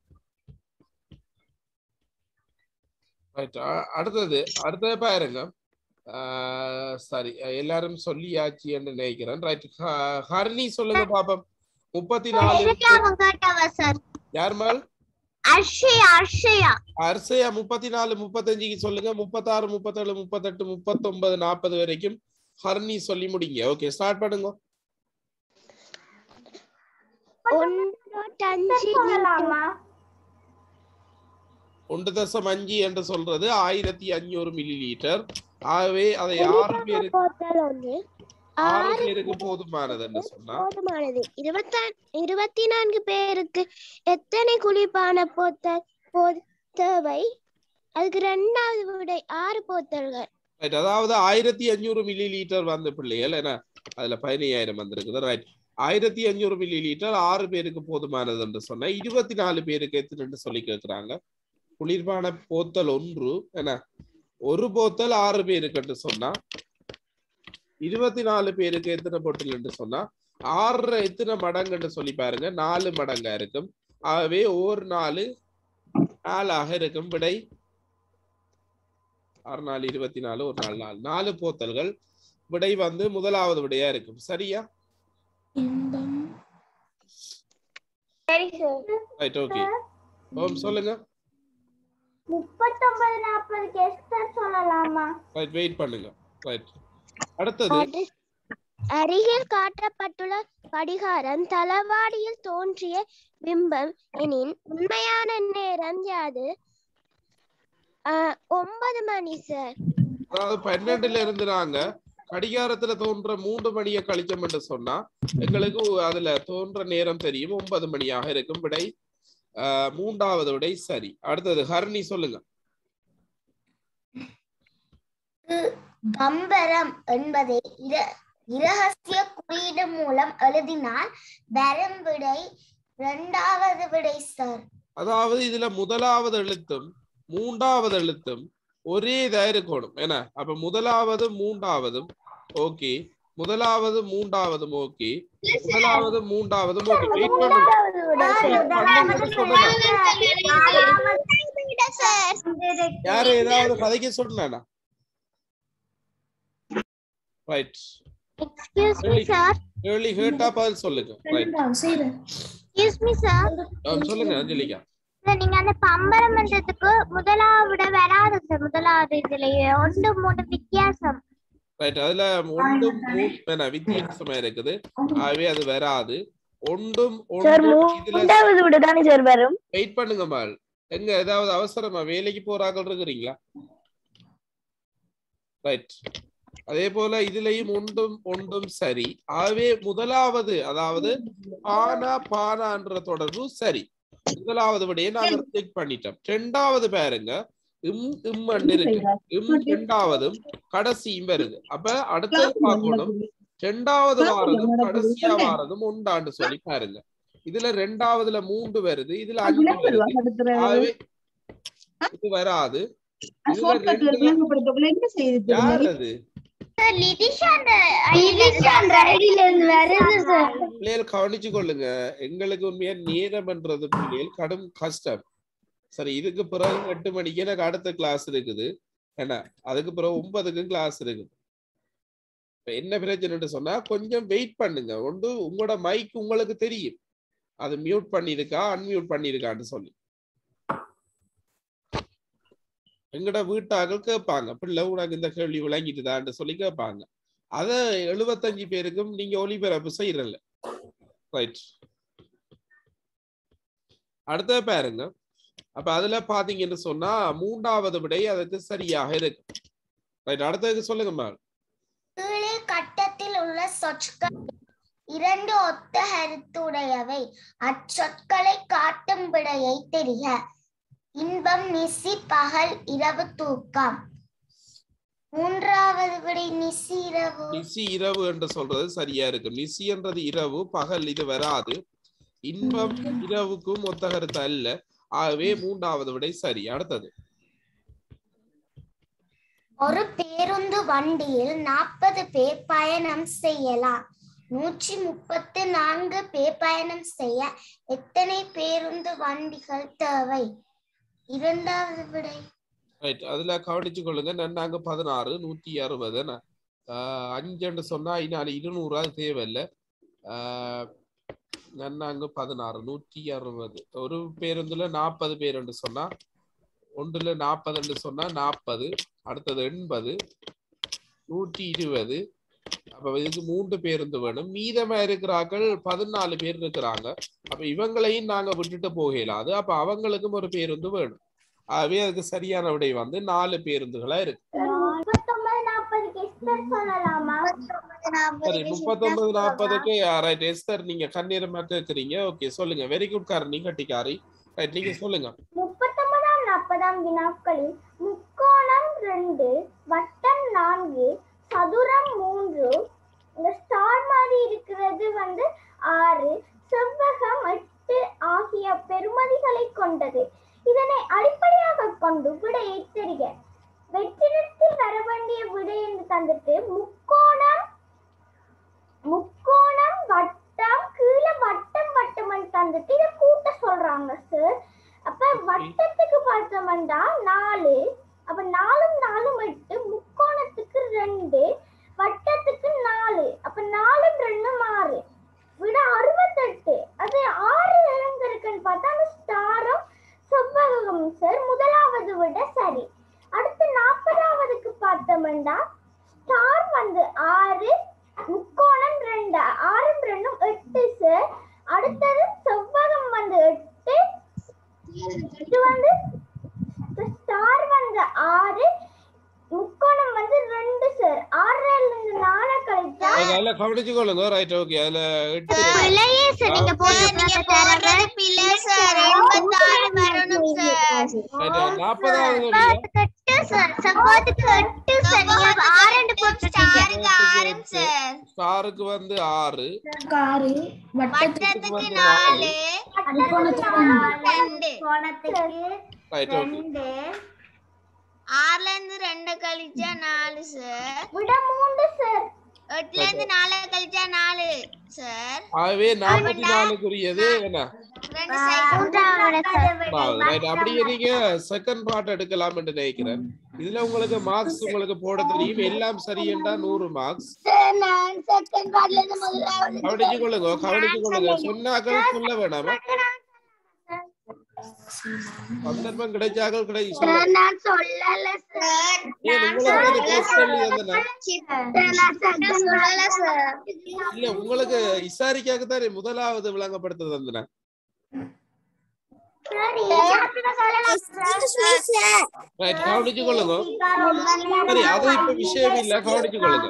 ரைட் அடுத்தது அடுத்தது பாருங்க ஆஹ் சரி எல்லாரும் சொல்லியாச்சு என்று நினைக்கிறேன் ரைட் ஹர்னி சொல்லுங்க பாப்போம் முப்பத்தி நாலு கேட்டவ சார் யார் மேல் அர்ஷயா அர்ஷயா அரிசையா முப்பத்தி நாலு முப்பத்தஞ்சுக்கு சொல்லுங்க முப்பத்தாறு முப்பத்தேழு முப்பத்தெட்டு முப்பத்தொன்பது நாற்பது வரைக்கும் ஹர்னி சொல்லி முடிங்க ஓகே ஸ்டார்ட் பண்ணுங்க ஒன்றோட்டஞ்சு சொல்லலாமா ஒன்று தசம் அஞ்சு என்று சொல்றது ஆயிரத்தி அஞ்சூறு மில்லி லிட்டர் ஆகவே அதை ஆறு பேருக்கு போத்தல் ஒன்று ஆறு ஆறு பேருக்கு போதுமானது என்று சொன்னா போதுமானது இருபத்தா இருபத்தி நான்கு பேருக்கு எத்தனை குளிப்பான போத்தல் போ- தேவை அதுக்கு ரெண்டாவது விடை ஆறு போத்தல்கள் ரைட் அதாவது ஆயிரத்தி அஞ்சூறு மில்லி லிட்டர் வந்த பிள்ளைகள் என்ன அதுல பதினையாயிரம் வந்திருக்குது ரைட் ஆயிரத்தி அஞ்சூறு மில்லி லிட்டர் ஆறு பேருக்கு போதுமானது என்று சொன்னா இருபத்தி நாலு பேருக்கு எத்தனைன்னு சொல்லி கேட்கிறாங்க குளிர்பான போத்தல் ஒன்று என்ன ஒரு போத்தல் ஆறு பேருக்கு என்று சொன்னா இருபத்தி நாலு பேருக்கு எத்தனை பொட்டில் என்று சொன்னா ஆறு எத்தனை மடங்குன்னு சொல்லி பாருங்க நாலு மடங்கா இருக்கும் ஆகவே ஒரு நாலு நாலாக இருக்கும் விடை ஆறு நாலு இருபத்தி நாலு ஒரு நாலு நாலு நாலு போத்தல்கள் விடை வந்து முதலாவது விடையா இருக்கும் சரியா சரி சார் ரைட் ஓகே ஓம் சொல்லுங்க முப்பத்தொன்பது நாற்பது கெஸ்டர் சொல்லலாமா ரைட் வெயிட் பண்ணுங்க ரைட் அடுத்தது அரு- அருகில் காட்டப்பட்டுள்ள படிகாரம் தளவாடியில் தோன்றிய பிம்பம் எனின் உண்மையான நேரம் யாது ஆஹ், ஒன்பது மணி சார் அதாவது பன்னெண்டுல இருந்து நாங்க கடிகாரத்துல தோன்ற மூன்று மணியை கழிச்சோம் என்று சொன்னா எங்களுக்கு அதுல தோன்ற நேரம் தெரியும் ஒன்பது மணியாக இருக்கும் விடை ஆஹ், மூன்றாவது விடை சரி அடுத்தது ஹரணி சொல்லுங்க பம்பரம் என்பதை இர- இரகசிய குறியீடு மூலம் எழுதினால் வரும் விடை இரண்டாவது விடை சார் அதாவது இதுல முதலாவது எழுத்தும் மூன்றாவது எழுத்தும் ஒரே இதா இருக்கணும் என்ன அப்ப முதலாவது மூன்றாவதும் ஓகே முதலாவது மூன்றாவதும் ஓகே முதலாவது மூன்றாவதும் ஓகே வெயிட் பண்ணுங்க பன்னெண்டு சொல்லுங்க யாரு ஏதாவது கதைக்க சொன்னானா right excuse me sir early ஹேட்டா பதில் சொல்லுங்க ரைட் எக்ஸ்கியூஸ் மீ சார் சொல்லுங்க அஞ்சலிகா நீங்க அந்த பம்பரம் பண்றதுக்கு முதலாவிட வராது சார் முதலாவது இதுலயே ஒன்று மூணு வித்தியாசம் ரைட் அதுல ஒன்றும் மூ- என்ன வித்தியாசமா இருக்குது ஆகவே அது வராது ஒன்றும் ஒன்றும் இதுல விட தானே சார் வரும் வெயிட் பண்ணுங்க மால் எங்க ஏதாவது அவசரமா வேலைக்கு போறாங்க இருக்கிறீங்களா ரைட் அதே போல இதுலயும் ஒன்றும் ஒன்றும் சரி ஆகவே முதலாவது அதாவது பானா பானான்ற தொடர்பு சரி முதலாவது விடையை நாங்க செக் பண்ணிட்டோம் ரெண்டாவது பாருங்க இம் இம்மன் இருக்கு இம் ரெண்டாவதும் கடைசியும் வருது அப்ப அடுத்தது பார்க்கணும் ரெண்டாவது வாரதும் கடைசியா வாரதும் உண்டாண்டு சொல்லி பாருங்க இதுல ரெண்டாவதுல மூன்று வருது இதுல அஞ்சு வருது ஆகவே இது வராது இதுல ரெண்டுல யார் அது பிள்ளைகள் கவனிச்சு கொள்ளுங்க எங்களுக்கு உண்மையா நேரம்ன்றது பிள்ளைகள் கடும் கஷ்டம் சரி இதுக்கு பிறகு எட்டு மணிக்கு எனக்கு அடுத்த கிளாஸ் இருக்குது என்ன அதுக்கு பிறகு ஒன்பதுக்கு கிளாஸ் இருக்குது இப்ப என்ன பிரச்சனைன்னு சொன்னா கொஞ்சம் வெயிட் பண்ணுங்க ஒன்று உங்களோட மைக் உங்களுக்கு தெரியும் அது மியூட் பண்ணியிருக்கா அன்மியூட் பண்ணியிருக்கான்னு சொல்லி எங்கட வீட்டாக்கள் கேட்பாங்க பிள்ளை உனக்கு இந்த கேள்வி விளங்கிட்டுதான்னு சொல்லி கேட்பாங்க அத எழுபத்தஞ்சு பேருக்கும் நீங்க ஒளிபரப்பு செய்யறல ரைட் அடுத்த பாருங்க அப்ப அதுல பாத்தீங்கன்னு சொன்னா மூன்றாவது விடை அதுக்கு சரியாக இருக்கு ரைட் அடுத்ததுக்கு சொல்லுங்க மேம் கீழே கட்டத்தில் உள்ள சொற்கள் இரண்டு ஒத்த கருத்துடையவை அச்சொற்களை காட்டும் விடையை தெரிய இன்பம் நிசி பகல் இரவு தூக்கம் மூன்றாவது விடை நிசி இரவு நிசி இரவு என்று சொல்றது சரியா இருக்கு நிசி என்றது இரவு பகல் இது வராது இன்பம் இரவுக்கும் ஒத்த கருத்து அல்ல ஆகவே மூன்றாவது விடை சரி அடுத்தது ஒரு பேருந்து வண்டியில் நாற்பது பேர் பயணம் செய்யலாம் நூற்றி முப்பத்து நான்கு பேர் பயணம் செய்ய எத்தனை பேருந்து வண்டிகள் தேவை இரண்டாவது விடை ரைட் அதுல கவனிச்சு கொள்ளுங்க நன்னாங்க பதினாறு நூத்தி அறுபது என்ன ஆஹ் அஞ்சுன்னு சொன்னா இதனால இருநூறு அது தேவையில்லை ஆஹ் நன்னாங்க பதினாறு நூத்தி அறுபது ஒரு பேருந்துல நாற்பது பேருன்னு சொன்னா ஒன்றுல நாற்பதுன்னு சொன்னா நாற்பது அடுத்தது எண்பது நூற்றி இருபது அப்ப இதுக்கு மூன்று பேருந்து வேணும் மீதமா இருக்கிறார்கள் பதினாலு பேர் இருக்கிறாங்க அப்ப இவங்களையும் நாங்க விட்டுட்டு போகலாது அப்ப அவங்களுக்கும் ஒரு பேருந்து வேணும் ஆகவே அதுக்கு சரியான விடை வந்து நாலு பேருந்துகளா இருக்கு முப்பத்தொன்பது நாற்பதுக்கு எஸ்டர் சொல்லலாமா சரி முப்பத்தொன்பது நாற்பதுக்கு ரைட் எஸ்தர் நீங்க கண்ணீரமா கேக்குறீங்க ஓகே சொல்லுங்க வெரி குட் காரணி கட்டிக்காரி ரைட் நீங்க சொல்லுங்க முப்பத்தொன்பதாம் நாற்பதாம் வினாக்களில் முக்கோணம் ரெண்டு வட்டம் நான்கு சதுரம் மூன்று இந்த ஸ்டார் மாதிரி இருக்கிறது வந்து ஆறு செவ்வகம் எட்டு ஆகிய பெருமதிகளை கொண்டது இதனை அடிப்படையாக கொண்டு விடையை தெரிக வெற்றிடத்தில் வர வேண்டிய விடை என்று தந்துட்டு முக்கோணம் முக்கோணம் வட்டம் கீழே வட்டம் வட்டம் தந்துட்டு இதை கூட்ட சொல்றாங்க சார் அப்ப வட்டத்துக்கு பார்த்தோம்னா நாலு அப்ப நாலும் நாலும் எட்டு முக்கோணத்துக்கு ரெண்டு வட்டத்துக்கு நாலு அப்ப நாலும் ரெண்டும் ஆறு விட அறுபத்தெட்டு அது ஆறு எங்க இருக்குன்னு பார்த்தா அந்த ஸ்டாரும் செவ்வகம் சார் முதலாவது விட சரி அடுத்து நாற்பதாவதுக்கு பார்த்தோம்னா ஸ்டார் வந்து ஆறு முக்கோணம் ரெண்டு ஆறும் ரெண்டும் எட்டு சார் அடுத்தது செவ்வகம் வந்து எட்டு இது வந்து ஸ்டார் வந்து ஆறு முக்கோணம் வந்து ரெண்டு சார் ஆறுல இருந்து நாலு கழிச்சா அதுல கவனிச்சு கொள்ளுங்க ரைட் ஓகே அதுல எட்டு பிள்ளையே சார் நீங்க போட்டு பிள்ளை சார் எண்பத்தாறு வரணும் சார் Right, நாற்பதாவது விடையா? எட்டு சார் சப்பாத்துக்கு எட்டு சார் நீங்க ஆரண்டு போட்டுட்டீங்க ஆரம் சார் ஸ்டாருக்கு வந்து ஆறு வட்டத்துக்கு நாலு ரெண்டு கோணத்துக்கு ரைட் ஓகே ரெண்டு ஆறுல இருந்து ரெண்டு கழிச்சா நாலு சார் விட மூன்று சார் எட்டுல இருந்து நாலு கழிச்சா நாலு சார் ஆகவே நாற்பத்தி நாலுக்குரியது என்ன ரெண்டு சைடு ரைட் அப்படியே நீங்க செகண்ட் பார்ட் எடுக்கலாம் என்று நினைக்கிறேன் இதுல உங்களுக்கு மார்க்ஸ் உங்களுக்கு போட தெரியும் எல்லாம் சரியண்டா நூறு மார்க்ஸ் நான் செகண்ட் பார்ட்ல இருந்து முதலாவது கவனிச்சு கொள்ளுங்க கவனிச்சு கொள்ளுங்க சொன்னாக்கள் சொல்ல வேணாமா சந்தர்ப்பம் கிடைச்சாக்கள் கிடை சொல்ல நான் சொல்லல சார் ஏன் உங்களுக்கு டெஸ்ட் எழுதி வந்தனா நான் செகண்ட் சொல்லல சார் இல்ல உங்களுக்கு விசாரிக்காக தானே முதலாவது விளங்கப்படுத்த தந்தன ரைட் கவனிச்சு கொள்ளுங்க சரி அது இப்ப விஷயம் இல்ல கவனிச்சு கொள்ளுங்க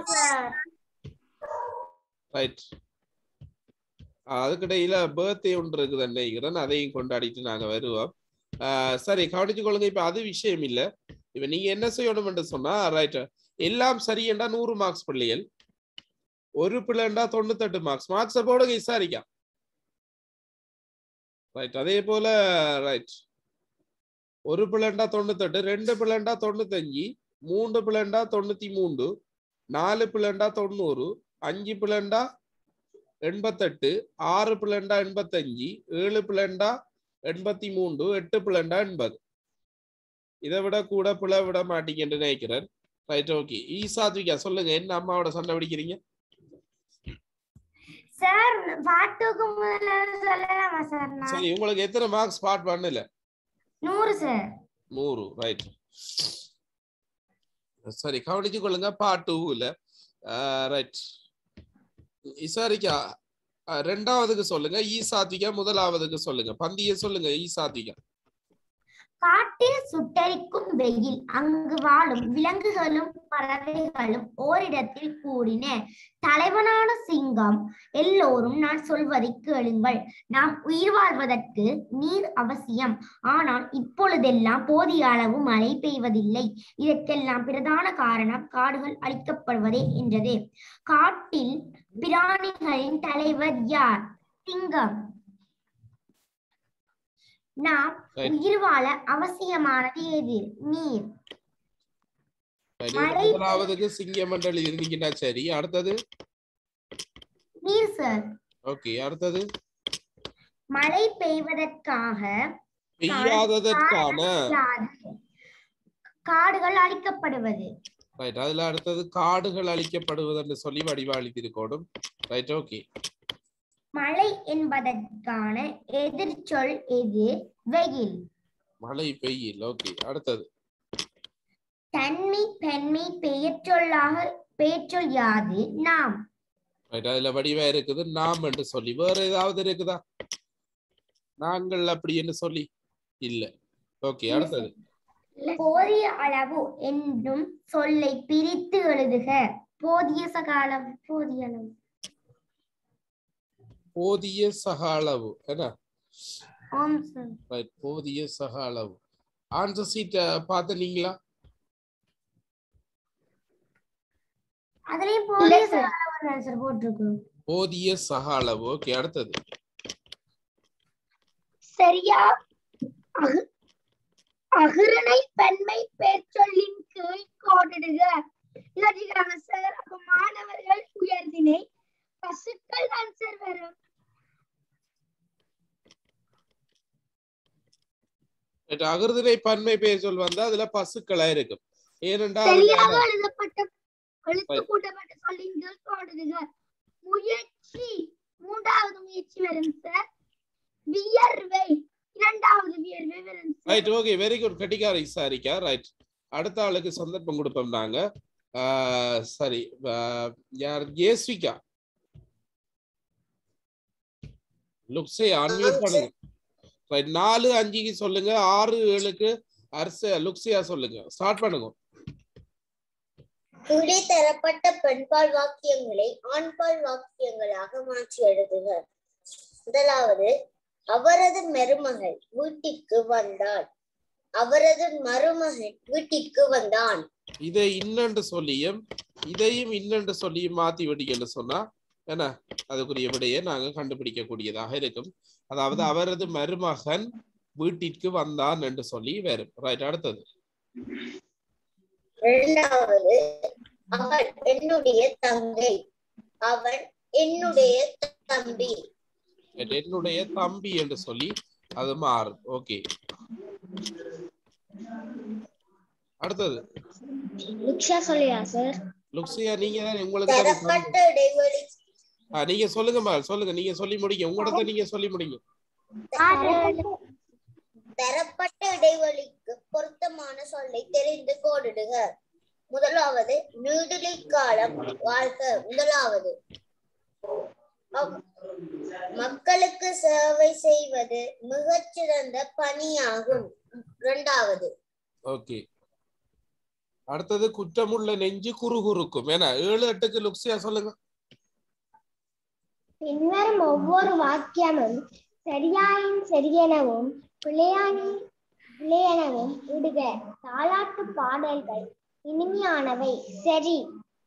ரைட் அதுக்கிடையில பர்த்டே ஒன்று இருக்குது நினைக்கிறேன் அதையும் கொண்டாடிட்டு நாங்க வருவோம் ஆஹ் சரி கவனிச்சு கொள்ளுங்க இப்ப அது விஷயம் இல்ல இப்ப நீங்க என்ன செய்யணும் என்று சொன்னா ரைட் எல்லாம் சரியண்டா நூறு மார்க்ஸ் பிள்ளைகள் ஒரு பிள்ளைண்டா தொண்ணூத்தெட்டு மார்க்ஸ் மார்க்ஸை போடுங்க விசாரிக்கா ரைட் அதே போல ரைட் ஒரு பிள்ளைண்டா தொண்ணூத்தெட்டு ரெண்டு பிள்ளைண்டா தொண்ணூத்தஞ்சு மூன்று பிள்ளைண்டா தொண்ணூத்தி மூன்று நாலு பிள்ளைண்டா தொண்ணூறு அஞ்சு பிள்ளைண்டா எண்பத்தெட்டு ஆறு பிள்ளைண்டா எண்பத்தஞ்சு ஏழு பிள்ளைண்டா எண்பத்தி மூன்று எட்டு பிள்ளைண்டா எண்பது இதை விட கூட பிள்ளை விட மாட்டீங்கன்னு நினைக்கிறேன் ரைட் ஓகே ஈ சாத்விகா சொல்லுங்க என்ன அம்மாவோட சண்டை பிடிக்கிறீங்க சார் பாட்டுக்கு முதல்ல சொல்லலாமா சார் நான் சரி உங்களுக்கு எத்தனை மார்க்ஸ் ஸ்பாட் பண்ணல நூறு சார் நூறு ரைட் சரி கவனிச்சு கொள்ளுங்க பார்ட் டூல ரைட் இசாரிக்கா அஹ், ரெண்டாவதுக்கு சொல்லுங்க ஈ சாத்விகா முதலாவதுக்கு சொல்லுங்க பந்திய சொல்லுங்க ஈ சாத்விகா காட்டில் சுட்டரிக்கும் வெயில் அங்கு வாழும் விலங்குகளும் பறவைகளும் ஓரிடத்தில் கூடின தலைவனான சிங்கம் எல்லோரும் நான் சொல்வதை கேளுங்கள் நாம் உயிர் வாழ்வதற்கு நீர் அவசியம் ஆனால் இப்பொழுதெல்லாம் போதிய அளவு மழை பெய்வதில்லை இதற்கெல்லாம் பிரதான காரணம் காடுகள் அழிக்கப்படுவதே என்றது காட்டில் பிராணிகளின் தலைவர் யார் சிங்கம் நாம் Right. உயிர் வாழ அவசியமானது எது நீர் Right, மழை முதலாவதுக்கு சிங்க மண்டல் இருந்தீங்கன்னா சரி அடுத்தது நீர் சார் ஓகே அடுத்தது மழை பெய்வதற்காக பெய்யாததற்கான இல்லாது காடுகள் அழிக்கப்படுவது ரைட் அதுல அடுத்தது காடுகள் அழிக்கப்படுவதுன்னு சொல்லி வடிவாளித்திருக்கணும் ரைட் ஓகே மழை என்பதற்கான எதிர்ச்சொல் எது வெயில் மழை பெய்யில் ஓகே அடுத்தது தன்மை பெண்மை பெயர்ச்சொல்லாக பெயர்ச்சொல் யாது நாம் ரைட் அதுல வடிவா இருக்குது நாம் என்று சொல்லி வேற ஏதாவது இருக்குதா நாங்கள் அப்படி என்று சொல்லி இல்ல ஓகே அடுத்தது போதிய அளவு என்னும் சொல்லை பிரித்து எழுதுக போதிய சகாலம் போதிய அளவு போதிய சக அளவு என்ன ஆம் சார் ரைட் போதிய சக அளவு ஆன்சர் சீட் பார்த்து நீங்களா அதுலயும் போதிய சகாலம் ஆன்சர் போட்டிருக்கு போதிய சக அளவு ஓகே அடுத்தது சரியா அகு- அகுரணை பெண்மை பேச்சொல்லின் கீழ் கோடிடுக இலட்சிக்கிறாங்க சார் அப்ப மாணவர்கள் உயர்தினை பசுக்கள் தான் சார் வரும் ரைட் அகிருதினை பன்மை பெயர் சொல் வந்தா அதுல பசுக்களா இருக்கும் ஏனென்றால் சரியாக அதுல- எழுதப்பட்ட எழுத்து கூட்டப்பட்ட சொல்லின் கீழ் கோடிடுக முயற்சி மூன்றாவது முயற்சி வரும் சார் வியர்வை இரண்டாவது வியர்வை வரும் sir right okay very good கட்டிக்கார விசாரிக்கா ரைட் அடுத்த ஆளுக்கு சந்தர்ப்பம் கொடுப்போம் நாங்க ஆஹ் சரி ஆஹ் யார் ஜேஸ்விகா லுக்ஸே அன்மியூட் பண்ணுங்க ரைட் நாலு அஞ்சுக்கு சொல்லுங்க ஆறு ஏழுக்கு அரச லுக்ஸியா சொல்லுங்க ஸ்டார்ட் பண்ணுங்க கீழே தரப்பட்ட பெண்பால் வாக்கியங்களை ஆண்பால் வாக்கியங்களாக மாற்றி எழுதுக முதலாவது அவரது மருமகள் வீட்டிற்கு வந்தாள் அவரது மருமகன் வீட்டிற்கு வந்தான் இதை இன்னென்று சொல்லியும் இதையும் இன்னென்று சொல்லியும் மாத்தி விட்டீங்கன்னு சொன்னா என்ன அதுக்குரிய விடையை நாங்க கண்டுபிடிக்க கூடியதாக இருக்கும் அதாவது அவரது மருமகன் வீட்டிற்கு வந்தான் என்று சொல்லி வரும் ரைட் அடுத்தது இரண்டாவது அவள் என்னுடைய தங்கை அவன் என்னுடைய தம்பி Right, என்னுடைய தம்பி என்று சொல்லி அது மாறும் ஓகே அடுத்தது லுக்ஷா சொல்லியா சார் லுக்ஸியா நீங்க தான் உங்களுக்கு தான் தரப்பட்ட இடைவெளி ஆ, நீங்க சொல்லுங்க மா சொல்லுங்க நீங்க சொல்லி முடிங்க உங்களோட நீங்க சொல்லி முடிங்க தரப்பட்ட இடைவெளிக்கு பொருத்தமான சொல்லை தெரிந்து கோடிடுக முதலாவது நீடுழி காலம் வாழ்க முதலாவது அவ்- மக்களுக்கு சேவை செய்வது மிகச்சிறந்த பணியாகும் இரண்டாவது ஓகே அடுத்தது குற்றமுள்ள நெஞ்சு குறுகுறுக்கும் ஏன்னா ஏழு எட்டுக்கு லுக்ஸியா சொல்லுங்க பின்வரும் ஒவ்வொரு வாக்கியமும் சரியாயின் சரியெனவும் பிழையாயின் பிழையெனவும் விடுக தாலாட்டு பாடல்கள் இனிமையானவை சரி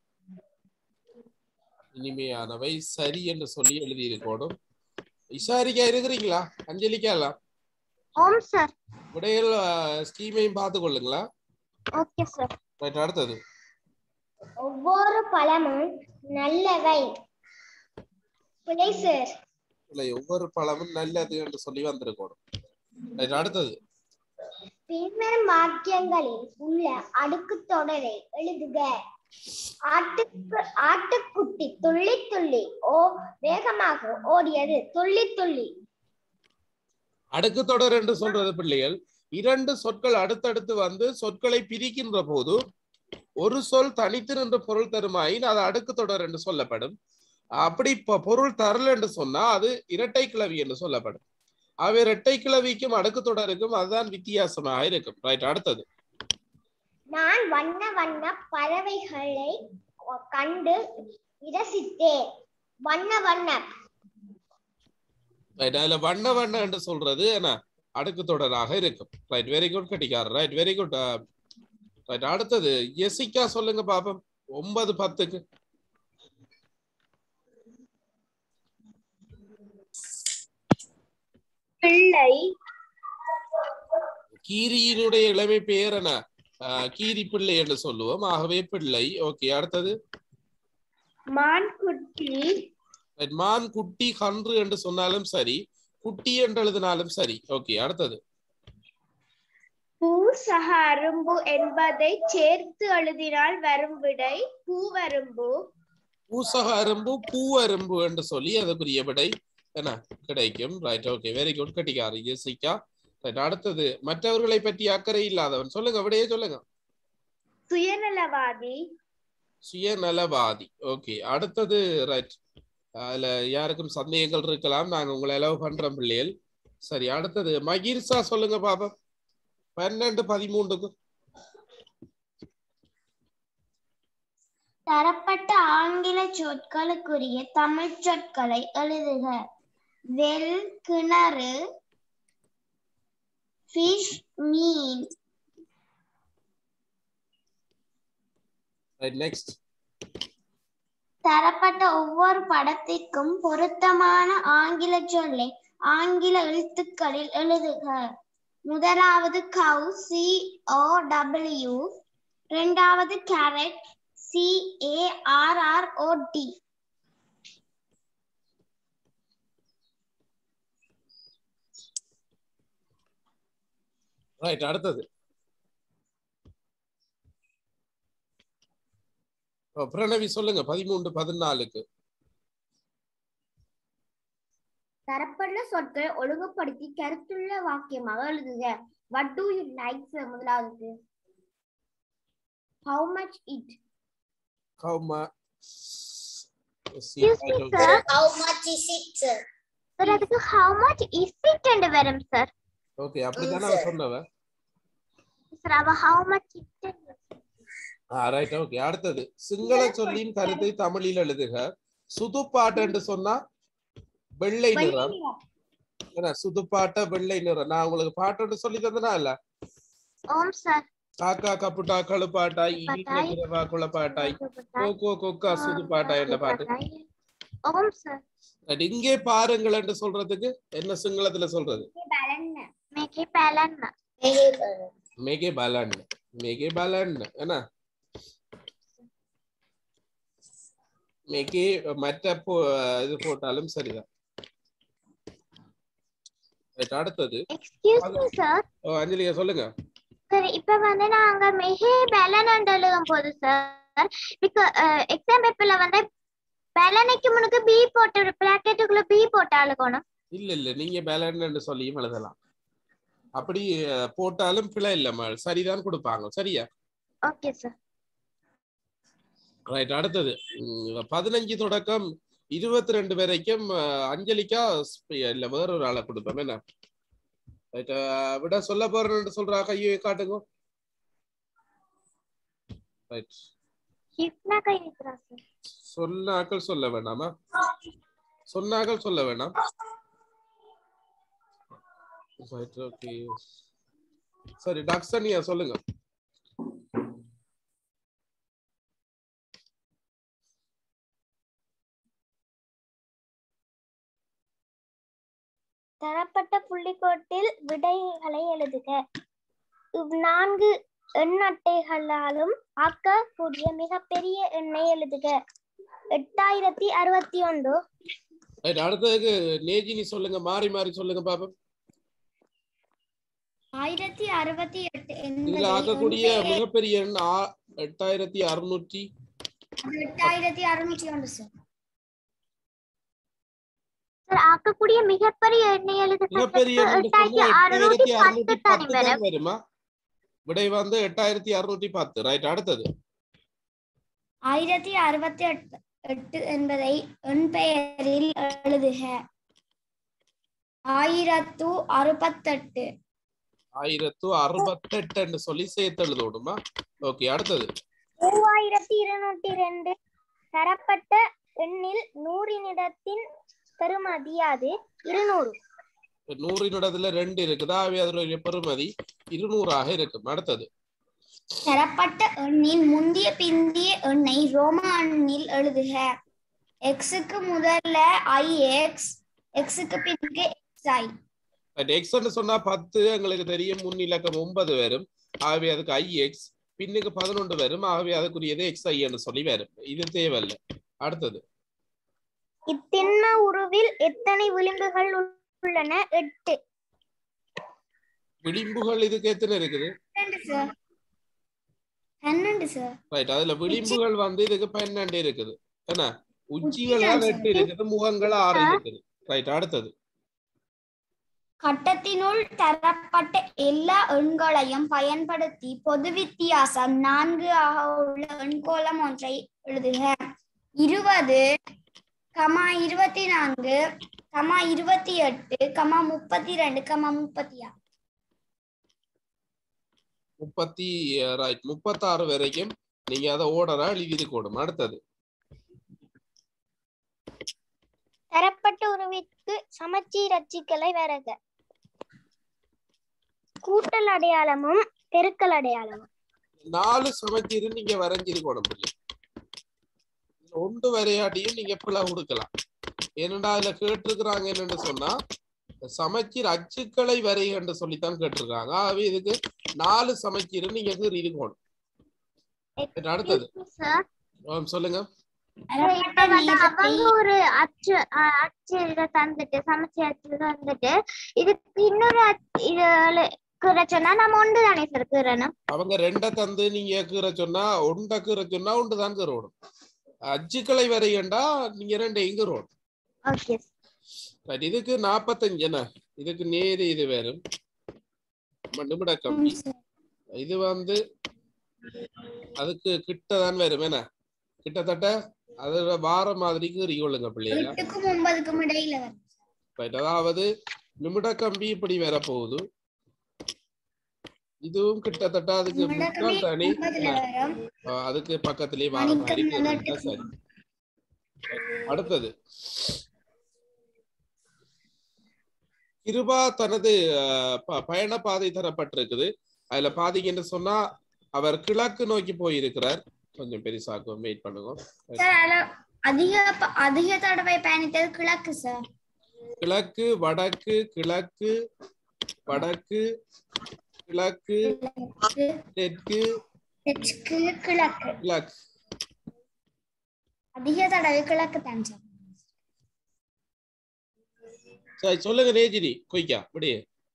இனிமையானவை சரி என்று சொல்லி எழுதி இருக்கணும் இஷாரிக்கா இருக்கிறீங்களா அஞ்சலிக்கா எல்லாம் ஓம் சார் விடைகள் ஸ்கீமையும் பார்த்து கொள்ளுங்களா ஓகே சார் ரைட் அடுத்தது ஒவ்வொரு பழமும் நல்லவை பிழை சார் இல்லை ஒவ்வொரு பழமும் நல்லது என்று சொல்லி வந்திருக்கணும் ரைட் அடுத்தது பின்வரும் வாக்கியங்களில் உள்ள அடுக்கு தொடரை எழுதுக ஆட்டுக்கு ஆட்டுக்குட்டி துள்ளி துள்ளி ஓ வேகமாக ஓடியது துள்ளி துள்ளி அடுக்கு தொடர் என்று சொல்றது பிள்ளைகள் இரண்டு சொற்கள் அடுத்தடுத்து வந்து சொற்களை பிரிக்கின்ற போது ஒரு சொல் தனித்து நின்ற பொருள் தருமாயின் அது அடுக்கு தொடர் என்று சொல்லப்படும் அப்படி இப்ப பொருள் தரல் என்று சொன்னா அது இரட்டை கிளவி என்று சொல்லப்படும் அவை இரட்டை கிளவிக்கும் அடுக்கு தொடருக்கும் அதுதான் வித்தியாசமாக இருக்கும் ரைட் அடுத்தது நான் வண்ண வண்ண பறவைகளை கண்டு இரசித்தேன் வண்ண வண்ண ரைட் அதுல வண்ண வண்ண என்று சொல்றது என்ன அடுக்கு தொடராக இருக்கும் ரைட் வெரி குட் கட்டிக்கார் ரைட் வெரி குட் ரைட் அடுத்தது எசிக்கா சொல்லுங்க பாப்போம் ஒன்பது பத்துக்கு பிள்ளை கீரியினுடைய இளமை பெயர் என்ன ஆஹ் கீரி பிள்ளை என்று சொல்லுவோம் ஆகவே பிள்ளை ஓகே அடுத்தது மான்குட்டி Right, மான் குட்டி கன்று என்று சொன்னாலும் சரி குட்டி என்று எழுதினாலும் சரி ஓகே அடுத்தது பூ சக அரும்பு என்பதை சேர்த்து எழுதினால் வரும் விடை பூவரும்பு பூசக அரும்பு பூ அரும்பு என்று சொல்லி அதுக்குரிய விடை என்ன கிடைக்கும் ரைட் ஓகே வெரி குட் கட்டிக்காரு ஜெசிகா ரைட் அடுத்தது மற்றவர்களை பற்றி அக்கறை இல்லாதவன் சொல்லுங்க விடையே சொல்லுங்க சுயநலவாதி சுயநலவாதி ஓகே அடுத்தது ரைட் அதுல யாருக்கும் சந்தேகங்கள் இருக்கலாம் நாங்க உங்களை அலோவ் பண்றோம் பிள்ளைகள் சரி அடுத்தது மகிர்சா சொல்லுங்க பாப்பா பன்னெண்டு பதிமூன்றுக்கு தரப்பட்ட ஆங்கில சொற்களுக்குரிய தமிழ் சொற்களை எழுதுக வெல் கிணறு ஃபிஷ் மீன் ரைட் நெக்ஸ்ட் தரப்பட்ட ஒவ்வொரு படத்திற்கும் பொருத்தமான ஆங்கில சொல்லை ஆங்கில எழுத்துக்களில் எழுதுக முதலாவது கவு சி ஓ டபிள்யூ இரண்டாவது carrot C A R R O T right அடுத்தது ஓ, பிரணவி சொல்லுங்க பதிமூன்று பதினாலுக்கு தரப்பட்ட சொற்களை ஒழுங்குபடுத்தி கருத்துள்ள வாக்கியமாக எழுதுக what do you like sir முதலாவது how much it How much? Excuse me, sir. How much is it, sir? Sir அதுக்கு ஹவு மச் இஸ் இட் என்று வரும் சார் ஓகே அப்படித்தானே அவ சொன்னவ சார் அவ how much it right okay அடுத்தது சிங்கள சொல்லின் கருத்தை தமிழில் எழுதுக சுதுப்பாட்டு என்று சொன்னா வெள்ளை நிறம் என்ன சுதுப்பாட்ட வெள்ளை நிறம் நான் உங்களுக்கு பாட்டு சொல்லி தந்தனா இல்ல ஓம் சார் காக்கா கப்புட்டா கழுப்பாட்டாய் பாட்டாய். இரவா குளப்பாட்டாய் கோகோ கொக்கா சுதுப்பாட்டாய் என்ற பாட்டு ஓம் சார் Right, இங்கே பாருங்கள் என்று சொல்றதுக்கு என்ன சிங்களத்துல சொல்றது மேகே பேலன் மேகே பலன் மேகே பலன் என்ன மேகே மற்ற போ இது போட்டாலும் சரிதான் Right, அடுத்தது எக்ஸ்கியூஸ் மீ சார் ஓ, அஞ்சலியா சொல்லுங்க சார் இப்ப வந்து நாங்க மெஹே பேலன் எழுதும் போது சார் எக்ஸாம் பேப்பர்ல வந்து பேலனைக்கு முன்னுக்கு பி போட்டு பிராக்கெட்டுக்குள்ள பி போட்டு அழுகணும் இல்ல இல்ல நீங்க பேலன் என்று சொல்லியும் எழுதலாம் அப்படி அஹ், போட்டாலும் பிழை இல்லம்மா சரிதான் கொடுப்பாங்க சரியா ஓகே சார் ரைட் அடுத்தது உம், பதினஞ்சு தொடக்கம் இருபத்தி ரெண்டு வரைக்கும் அஹ், அஞ்சலிக்கா ஸ்ப- இல்ல வேற ஒரு ஆளை கொடுப்போம் என்ன Right, அஹ், விட சொல்ல போறேன்னு சொல்றா கையை காட்டுங்க ரைட் ஷிப்னா கை வைக்கிறா சார் சொன்னாக்கள் சொல்ல வேண்டாமா சொன்னாக்கள் சொல்ல வேண்டாம் ரைட் ஓகே சரி டாக்டர் சொல்லுங்க தரப்பட்ட புள்ளிக்கோட்டில் விடைகளை எழுதுக இவ் நான்கு எண் அட்டைகளாலும் ஆக்கக்கூடிய மிகப்பெரிய எண்ணை எழுதுக எட்டாயிரத்தி அறுபத்தி ஒன்று ரைட் அடுத்ததுக்கு நேஜினி சொல்லுங்க மாறி மாறி சொல்லுங்க பாப்போம் ஆயிரத்தி அறுபத்தி எட்டு இதுல ஆக்கக்கூடிய மிகப்பெரிய எண் ஆ- எட்டாயிரத்தி அறுநூற்றி எட்டாயிரத்தி அறுநூற்றி ஒன்று சார் சார் ஆக்கக்கூடிய மிகப்பெரிய எண்ணை எழுதுக மிகப்பெரிய எண் என்று எட்டாயிரத்தி சொன்னா அறுநூத்தி எட்டாயிரத்தி பத்து அறுநூற்றி தானே பத்து வரும் தான் வருமா விடை வந்து எட்டாயிரத்தி அறுநூற்றி பத்து ரைட் அடுத்தது ஆயிரத்தி அறுபத்தி எட்டு எட்டு என்பதை எண் பெயரில் எழுதுக ஆயிரத்து அறுபத்தெட்டு ஆயிரத்து அறுபத்தெட்டு சொல்லி சேர்த்து எழுதணுமா ஓகே அடுத்தது மூவாயிரத்தி இருநூற்றி ரெண்டு தரப்பட்ட எண்ணில் நூறினிடத்தின் பெறுமதியாது இருநூறு நூறின் இடத்துல ரெண்டு இருக்குதா அவை அதனுடைய பெறுமதி இருநூறாக இருக்கும் அடுத்தது தரப்பட்ட எண்ணின் முந்திய பிந்திய எண்ணை ரோம எண்ணில் எழுதுக எக்ஸுக்கு முதல்ல ஐ எக்ஸ் எக்ஸுக்கு பின்னுக்கு எக்ஸ் ஐ எக்ஸ் சொன்னா பத்து எங்களுக்கு தெரியும் முன்னிலக்கம் ஒன்பது வரும் ஆகவே அதுக்கு ஐ எக்ஸ் பின்னுக்கு பதினொன்று வரும் ஆகவே அதுக்குரியது எக்ஸ் ஐ என்று சொல்லி வரும் இது தேவையில்லை அடுத்தது இத்திண்ம உருவில் எத்தனை விளிம்புகள் உள்ளன எட்டு விளிம்புகள் இதுக்கு எத்தனை இருக்குது பன்னெண்டு சார் பன்னெண்டு சார் ரைட் அதுல விளிம்புகள் வந்து இதுக்கு பன்னெண்டு இருக்குது என்ன உச்சிகள் தான் எட்டு இருக்குது முகங்கள் ஆறு இருக்குது ரைட் அடுத்தது கட்டத்தினுள் தரப்பட்ட எல்லா எண்களையும் பயன்படுத்தி பொது வித்தியாசம் நான்கு ஆக உள்ள எண்கோளம் ஒன்றை எழுதுக இருபது கமா இருபத்தி நான்கு கமா இருபத்தி எட்டு கமா முப்பத்தி ரெண்டு கமா முப்பத்தி ஆறு முப்பத்தி ரைட் முப்பத்தாறு வரைக்கும் நீங்க அதை ஓடரா எழுதி கூடும் அடுத்தது தரப்பட்ட உருவிற்கு சமச்சீர் அச்சுக்களை வரைக கூட்டல் அடையாளமும் பெருக்கல் அடையாளமும் நாலு சமச்சீரு நீங்க வரைஞ்சிருக்கணும் முடியும் ஒன்று வரையாட்டியும் நீங்க பிள்ளை கொடுக்கலாம் ஏனெண்டா அதுல கேட்டிருக்கிறாங்க என்னன்னு சொன்னா சமச்சீர் அச்சுக்களை வரைகன்னு சொல்லித்தான் கேட்டிருக்காங்க ஆகவே இதுக்கு நாலு சமச்சீரு நீங்க இருக்கணும் அடுத்தது சார் ஆம், சொல்லுங்க இப்ப வந்து அவங்க ஒரு அச்சு அ- அச்சு இத தந்துட்டு சமைச்ச அச்சு தந்துட்டு இதுக்கு இன்னொரு அச்சு- இதுல கீரை சொன்னா நம்ம ஒன்று தானே சார் கீரணும் அவங்க ரெண்டை தந்து நீங்க கீரை சொன்னா ஒன்றை கீரை சொன்னா ஒன்று தான் கீரோடும் அச்சுக்களை வரையண்டா நீங்க ரெண்டு எங்க ரோடும் ஓகே Right, இதுக்கு நாப்பத்தஞ்சு என்ன இதுக்கு நேரு இது வரும் நம்ம நிமிட கம்பி இது வந்து அதுக்கு கிட்டதான் வரும் என்ன கிட்டத்தட்ட அதுல வார மாதிரி கீறிக்கொள்ளுங்க பிள்ளைங்களா எட்டுக்கும் ஒன்பதுக்கும் இடையில வரும் Right, அதாவது நிமிட கம்பி இப்படி வர போகுது இதுவும் கிட்டத்தட்ட அதுக்கு முக்கால் தனி ஒன்பதுல வரும் அஹ் அதுக்கு பக்கத்திலேயே வார மணிக்கு மாதிரி மேல கீறிட்டா சரி அடுத்தது கிருபா தனது அஹ், ப- பயண பாதை தரப்பட்டிருக்குது அதுல பாத்தீங்கன்னு சொன்னா அவர் கிழக்கு நோக்கி போயிருக்கிறார் கொஞ்சம் பெருசாக்கும் வெயிட் பண்ணுங்க சார் அதுல அதிக ப- அதிக தடவை பயணித்தது கிழக்கு சார் கிழக்கு வடக்கு கிழக்கு வடக்கு கிழக்கு தெற்கு தெற்கு கிழக்கு கிழக்கு அதிக தடவை கிழக்கு தான் சார் சரி சொல்லுங்க நேஜினி கொய்க்கா இப்படியே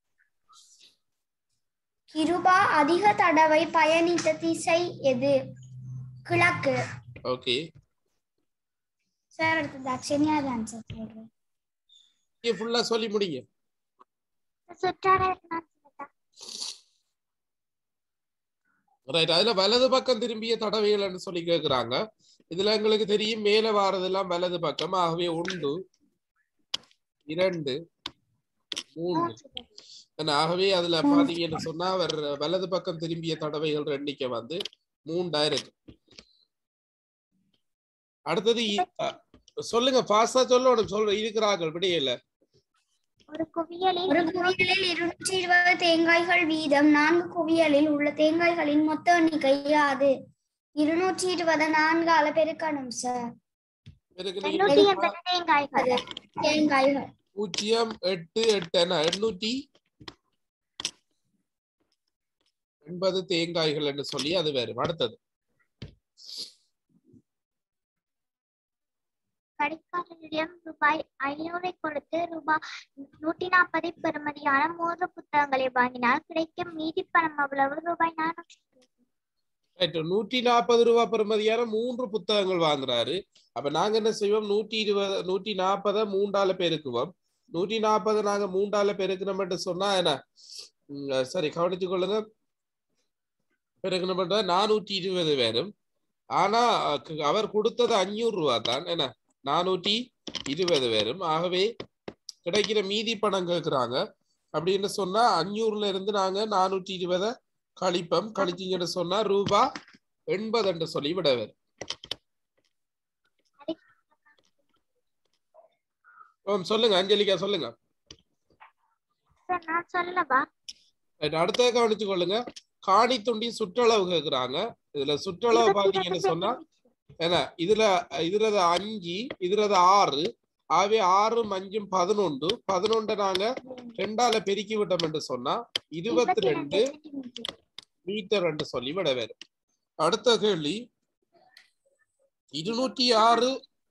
கிருபா அதிக தடவை பயணித்த திசை எது கிழக்கு ஓகே சார் அடுத்து தட்சணியா தான் சார் சொல்றேன் ஃபுல்லா சொல்லி முடிங்க சுற்றாட ரைட் அதுல வலது பக்கம் திரும்பிய தடவைகள்னு சொல்லி கேக்குறாங்க இதுல எங்களுக்கு தெரியும் மேல வாரதெல்லாம் வலது பக்கம் ஆகவே ஒன்று இரண்டு மூன்று என்ன, ஆகவே அதுல பாத்தீங்கன்னு சொன்னா அவர் வலது பக்கம் திரும்பிய தடவைகள் எண்ணிக்கை வந்து மூண்டா இருக்கு அடுத்தது இ- அ, சொல்லுங்க ஃபாஸ்டா சொல்லணும் சொல்ற இருக்கிறார்கள் விடையில ஒரு குவியலில் ஒரு குவியலில் இருநூற்றி இருபது தேங்காய்கள் வீதம் நான்கு குவியலில் உள்ள தேங்காய்களின் மொத்த எண்ணிக்கை யாது இருநூற்றி இருபது நான்கால பெருக்கணும் சார் இருக்கு நீங்க எண்ணூத்தி எண்பது தேங்காய்கள் தேங்காய்கள் பூஜ்ஜியம் எட்டு எட்டு என்ன எண்ணூத்தி எண்பது தேங்காய்கள் என்று சொல்லி அது வரும் அடுத்தது கடைக்காரரிடம் ரூபாய் ஐநூறை கொடுத்து ரூபாய் நூற்றி நாற்பதை பெறுமதியான மூன்று புத்தகங்களை வாங்கினால் கிடைக்கும் மீதி பணம் அவ்வளவு ரூபாய் நானூற்றி ரைட் நூற்றி நாற்பது ரூபாய் பெறுமதியான மூன்று புத்தகங்கள் வாங்குறாரு அப்ப நாங்க என்ன செய்வோம் நூற்றி இருபது நூற்றி நாற்பதை மூன்றால பெருக்குவோம் நூற்றி நாற்பது நாங்க மூன்றால பெருக்கணும்னு சொன்னா என்ன ம், சரி கவனிச்சு கொள்ளுங்க பெருக்கணும் நானூற்றி இருபது பேரும் ஆனா அ- அவர் கொடுத்தது அஞ்சூறு ரூபா தான் என்ன நானூற்றி இருபது பேரும் ஆகவே கிடைக்கிற மீதி பணம் கேட்குறாங்க அப்படின்னு சொன்னா அஞ்சூறுல இருந்து நாங்க நானூற்றி இருபதை கழிப்பம் கழிச்சிங்கன்னு சொன்னா ரூபா எண்பது என்று சொல்லி விடவர் ஓம் சொல்லுங்க அஞ்சலிகா சொல்லுங்க சார் நான் சொல்லவா Right, அடுத்தது கவனிச்சு கொள்ளுங்க காணி துண்டி சுற்றளவு கேக்குறாங்க இதுல சுற்றளவு பாத்தீங்கன்னு சொன்னா என்ன இதுல இதுல அஞ்சு இதுல ஆறு ஆகவே ஆறு அஞ்சும் பதினொன்று பதினொன்றை நாங்க ரெண்டால பெருக்கி விட்டோம் என்று சொன்னா இருபத்தி ரெண்டு மீட்டர் என்று சொல்லி விட வேறு அடுத்த கேள்வி இருநூற்றி ஆறு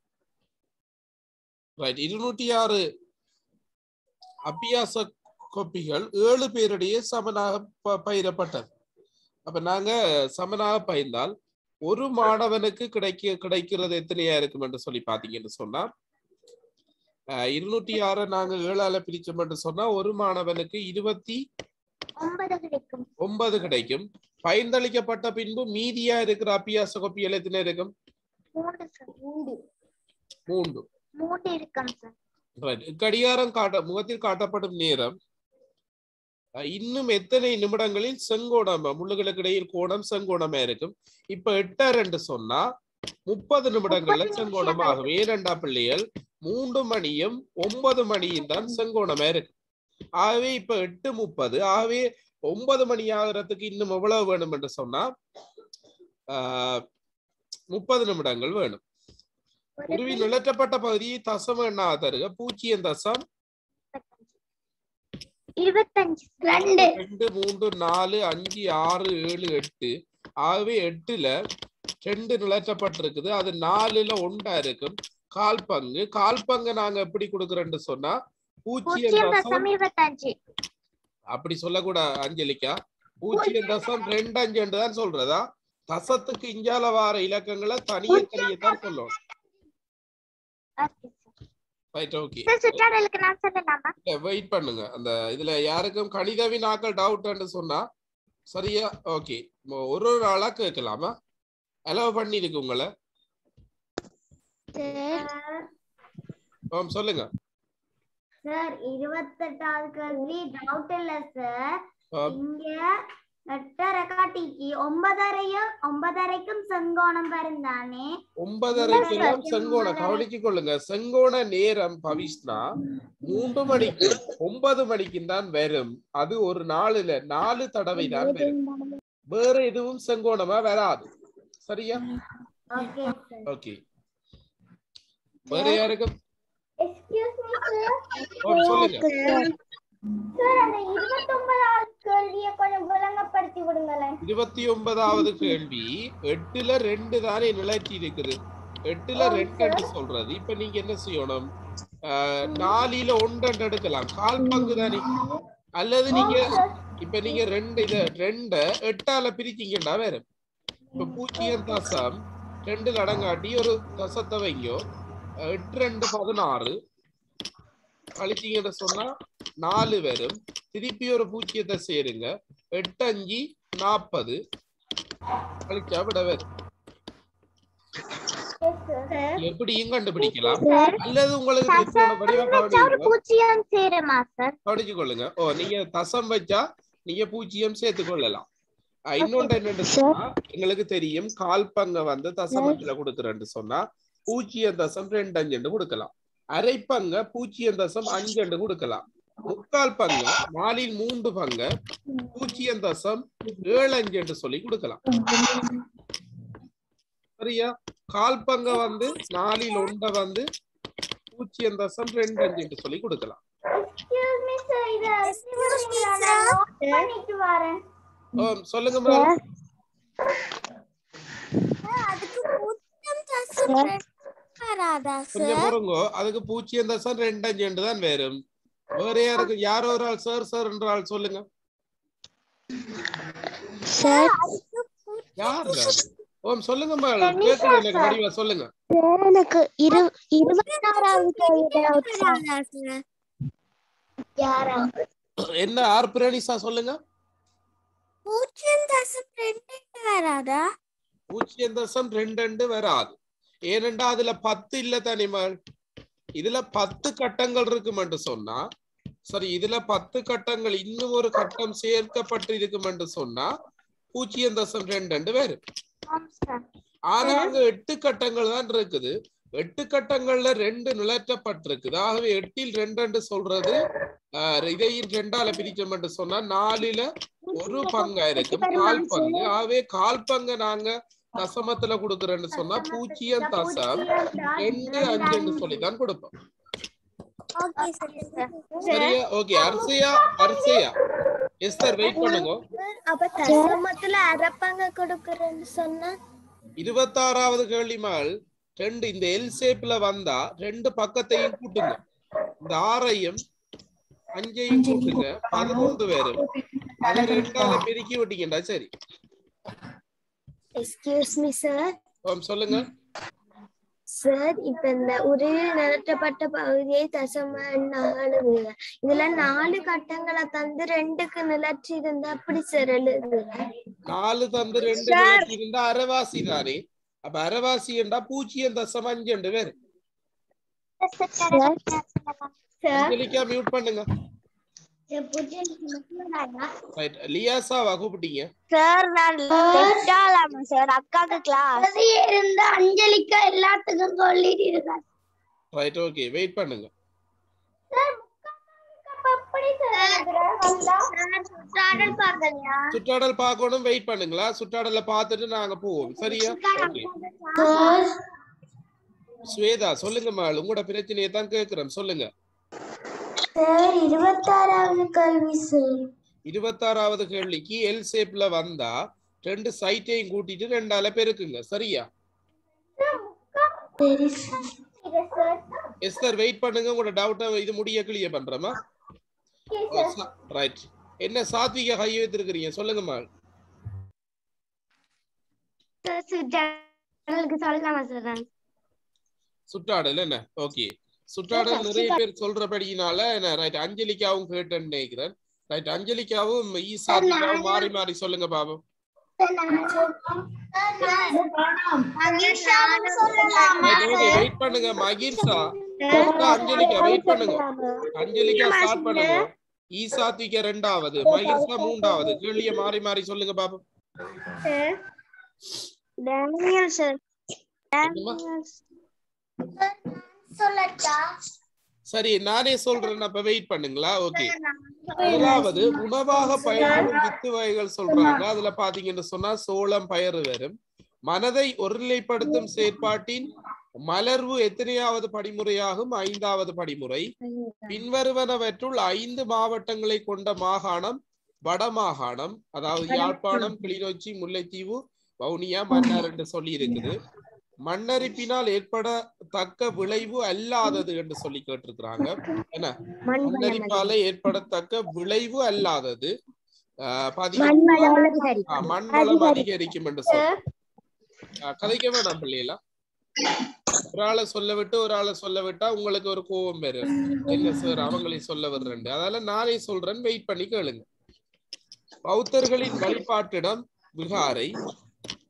ரைட் இருநூற்றி ஆறு அபியாச கோப்பிகள் ஏழு பேரிடையே சமனாக ப- பயிரப்பட்டது அப்ப நாங்க சமனாக பயிர்ந்தால் ஒரு மாணவனுக்கு கிடைக்க கிடைக்கிறது எத்தனையா இருக்கும் என்று சொல்லி பாத்தீங்கன்னு சொன்னா அஹ், இருநூற்றி ஆறை நாங்க ஏழால பிரிச்சோம் என்று சொன்னா ஒரு மாணவனுக்கு இருபத்தி ஒன்பது கிடைக்கும் ஒன்பது கிடைக்கும் பயந்தளிக்கப்பட்ட பின்பு மீதியா இருக்கிற அபியாச கோப்பிகள் எத்தனை இருக்கும் மூன்று சார் மூன்று மூன்று இருக்கும் சார் Right. கடிகாரம் காட்ட முகத்தில் காட்டப்படும் நேரம் அஹ், இன்னும் எத்தனை நிமிடங்களில் செங்கோணம் முள்ளுகளுக்கு இடையில் கோணம் செங்கோணமா இருக்கும் இப்ப எட்டா ரெண்டு சொன்னா முப்பது நிமிடங்கள்ல முப்பது செங்கோணம் நிமிஷங்கள். ஆகும் ஏனண்டா பிள்ளைகள் மூன்று மணியும் ஒன்பது மணியும் தான் செங்கோணமா இருக்கு ஆகவே இப்ப எட்டு முப்பது ஆகவே ஒன்பது மணி ஆகிறதுக்கு இன்னும் எவ்வளவு வேணும் என்று சொன்னா ஆஹ் முப்பது நிமிடங்கள் வேணும் ஒரு உருவி நிலற்றப்பட்ட பகுதியை தசம எண்ணாக தருக பூஜ்ஜியம் தசம் இருபத்தஞ்சு சார். ரெண்டு ரெண்டு மூன்று நாலு அஞ்சு ஆறு ஏழு எட்டு ஆகவே எட்டுல ரெண்டு நிலற்றப்பட்டிருக்குது அது நாலுல ஒன்றா இருக்கும் கால் பங்கு கால் பங்கு நாங்க எப்படி கொடுக்கறோம்னு சொன்னா பூஜ்ஜியம் பூஜ்ஜியம் தசம் தசம் இருபத்தஞ்சு அப்படி சொல்லக்கூடாது அஞ்சலிக்கா பூஜ்ஜியம் தசம் ரெண்டு அஞ்சு தான் சொல்றதா தசத்துக்கு இஞ்சால வார இலக்கங்களை தனியே தனியே தான் சொல்லணும் okay sir right okay sir சுற்றாடலுக்கு நான் சொல்லலாமா வெயிட் பண்ணுங்க அந்த இதுல யாருக்கும் கணித வினாக்கள் டவுட்னு சொன்னா சரியா ஓகே ஒரு ஒரு ஆளா கேட்கலாமா அலோவ் பண்ணிருக்கு உங்களை ஆம், சொல்லுங்க சார் இருபத்தெட்டாவது கேள்வி டவுட் இல்ல சார் ஆம், இங்க எட்டரை காட்டிக்கு ஒன்பதரையும் ஒன்பதரைக்கும் செங்கோணம் பருந்தானே ஒன்பதரைக்கெல்லாம் செங்கோணம் கவனிச்சு கொள்ளுங்க செங்கோண நேரம் பவிஷ்னா மூன்று மணிக்கு ஒன்பது மணிக்கு தான் வரும் அது ஒரு நாளுல நாலு தடவை தான் வரும் வேற எதுவும் செங்கோணமா வராது சரியா ஓகே சார் ஓகே வேற யாருக்கும் எக்ஸ்கியூஸ் மீ சார் ஆம், சொல்லுங்க சார் அந்த இருபத்தொன்பதாவது கேள்வியை கொஞ்சம் விளங்கப்படுத்தி விடுங்களேன் இருபத்தி ஒன்பதாவது கேள்வி எட்டுல ரெண்டு தானே நிலைச்சி இருக்குது எட்டுல ரெண்டு சொல்றது இப்ப நீங்க என்ன செய்யணும் ஆஹ், நாலில ஒன்றெண்டு எடுக்கலாம் கால் பங்கு தானே அல்லது நீங்க இப்ப நீங்க ரெண்டு இத ரெண்ட எட்டால பிரிச்சீங்கன்னா வேற இப்ப பூஜ்ஜியம் தசம் ரெண்டுல அடங்காட்டி ஒரு தசத்தை வைங்கோ அஹ், எட்டு ரெண்டு பதினாறு கழிச்சீங்கன்னு சொன்னா நாலு வரும் திருப்பி ஒரு பூஜ்ஜியத்தை சேருங்க எட்டு அஞ்சு நாற்பது கழிச்சா விட வரும் எப்படியும் கண்டுபிடிக்கலாம் அல்லது உங்களுக்கு தெரிஞ்ச வடிவம் வச்சா ஒரு கவனிங்க. பூஜ்ஜியம் சேருமா சார் கவனிச்சு கொள்ளுங்க ஓ நீங்க தசம் வச்சா நீங்க பூஜ்ஜியம் சேர்த்து கொள்ளலாம் அஹ் இன்னொன்று என்னன்னு சொன்னா எங்களுக்கு தெரியும் கால் பங்க வந்து தசமத்துல கொடுக்குறேன்னு சொன்னா பூஜ்ஜியம் தசம் ரெண்டு அஞ்சுன்னு கொடுக்கலாம் அரை பங்க பூஜ்ஜியம் தசம் அஞ்சுன்னு கொடுக்கலாம் முக்கால் பங்க நாலில் மூன்று பங்க பூஜ்ஜியம் தசம் ஏழு அஞ்சுன்னு சொல்லி கொடுக்கலாம் சரியா கால் பங்க வந்து நாலில் ஒன்றை வந்து பூஜ்ஜியம் தசம் ரெண்டு அஞ்சுன்னு சொல்லி கொடுக்கலாம் ஓ சொல்லுங்க மேடம் கொஞ்சம் பொறுங்கோ அதுக்கு பூஜ்ஜியம் தசம் ரெண்டு அஞ்சு தான் வரும் வேற யாருக்கு யாரோ ஒரு ஆள் சார் சார் என்ற ஆள் சொல்லுங்க யார் அது? ஓம் சொல்லுங்க மேடம் கேக்குது எனக்கு வடிவா சொல்லுங்க எனக்கு இரு இருபத்தாறாவது என்ன ஆர் பிரணிசா சொல்லுங்க பூஜ்ஜியம் தசம் ரெண்டு வராதா பூஜ்ஜியம் தசம் ரெண்டு ரெண்டு வராது ஏனென்றா அதுல பத்து இல்ல தானிமாள் இதுல பத்து கட்டங்கள் இருக்குமென்று சொன்னா சரி இதுல பத்து கட்டங்கள் இன்னும் ஒரு கட்டம் சேர்க்கப்பட்டு இருக்குமென்று சொன்னா பூஜ்ஜியம் தசம் ரெண்டு ரெண்டு வரும் ஆனா அங்க எட்டு கட்டங்கள் தான் இருக்குது எட்டு கட்டங்கள்ல ரெண்டு நிலற்றப்பட்டிருக்குது ஆகவே எட்டில் ரெண்டு ரெண்டு சொல்றது ஆஹ், இதையும் ரெண்டால பிரிச்சோம் என்று சொன்னா நாலுல ஒரு பங்கா இருக்கும் கால் பங்கு ஆகவே கால் பங்கு நாங்க தசமத்துல கொடுக்குறேன்னு சொன்னா பூஜ்ஜியம் தசம் ரெண்டு அஞ்சுன்னு சொல்லி தான் கொடுப்போம் சரியா ஓகே அரிசையா அரிசையா எஸ் சார் வெயிட் பண்ணுங்க அப்ப தசமத்துல அரப்பங்க கொடுக்கறேன்னு சொன்னா இருபத்தாறாவது கேள்விமால் ரெண்டு இந்த எல் ஷேப்ல வந்தா ரெண்டு பக்கத்தையும் கூட்டுங்க இந்த ஆறையும் அஞ்சையும் கூட்டுங்க பதிமூன்று பேரும் அதை ரெண்டால பெருக்கி விட்டீங்கடா சரி எக்ஸ்கியூஸ் மீ சார் ஆம், சொல்லுங்க சார் இப்ப இந்த ஒரு நிரட்டப்பட்ட பகுதியை தசம எண்ணாக இதுல நாலு கட்டங்களை தந்து ரெண்டுக்கு நிலச்சி இருந்தா அப்படி சார் எழுதுங்க நாலு தந்து ரெண்டு நிலத்தி இருந்தா அரைவாசி தானே அப்ப அரைவாசி என்றா பூஜ்ஜியம் தசம் அஞ்சு ரெண்டு பேர் அஞ்சலிக்கா மியூட் பண்ணுங்க ரைட் லியாசாவா கூப்பிட்டீங்க சார் நான் லெஃப்டாலாமா சார் அக்காக்கு கிளாஸ் இருந்த அஞ்சலிக்கா எல்லாத்துக்கும் சொல்லிட்டு இருக்காரு ரைட் ஓகே வெயிட் பண்ணுங்க சுற்றாடல் பார்க்கலையா சுற்றாடல் பார்க்கணும் வெயிட் பண்ணுங்களா சுற்றாடல பார்த்துட்டு நாங்க போவோம் சரியா ஓகே ஸ்வேதா சொல்லுங்க மேல் உங்களோட பிரச்சனையை தான் கேக்குறேன் சொல்லுங்க சார் இருபத்தாறாவது கல்வி சார் இருபத்தாறாவது கேள்விக்கு எல் ஷேப்ல வந்தா ரெண்டு சைட்டையும் கூட்டிட்டு ரெண்டால பெருக்குங்க சரியா சரி சார் எஸ் சார் வெயிட் பண்ணுங்க உங்களோட டவுட்டை இது முடிய கிளியர் பண்றோமா ரைட் என்ன சாத்விக கை வைத்திருக்கிறீங்க சொல்லுங்க மேல் சுற்றாடலுக்கு சொல்லலாமா சார் நான் சுற்றாடல் என்ன ஓகே சுற்றாடல் நிறைய பேர் சொல்றபடியினால என்ன ரைட் அஞ்சலிக்காவும் கேட்டேன்னு நினைக்கிறேன் ரைட் அஞ்சலிக்காவும் ஈசாத்திக்காவும் மாறி மாறி சொல்லுங்க பாபம் ஓகே வெயிட் பண்ணுங்க மகிழ்சா அஞ்சலிக்கா வெயிட் பண்ணுங்க அஞ்சலிக்கா ஸ்டார்ட் பண்ணுங்க ஈசாத்விக ரெண்டாவது மகிழ்சா மூன்றாவது கேள்விய மாறி மாறி சொல்லுங்க பாபம் டேனியல் சார் சொல்லட்டா சரி நானே சொல்றேன் அப்ப வெயிட் பண்ணுங்களா ஓகே முதலாவது உணவாக பயன்படும் வித்து வகைகள் சொல்றாங்க அதுல பாத்தீங்கன்னு சொன்னா சோளம் பயறு வரும் மனதை ஒருநிலைப்படுத்தும் செயற்பாட்டின் மலர்வு எத்தனையாவது படிமுறையாகும் ஐந்தாவது படிமுறை பின்வருவனவற்றுள் ஐந்து மாவட்டங்களை கொண்ட மாகாணம் வடமாகாணம் அதாவது யாழ்ப்பாணம் கிளிநொச்சி முல்லைத்தீவு வவுனியா மன்னார் என்று சொல்லி இருக்குது மண்ணரிப்பினால் ஏற்படத்தக்க விளைவு அல்லாதது என்று சொல்லி கேட்டிருக்கிறாங்க என்ன மண்ணரிப்பால ஏற்படத்தக்க விளைவு அல்லாதது ஆஹ் பாத்தீங்கன்னா ஆஹ் மண் வளம் அதிகரிக்கும் என்று சொல்ல கதைக்க வேணாம் பிள்ளைகளா ஒரு ஆளை சொல்ல விட்டு ஒரு ஆளை சொல்ல விட்டா உங்களுக்கு ஒரு கோபம் வரும் என்ன சார் அவங்களை சொல்ல விடுறேன் அதனால நானே சொல்றேன் வெயிட் பண்ணி கேளுங்க பௌத்தர்களின் வழிபாட்டிடம் விகாரை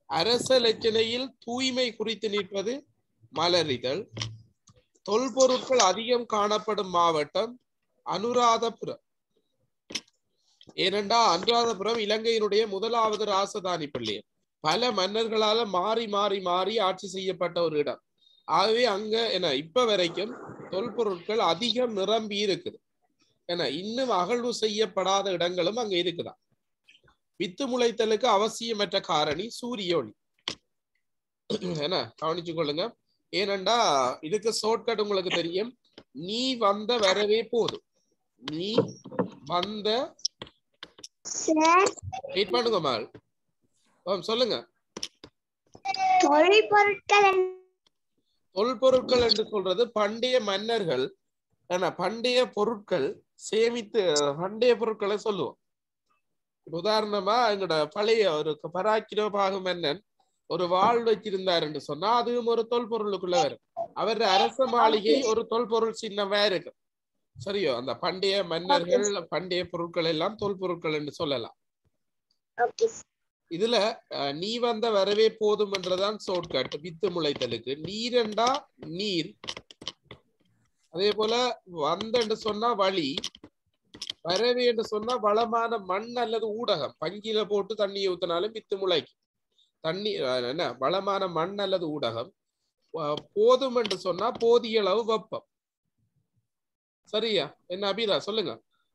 அரச லட்சணையில் தூய்மை குறித்து நிற்பது மலரிதழ் தொல்பொருட்கள் அதிகம் காணப்படும் மாவட்டம் அனுராதபுரம் ஏனென்றா அனுராதபுரம் இலங்கையினுடைய முதலாவது ராசதானி பள்ளி பல மன்னர்களால மாறி மாறி மாறி ஆட்சி செய்யப்பட்ட ஒரு இடம் ஆகவே அங்க என்ன இப்ப வரைக்கும் தொல்பொருட்கள் அதிகம் நிரம்பி இருக்குது என்ன இன்னும் அகழ்வு செய்யப்படாத இடங்களும் அங்க இருக்குதான் வித்து முளைத்தலுக்கு அவசியமற்ற காரணி சூரிய ஒளி என்ன கவனிச்சு கொள்ளுங்க ஏனண்டா இதுக்கு ஷார்ட்கட் உங்களுக்கு தெரியும் நீ வந்த வரவே போதும் நீ வந்த சார் வெயிட் பண்ணுங்க மால் ஆம், சொல்லுங்க தொழில்பொருட்கள் தொல்பொருட்கள் என்று சொல்றது பண்டைய மன்னர்கள் என்ன பண்டைய பொருட்கள் சேமித்து பண்டைய பொருட்களை சொல்லுவோம் இப்ப உதாரணமா எங்களோட பழைய ஒரு பராக்கிரபாகு மன்னன் ஒரு வாழ் வச்சிருந்தார் என்று சொன்னா அதுவும் ஒரு தொல்பொருளுக்குள்ள வரும் அவர் அரச மாளிகை ஒரு தொல்பொருள் சின்னமா இருக்கு சரியோ அந்த பண்டைய மன்னர்கள் பண்டைய பொருட்கள் எல்லாம் தொல்பொருட்கள் என்று சொல்லலாம் ஓகே இதுல அஹ், நீ வந்த வரவே போதும் என்றதான் ஷார்ட்கட் வித்து முளைத்தலுக்கு நீரெண்டா நீர் அதே போல வந்த என்று சொன்னா வழி வரவே என்று சொன்னா வளமான மண் அல்லது ஊடகம் பங்கில போட்டு தண்ணியை ஊத்தினாலும் வித்து முளைக்கும் தண்ணி அஹ், என்ன வளமான மண் அல்லது ஊடகம் அஹ், போதும் என்று சொன்னா போதிய அளவு வெப்பம் சரியா என்ன அபிதா சொல்லுங்க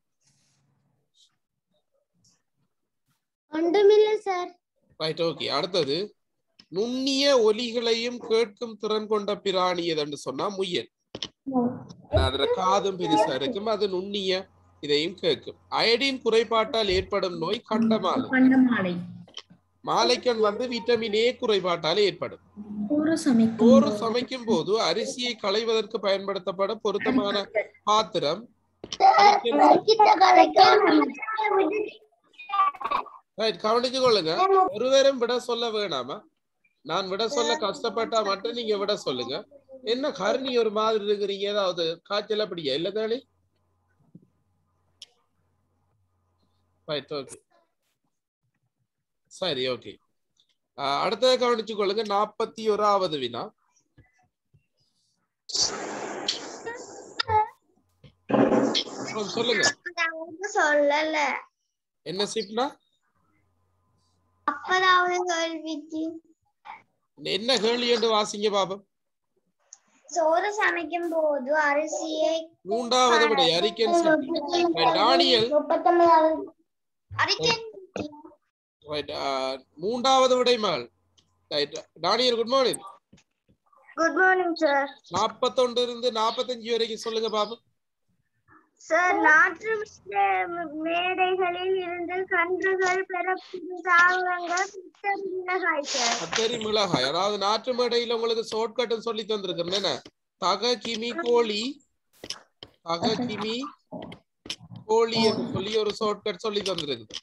ஒன்றுமில்லை சார் ரைட் ஓகே அடுத்தது நுண்ணிய ஒலிகளையும் கேட்கும் திறன் கொண்ட பிராணி எதுன்னு சொன்னா முயல் அதுல காதும் பெருசா இருக்கும் அது நுண்ணிய இதையும் கேட்கும் அயடின் குறைபாட்டால் ஏற்படும் நோய் கண்டமாலை பண்டமாலை மாலைக்கண் வந்து விட்டமின் ஏ குறைபாட்டால் ஏற்படும் சோறு சமைக்கும் சோறு சமைக்கும் போது அரிசியை களைவதற்கு பயன்படுத்தப்படும் பொருத்தமான பாத்திரம் ரைட் கவனிச்சு கொள்ளுங்க ஒருவரும் விட சொல்ல வேணாமா நான் விட சொல்ல கஷ்டப்பட்டா மட்டும் நீங்க விட சொல்லுங்க என்ன கருணி ஒரு மாதிரி இருக்கிறீங்க ஏதாவது காய்ச்சல் அப்படியா இல்ல தானே ரைட் ஓகே சரி ஓகே அடுத்ததை கவனிச்சு கொள்ளுங்க நாற்பத்தி ஓராவது வினா ஆ, சொல்லுங்க சொல்லல என்ன சிப்னா அப்பதாவது கேள்விக்கு என்ன கேள்வி என்று வாசிங்க பாபம் சோறு சமைக்கும் போது அரிசியை மூன்றாவது விடை அரிக்கன் சிட்டி டானியல் முப்பத்தொன்பதாவது அரிக்கன் ரைட் மூன்றாவது விடை மகள் right Daniel good morning good morning sir நாற்பத்தொன்று இருந்து நாற்பத்தஞ்சு வரைக்கும் சொல்லுங்க பாபம் சார் நாற்று மே- மேடைகளில் இருந்து கன்றுகள் பெறப்படும் தாவரங்கள் புத்தம் மிளகாய் சார் கத்தரி மிளகாய் அதாவது நாட்டு மேடையில உங்களுக்கு ஷார்ட்கட் சொல்லி தந்திருக்கிறேன் என்ன தக கிமி கோழி தக கிமி கோழி என்று சொல்லி ஒரு ஷார்ட்கட் சொல்லி தந்திருக்கு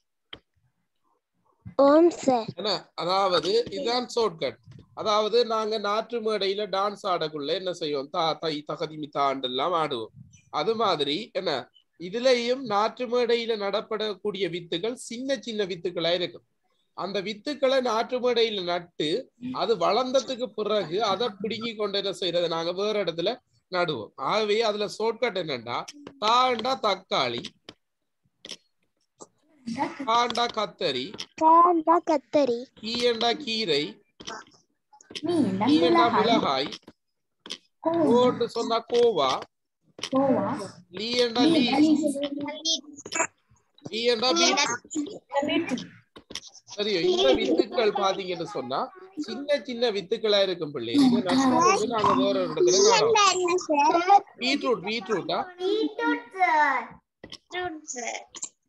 ஓம் சார் என்ன அதாவது இதுதான் ஷார்ட்கட் அதாவது நாங்க நாற்று மேடையில டான்ஸ் ஆடக்குள்ள என்ன செய்வோம் தா தை தகதி தாண்டு எல்லாம் ஆடுவோம் அது மாதிரி என்ன இதுலயும் நாற்று மேடையில நடப்படக்கூடிய வித்துகள் சின்ன சின்ன வித்துக்களா இருக்கும் அந்த வித்துக்களை நாற்று மேடையில நட்டு அது வளர்ந்ததுக்கு பிறகு அதை பிடுங்கி கொண்டு என்ன செய்யறது நாங்க வேற இடத்துல நடுவோம் ஆகவே அதுல ஷார்ட்கட் என்னன்னா தாண்டா தக்காளி காண்டா கத்தரி காண்டா கத்தரி கீயண்டா கீரை மீன் கீயண்டா மிளகாய் மிளகாய் கோன்னு சொன்னா கோவா கோவா லீயண்டா லீ லீயண்டா பீட்ரூட் சரியோ இந்த வித்துக்கள் பாத்தீங்கன்னு சொன்னா சின்ன சின்ன வித்துக்களா இருக்கும் பிள்ளை இது நஷ்டம் வந்து நாங்க வேற ஒரு இடத்துல நடுவோம். பீட்ரூட் பீட்ரூட்டா beetroot sir beetroot sir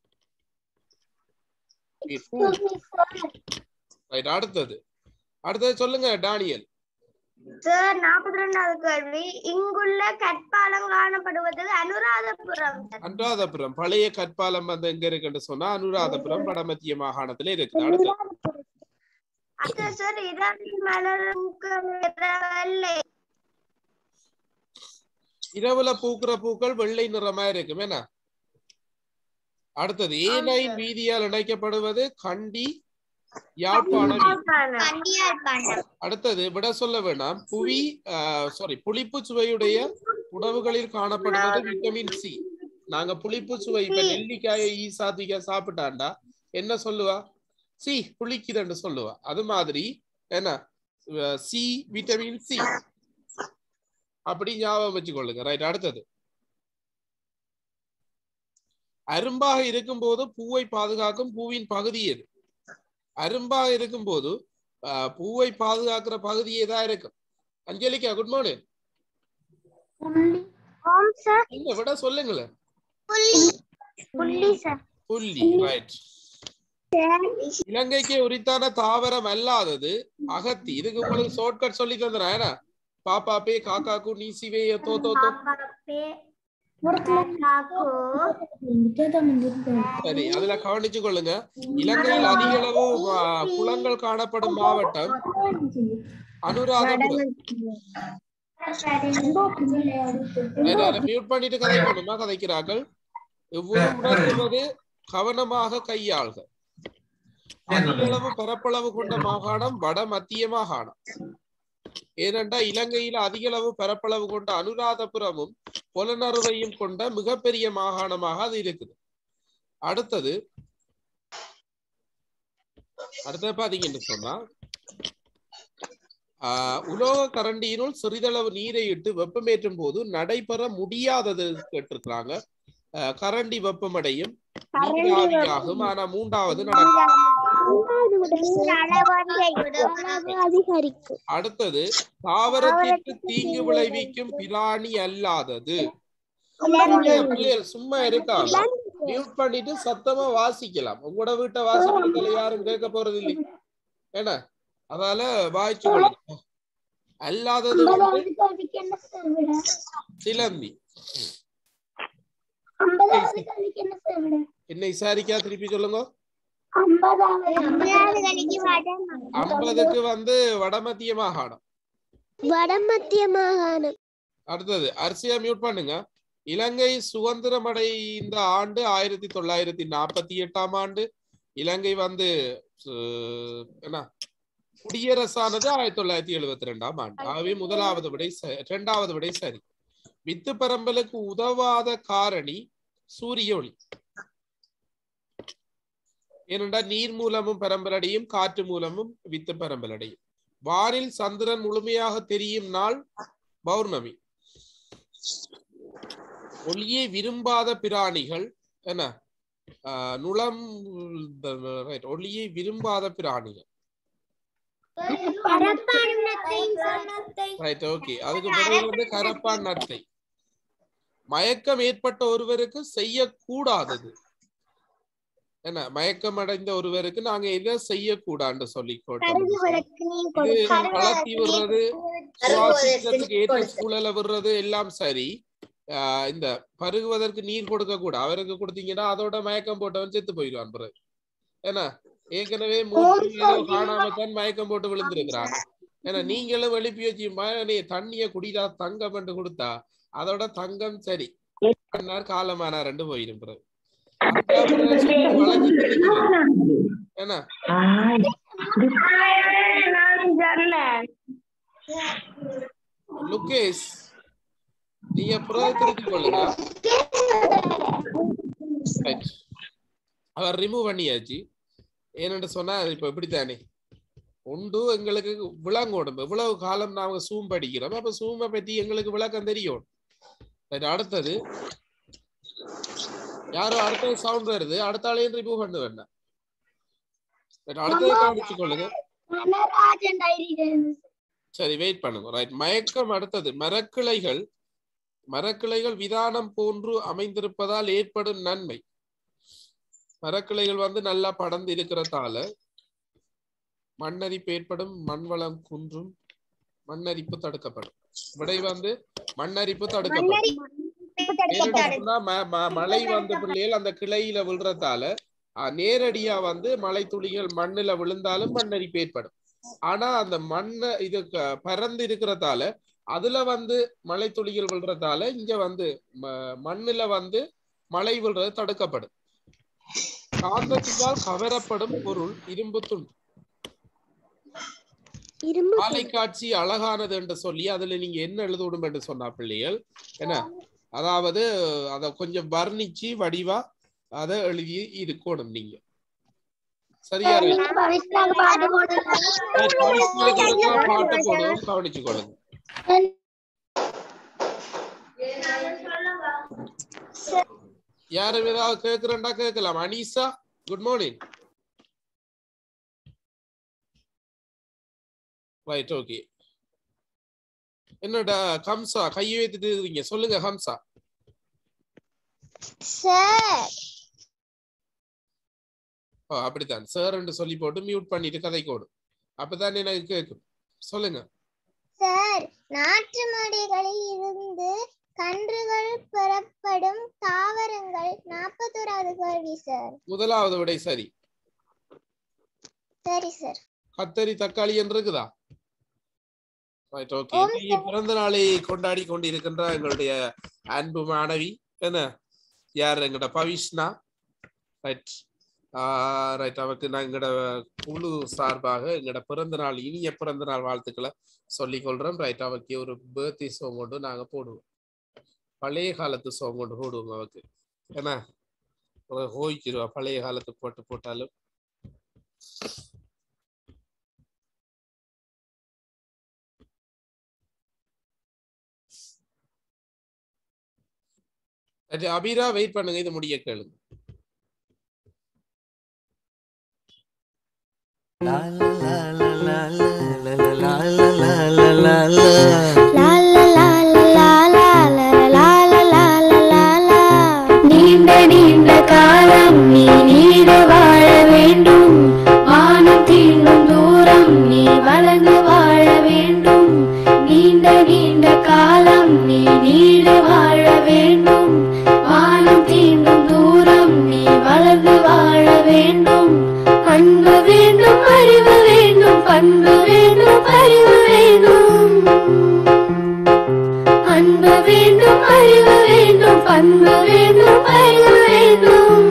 right அடுத்தது அடுத்தது சொல்லுங்க டானியல் சார் நாற்பத்தி ரெண்டாவது கேள்வி இங்குள்ள கற்பாலம் காணப்படுவது அனுராதபுரம் அனுராதபுரம் பழைய கற்பாலம் வந்து எங்க இருக்குன்னு சொன்னா அனுராதபுரம் வடமத்திய மாகாணத்துல இருக்குது அடுத்து அது சார் இரண்டு மலரும் வெள்ளை இரவுல பூக்குற பூக்கள் வெள்ளை நிறமா இருக்கும் என்ன அடுத்தது ஏனைன் வீதியால் இணைக்கப்படுவது கண்டி யாழ்ப்பாணம் கண்டியாழ்ப்பாணம் அடுத்தது விட சொல்ல வேண்டாம் புவி சாரி புளிப்பு சுவையுடைய உணவுகளில் காணப்படுவது விட்டமின் சி நாங்க புளிப்பு சுவை இப்ப நெல்லிக்காயை ஈ சாத்திக்காய் சாப்பிட்டாண்டா என்ன சொல்லுவா சி புளிக்குதுன்னு சொல்லுவா அது மாதிரி என்ன சி விட்டமின் சி அப்படி ஞாபகம் வச்சுக்கொள்ளுங்க ரைட் அடுத்தது அரும்பாக இருக்கும்போது பூவை பாதுகாக்கும் பூவின் பகுதி எது அரும்பாக இருக்கும்போது ஆஹ், பூவை பாதுகாக்கிற பகுதி ஏதா இருக்கும் அஞ்சலிக்கா குட் மார்னிங் ஓம் சார் இல்ல விட சொல்லுங்களேன் புள்ளி சார் புள்ளி ரைட் இலங்கைக்கு உரித்தான தாவரம் அல்லாதது அகத்தி இதுக்கு உங்களுக்கு ஷார்ட்கட் சொல்லி தந்துறேன் ஏன்னா பாப்பா பே காக்கா கு நீசிவே தோ தோ தோ சரி அதுல கவனிச்சு கொள்ளுங்க இலங்கையில் அதிக அளவு ஆ, குளங்கள் காணப்படும் மாவட்டம் அனுராதபுரம் மியூட் பண்ணிட்டு கதைக்கணுமா கதைக்கிறார்கள் இவ்வளவு உணர்த்துவது கவனமாக கையாள்க அதிகளவு பரப்பளவு கொண்ட மாகாணம் வட மத்திய மாகாணம் ஏனென்றா இலங்கையில அதிக அளவு பரப்பளவு கொண்ட அனுராதபுரமும் புலனறுவையும் கொண்ட மிகப்பெரிய மாகாணமாக அது இருக்குது அடுத்தது அடுத்தது பாத்தீங்கன்னு சொன்னா ஆஹ் உலோக கரண்டியினுள் சிறிதளவு நீரை இட்டு வெப்பமேற்றும் போது நடைபெற முடியாதது கேட்டிருக்கிறாங்க ஆஹ் கரண்டி வெப்பமடையும் நீர் ஆவியாகும் ஆனா மூன்றாவது நடக்கும் அதிகரிக்கும் அடுத்தது தாவரத்திற்கு தீங்கு விளைவிக்கும் பிராணி அல்லாதது பிள்ளைகள் சும்மா இருக்காம மியூட் பண்ணிட்டு சத்தமா வாசிக்கலாம் உங்களோட வீட்டை வாசிக்கிறதுல யாரும் கேட்க போறது இல்லை என்ன அதால வாய்ச்சு கொள்ளுங்க அல்லாதது வந்து ஐம்பதாவது கல்விக்கு என்ன சார் விட சிலந்தி ஐம்பதாவது கல்விக்கு என்ன சார் விட என்ன விசாரிக்கா திருப்பி சொல்லுங்க ஐம்பதாவது ஐம்பதுக்கு வந்து வடமத்திய மாகாணம் வடமத்திய மாகாணம் அடுத்தது அரிசியா மியூட் பண்ணுங்க இலங்கை சுதந்திரம் அடைந்த ஆண்டு ஆயிரத்தி தொள்ளாயிரத்தி நாற்பத்தி எட்டாம் ஆண்டு இலங்கை வந்து அஹ், என்ன குடியரசானது ஆயிரத்தி தொள்ளாயிரத்தி எழுபத்தி ரெண்டாம் ஆண்டு ஆகவே முதலாவது விடை ச- இரண்டாவது விடை சரி வித்து பரம்பலுக்கு உதவாத காரணி சூரிய ஒளி ஏனென்றால் நீர் மூலமும் பரம்பலடையும் காற்று மூலமும் வித்து பரம்பலடையும் வானில் சந்திரன் முழுமையாக தெரியும் நாள் பௌர்ணமி ஒளியை விரும்பாத பிராணிகள் என்ன ஆஹ் நுளம் right, ஒளியை விரும்பாத பிராணிகள் ரைட் ஓகே அதுக்கு பிறகு வந்து கரப்பான் நத்தை மயக்கம் ஏற்பட்ட ஒருவருக்கு செய்யக்கூடாதது என்ன மயக்கம் அடைந்த ஒருவருக்கு நாங்க எதை செய்யக்கூடாதுன்னு சொல்லி இது வளர்த்தி விடுறது சுவாசிக்கிறதுக்கு ஏற்ற சூழலை விடுறது எல்லாம் சரி ஆஹ் இந்த பருகுவதற்கு நீர் கொடுக்க கூட அவருக்கு கொடுத்தீங்கன்னா அதோட மயக்கம் போட்டவன் செத்து போயிடுவான் பிறகு ஏன்னா ஏற்கனவே மூச்சு ஏதோ காணாம தான் மயக்கம் போட்டு விழுந்திருக்கிறாங்க ஏன்னா நீங்களும் எழுப்பி வச்சு மகனே தண்ணிய குடிடா தங்கம் என்று கொடுத்தா அதோட தங்கம் சரி அண்ணார் காலமானா ரெண்டு போயிடும் பிறகு அப்புறம் சுத்தி வளைஞ்சிட்டு நிக்கிறேன். என்ன லுகேஷ் நீங்க புறவை திருத்திக் கொள்ளுங்க Right. அவர் ரிமூவ் பண்ணியாச்சு ஏனென்று சொன்னா இப்ப இப்படித்தானே உண்டு எங்களுக்கு விளங்கணும் எவ்வளவு காலம் நாம சூம் படிக்கிறோம் அப்ப சூமை பத்தி எங்களுக்கு விளக்கம் தெரியும் Right, அடுத்தது யாரோ அடுத்த சவுண்ட் வருது அடுத்த ஆளையும் ரிமூவ் பண்ண வேண்டாம் Right, அடுத்தது கவனிச்சுக் கொள்ளுங்க நடராஜன் டைரி சரி வெயிட் பண்ணுங்க ரைட் மயக்கம் அடுத்தது மரக்கிளைகள் மரக்கிளைகள் விதானம் போன்று அமைந்திருப்பதால் ஏற்படும் நன்மை மரக்கிளைகள் வந்து நல்லா படர்ந்து இருக்கிறதால மண்ணரிப்பு ஏற்படும் மண்வளம் குன்றும் மண்ணரிப்பு தடுக்கப்படும் விடை வந்து மண்ணரிப்பு தடுக்கப்படும் ஏன்னு சொன்னா ம- ம- மழை வந்த பிள்ளைகள் அந்த கிளையில விழுறதால அஹ், நேரடியா வந்து மழை துளிகள் மண்ணுல விழுந்தாலும் மண்ணரிப்பு ஏற்படும் ஆனா அந்த மண்ணை இது க- பறந்து இருக்கிறதால அதுல வந்து மழை துளிகள் விழுறதால இங்க வந்து ம- மண்ணுல வந்து மழை விழுறது தடுக்கப்படும் காந்தத்தினால் கவரப்படும் பொருள் இரும்பு துண்டு இரும்பு காட்சி அழகானது என்று சொல்லி அதுல நீங்க என்ன எழுதணும் என்று சொன்னா பிள்ளைகள் என்ன அதாவது அத கொஞ்சம் வர்ணிச்சு வடிவா அத எழுதி இருக்கணும் நீங்க சரியா நீங்க பவித்ராக்கு பாட்டு போடுங்க பாட்டு போடுவோம் கவனிச்சு கொடுங்க யாரும் ஏதாவது கேக்குறேன்டா கேட்கலாம் Aneesa good morning right okay என்னடா ஹம்சா கையை வைத்துட்டு இருக்கீங்க சொல்லுங்க ஹம்சா சார் ஓ அப்படித்தான் சார் சொல்லி போட்டு மியூட் பண்ணிட்டு கதை கோடும் அப்பதான் எனக்கு கேட்கும் சொல்லுங்க சார் நாட்டு மாடுகளில் இருந்து கன்றுகள் பெறப்படும் தாவரங்கள் நாற்பத்தோராவது கேள்வி சார் முதலாவது விடை சரி சரி சார் கத்தரி தக்காளி என்று இருக்குதா ரைட் ஓகே பிறந்த நாளை கொண்டாடி கொண்டிருக்கின்ற எங்களுடைய அன்பு மாணவி என்ன யார் எங்கட பவிஷ்னா ரைட் ரைட் அவருக்கு நான் எங்கட குழு சார்பாக எங்கட பிறந்த நாள் இனிய பிறந்த நாள் வாழ்த்துக்களை சொல்லிக் கொள்றோம் ரைட் அவருக்கு ஒரு பேர்த்டே சாங் கொண்டு நாங்க போடுவோம் பழைய காலத்து சாங் கொண்டு போடுவோம் அவருக்கு என்ன ஹோய்க்கிருவா பழைய காலத்து போட்டு போட்டாலும் அபிரா வெயிட் பண்ணுங்க இது முடிய கேளுங்க நீண்ட நீண்ட காலம் நீ நீடு வாழ வேண்டும் வானம் தீண்டும் தூரம் நீ வளர்ந்து வாழ வேண்டும் நீண்ட நீண்ட காலம் நீ நீடு வாழ வேண்டும் வானம் தீண்டும் தூரம் நீ வளர்ந்து வாழ வேண்டும் அன்பு வேண்டும் அறிவு வேண்டும் பண்பு வேண்டும் அறிவு வேண்டும் அன்பு வேண்டும் அறிவு வேண்டும் பண்பு வேண்டும் அறிவு வேண்டும்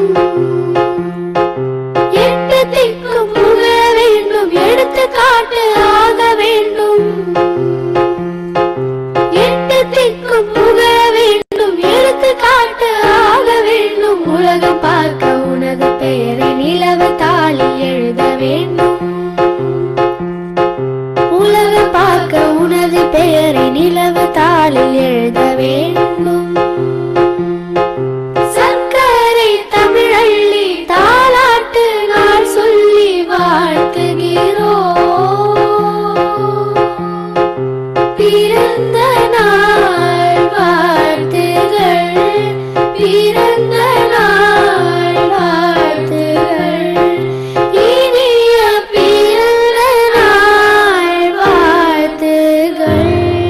எட்டு திக்கும் புக வேண்டும் எடுத்து காட்டு ஆக வேண்டும் எட்டு திக்கும் புக வேண்டும் எடுத்து காட்டு ஆக வேண்டும் உலகம் பார்க்க உனது பெயரை நிலவு தாளி எழுத வேண்டும் உலகம் பார்க்க உனது பெயரை நிலவு தாளில் எழுத வேண்டும் சர்க்கரை தமிழள்ளி தாலாட்டு நாள் சொல்லி வாழ்த்துகிறோ பிறந்த நாள் வாழ்த்துகள் பிறந்த நாள் வாழ்த்துகள் இனிய பிறந்த நாள் வாழ்த்துகள்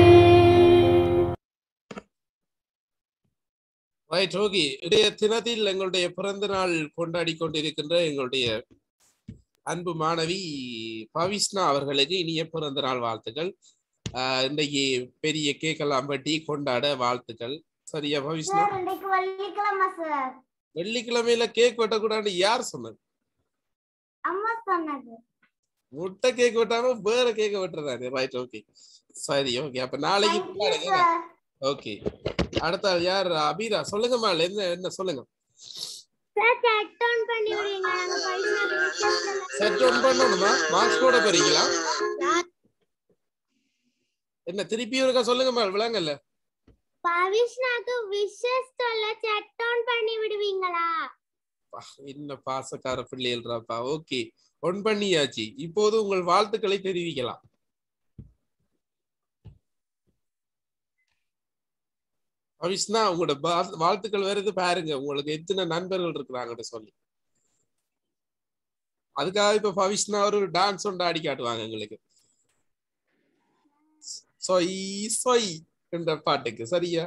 ரைட் ஓகே இடைய தினத்தில் எங்களுடைய பிறந்த நாள் கொண்டாடி கொண்டிருக்கின்ற எங்களுடைய அன்பு மாணவி பவிஷ்ணா அவர்களுக்கு இனிய பிறந்த நாள் வாழ்த்துக்கள் ஆஹ் இன்றைக்கு பெரிய கேக்கெல்லாம் வெட்டி கொண்டாட வாழ்த்துக்கள் சரியா பவிஷ்ணா சார் இன்னைக்கு வெள்ளிக்கிழமை சார் வெள்ளிக்கிழமையில கேக் வெட்டக்கூடாது யார் சொன்னது அம்மா சொன்னது முட்டை கேக் வெட்டாம வேற கேக்க வெட்டுறாரு ரைட் ஓகே சரி ஓகே அப்ப நாளைக்கு கொண்டாடுங்க சார் ஓகே அடுத்த ஆள் யார் அபீரா சொல்லுங்க மேல என்ன என்ன சொல்லுங்க சார் செட் ஆன் பண்ணி விடுங்க நாங்க பைசா செட் ஒன் பண்ணணுமா மார்க்ஸ் போட போறீங்களா என்ன திருப்பி ஒருக்கா சொல்லுங்க மேல் விளங்கல்ல பவிஷ்னாக்கு விஷஸ் சொல்ல செட் ஆன் பண்ணி விடுவீங்களா அப்பா, என்ன பாசக்கார பிள்ளைகள்றாப்பா ஓகே ஒன் பண்ணியாச்சு இப்போது உங்கள் வாழ்த்துக்களை தெரிவிக்கலாம் அவிஷ்ணா உங்களோட பா- வாழ்த்துக்கள் வருது பாருங்க உங்களுக்கு எத்தனை நண்பர்கள் இருக்கிறாங்கன்னு சொல்லி அதுக்காக இப்ப பவிஷ்ணா ஒரு டான்ஸ் ஒன்று ஆடி காட்டுவாங்க எங்களுக்கு சொய் சொய் என்ற பாட்டுக்கு சரியா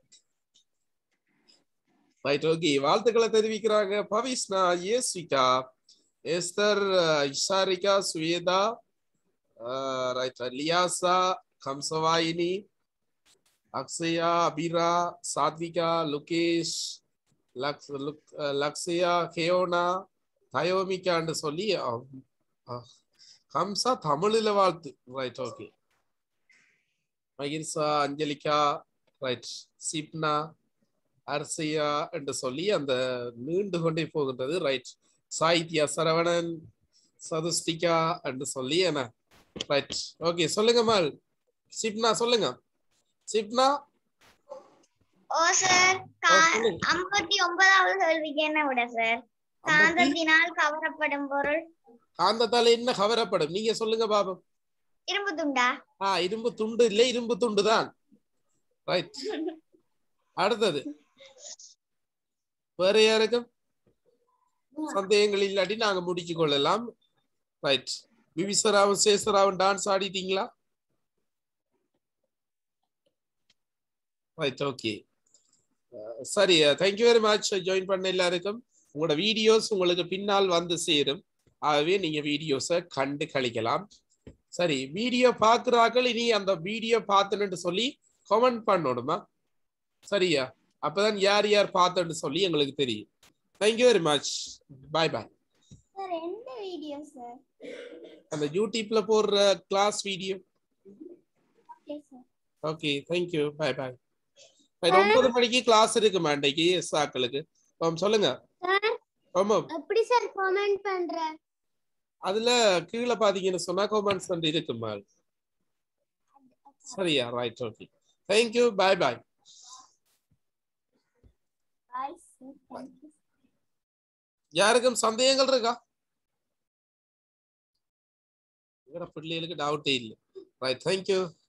ரைட் ஓகே வாழ்த்துக்களை தெரிவிக்கிறாங்க பவிஷ்ணா ஏஸ்விகா எஸ்தர் அஹ், இஷாரிகா சுவேதா ரைட் லியாசா கம்சவாயினி அக்ஷயா அபிரா சாத்விகா லுகேஷ் லக்ஸ் லுக்- அஹ், லக்ஷயா கேயோனா தயோமிகான்னு சொல்லி அஹ், அஹ், ஹம்சா தமிழில வாழ்த்து right okay Mahirsa Anjalika right Sibna Arsiya என்று சொல்லி அந்த நீண்டு கொண்டே போகின்றது ரைட் சாகித்யா சரவணன் சதுஷ்டிகா என்று சொல்லி என்ன ரைட் ஓகே சொல்லுங்க மால் சிப்னா சொல்லுங்க சிப்னா ஓ சார் ஆ, சொல்லுங்க. ஐம்பத்தி ஒன்பதாவது கேள்விக்கு என்ன விட சார் காந்தத்தினால் கவரப்படும் பொருள் காந்தத்தால என்ன கவரப்படும் நீங்க சொல்லுங்க பாபம் இரும்பு துண்டா ஆ இரும்பு துண்டு இல்ல இரும்பு துண்டு தான் ரைட் அடுத்தது வேற யாருக்கும் சந்தேகங்கள் இல்லாட்டி நாங்க முடிச்சு கொள்ளலாம் ரைட் விவிசராவும் சேசராவும் டான்ஸ் ஆடிட்டீங்களா ரைட் ஓகே சரி தேங்க்யூ வெரி மச் ஜாயின் பண்ண எல்லாருக்கும் உங்களோட வீடியோஸ் உங்களுக்கு பின்னால் வந்து சேரும் ஆகவே நீங்க வீடியோஸை கண்டு கழிக்கலாம் சரி வீடியோ பார்க்குறாக்கள் இனி அந்த வீடியோ பார்த்துன்னு சொல்லி கமெண்ட் பண்ணணுமா சரியா அப்பதான் யார் யார் பார்த்தன்னு சொல்லி எங்களுக்கு தெரியும் thank you very much bye bye sir எந்த வீடியோ சார் அந்த யூடியூப்ல போடுற class video okay sir okay thank you bye bye ஒன்பது மணிக்கு கிளாஸ் இருக்கு மாண்டைக்கு எஸ் ஆக்களுக்கு ஆம், சொல்லுங்க சார் ஆமாம் எப்படி சார் கமெண்ட் பண்ற அதுல கீழே பாத்தீங்கன்னு சொன்னா கமெண்ட்ஸ் வந்து இருக்குமா சரியா right okay thank you bye bye bye sir thank you யாருக்கும் சந்தேகங்கள் இருக்கா எங்கட பிள்ளைகளுக்கு டவுட்டே இல்லை ரைட் தேங்க்யூ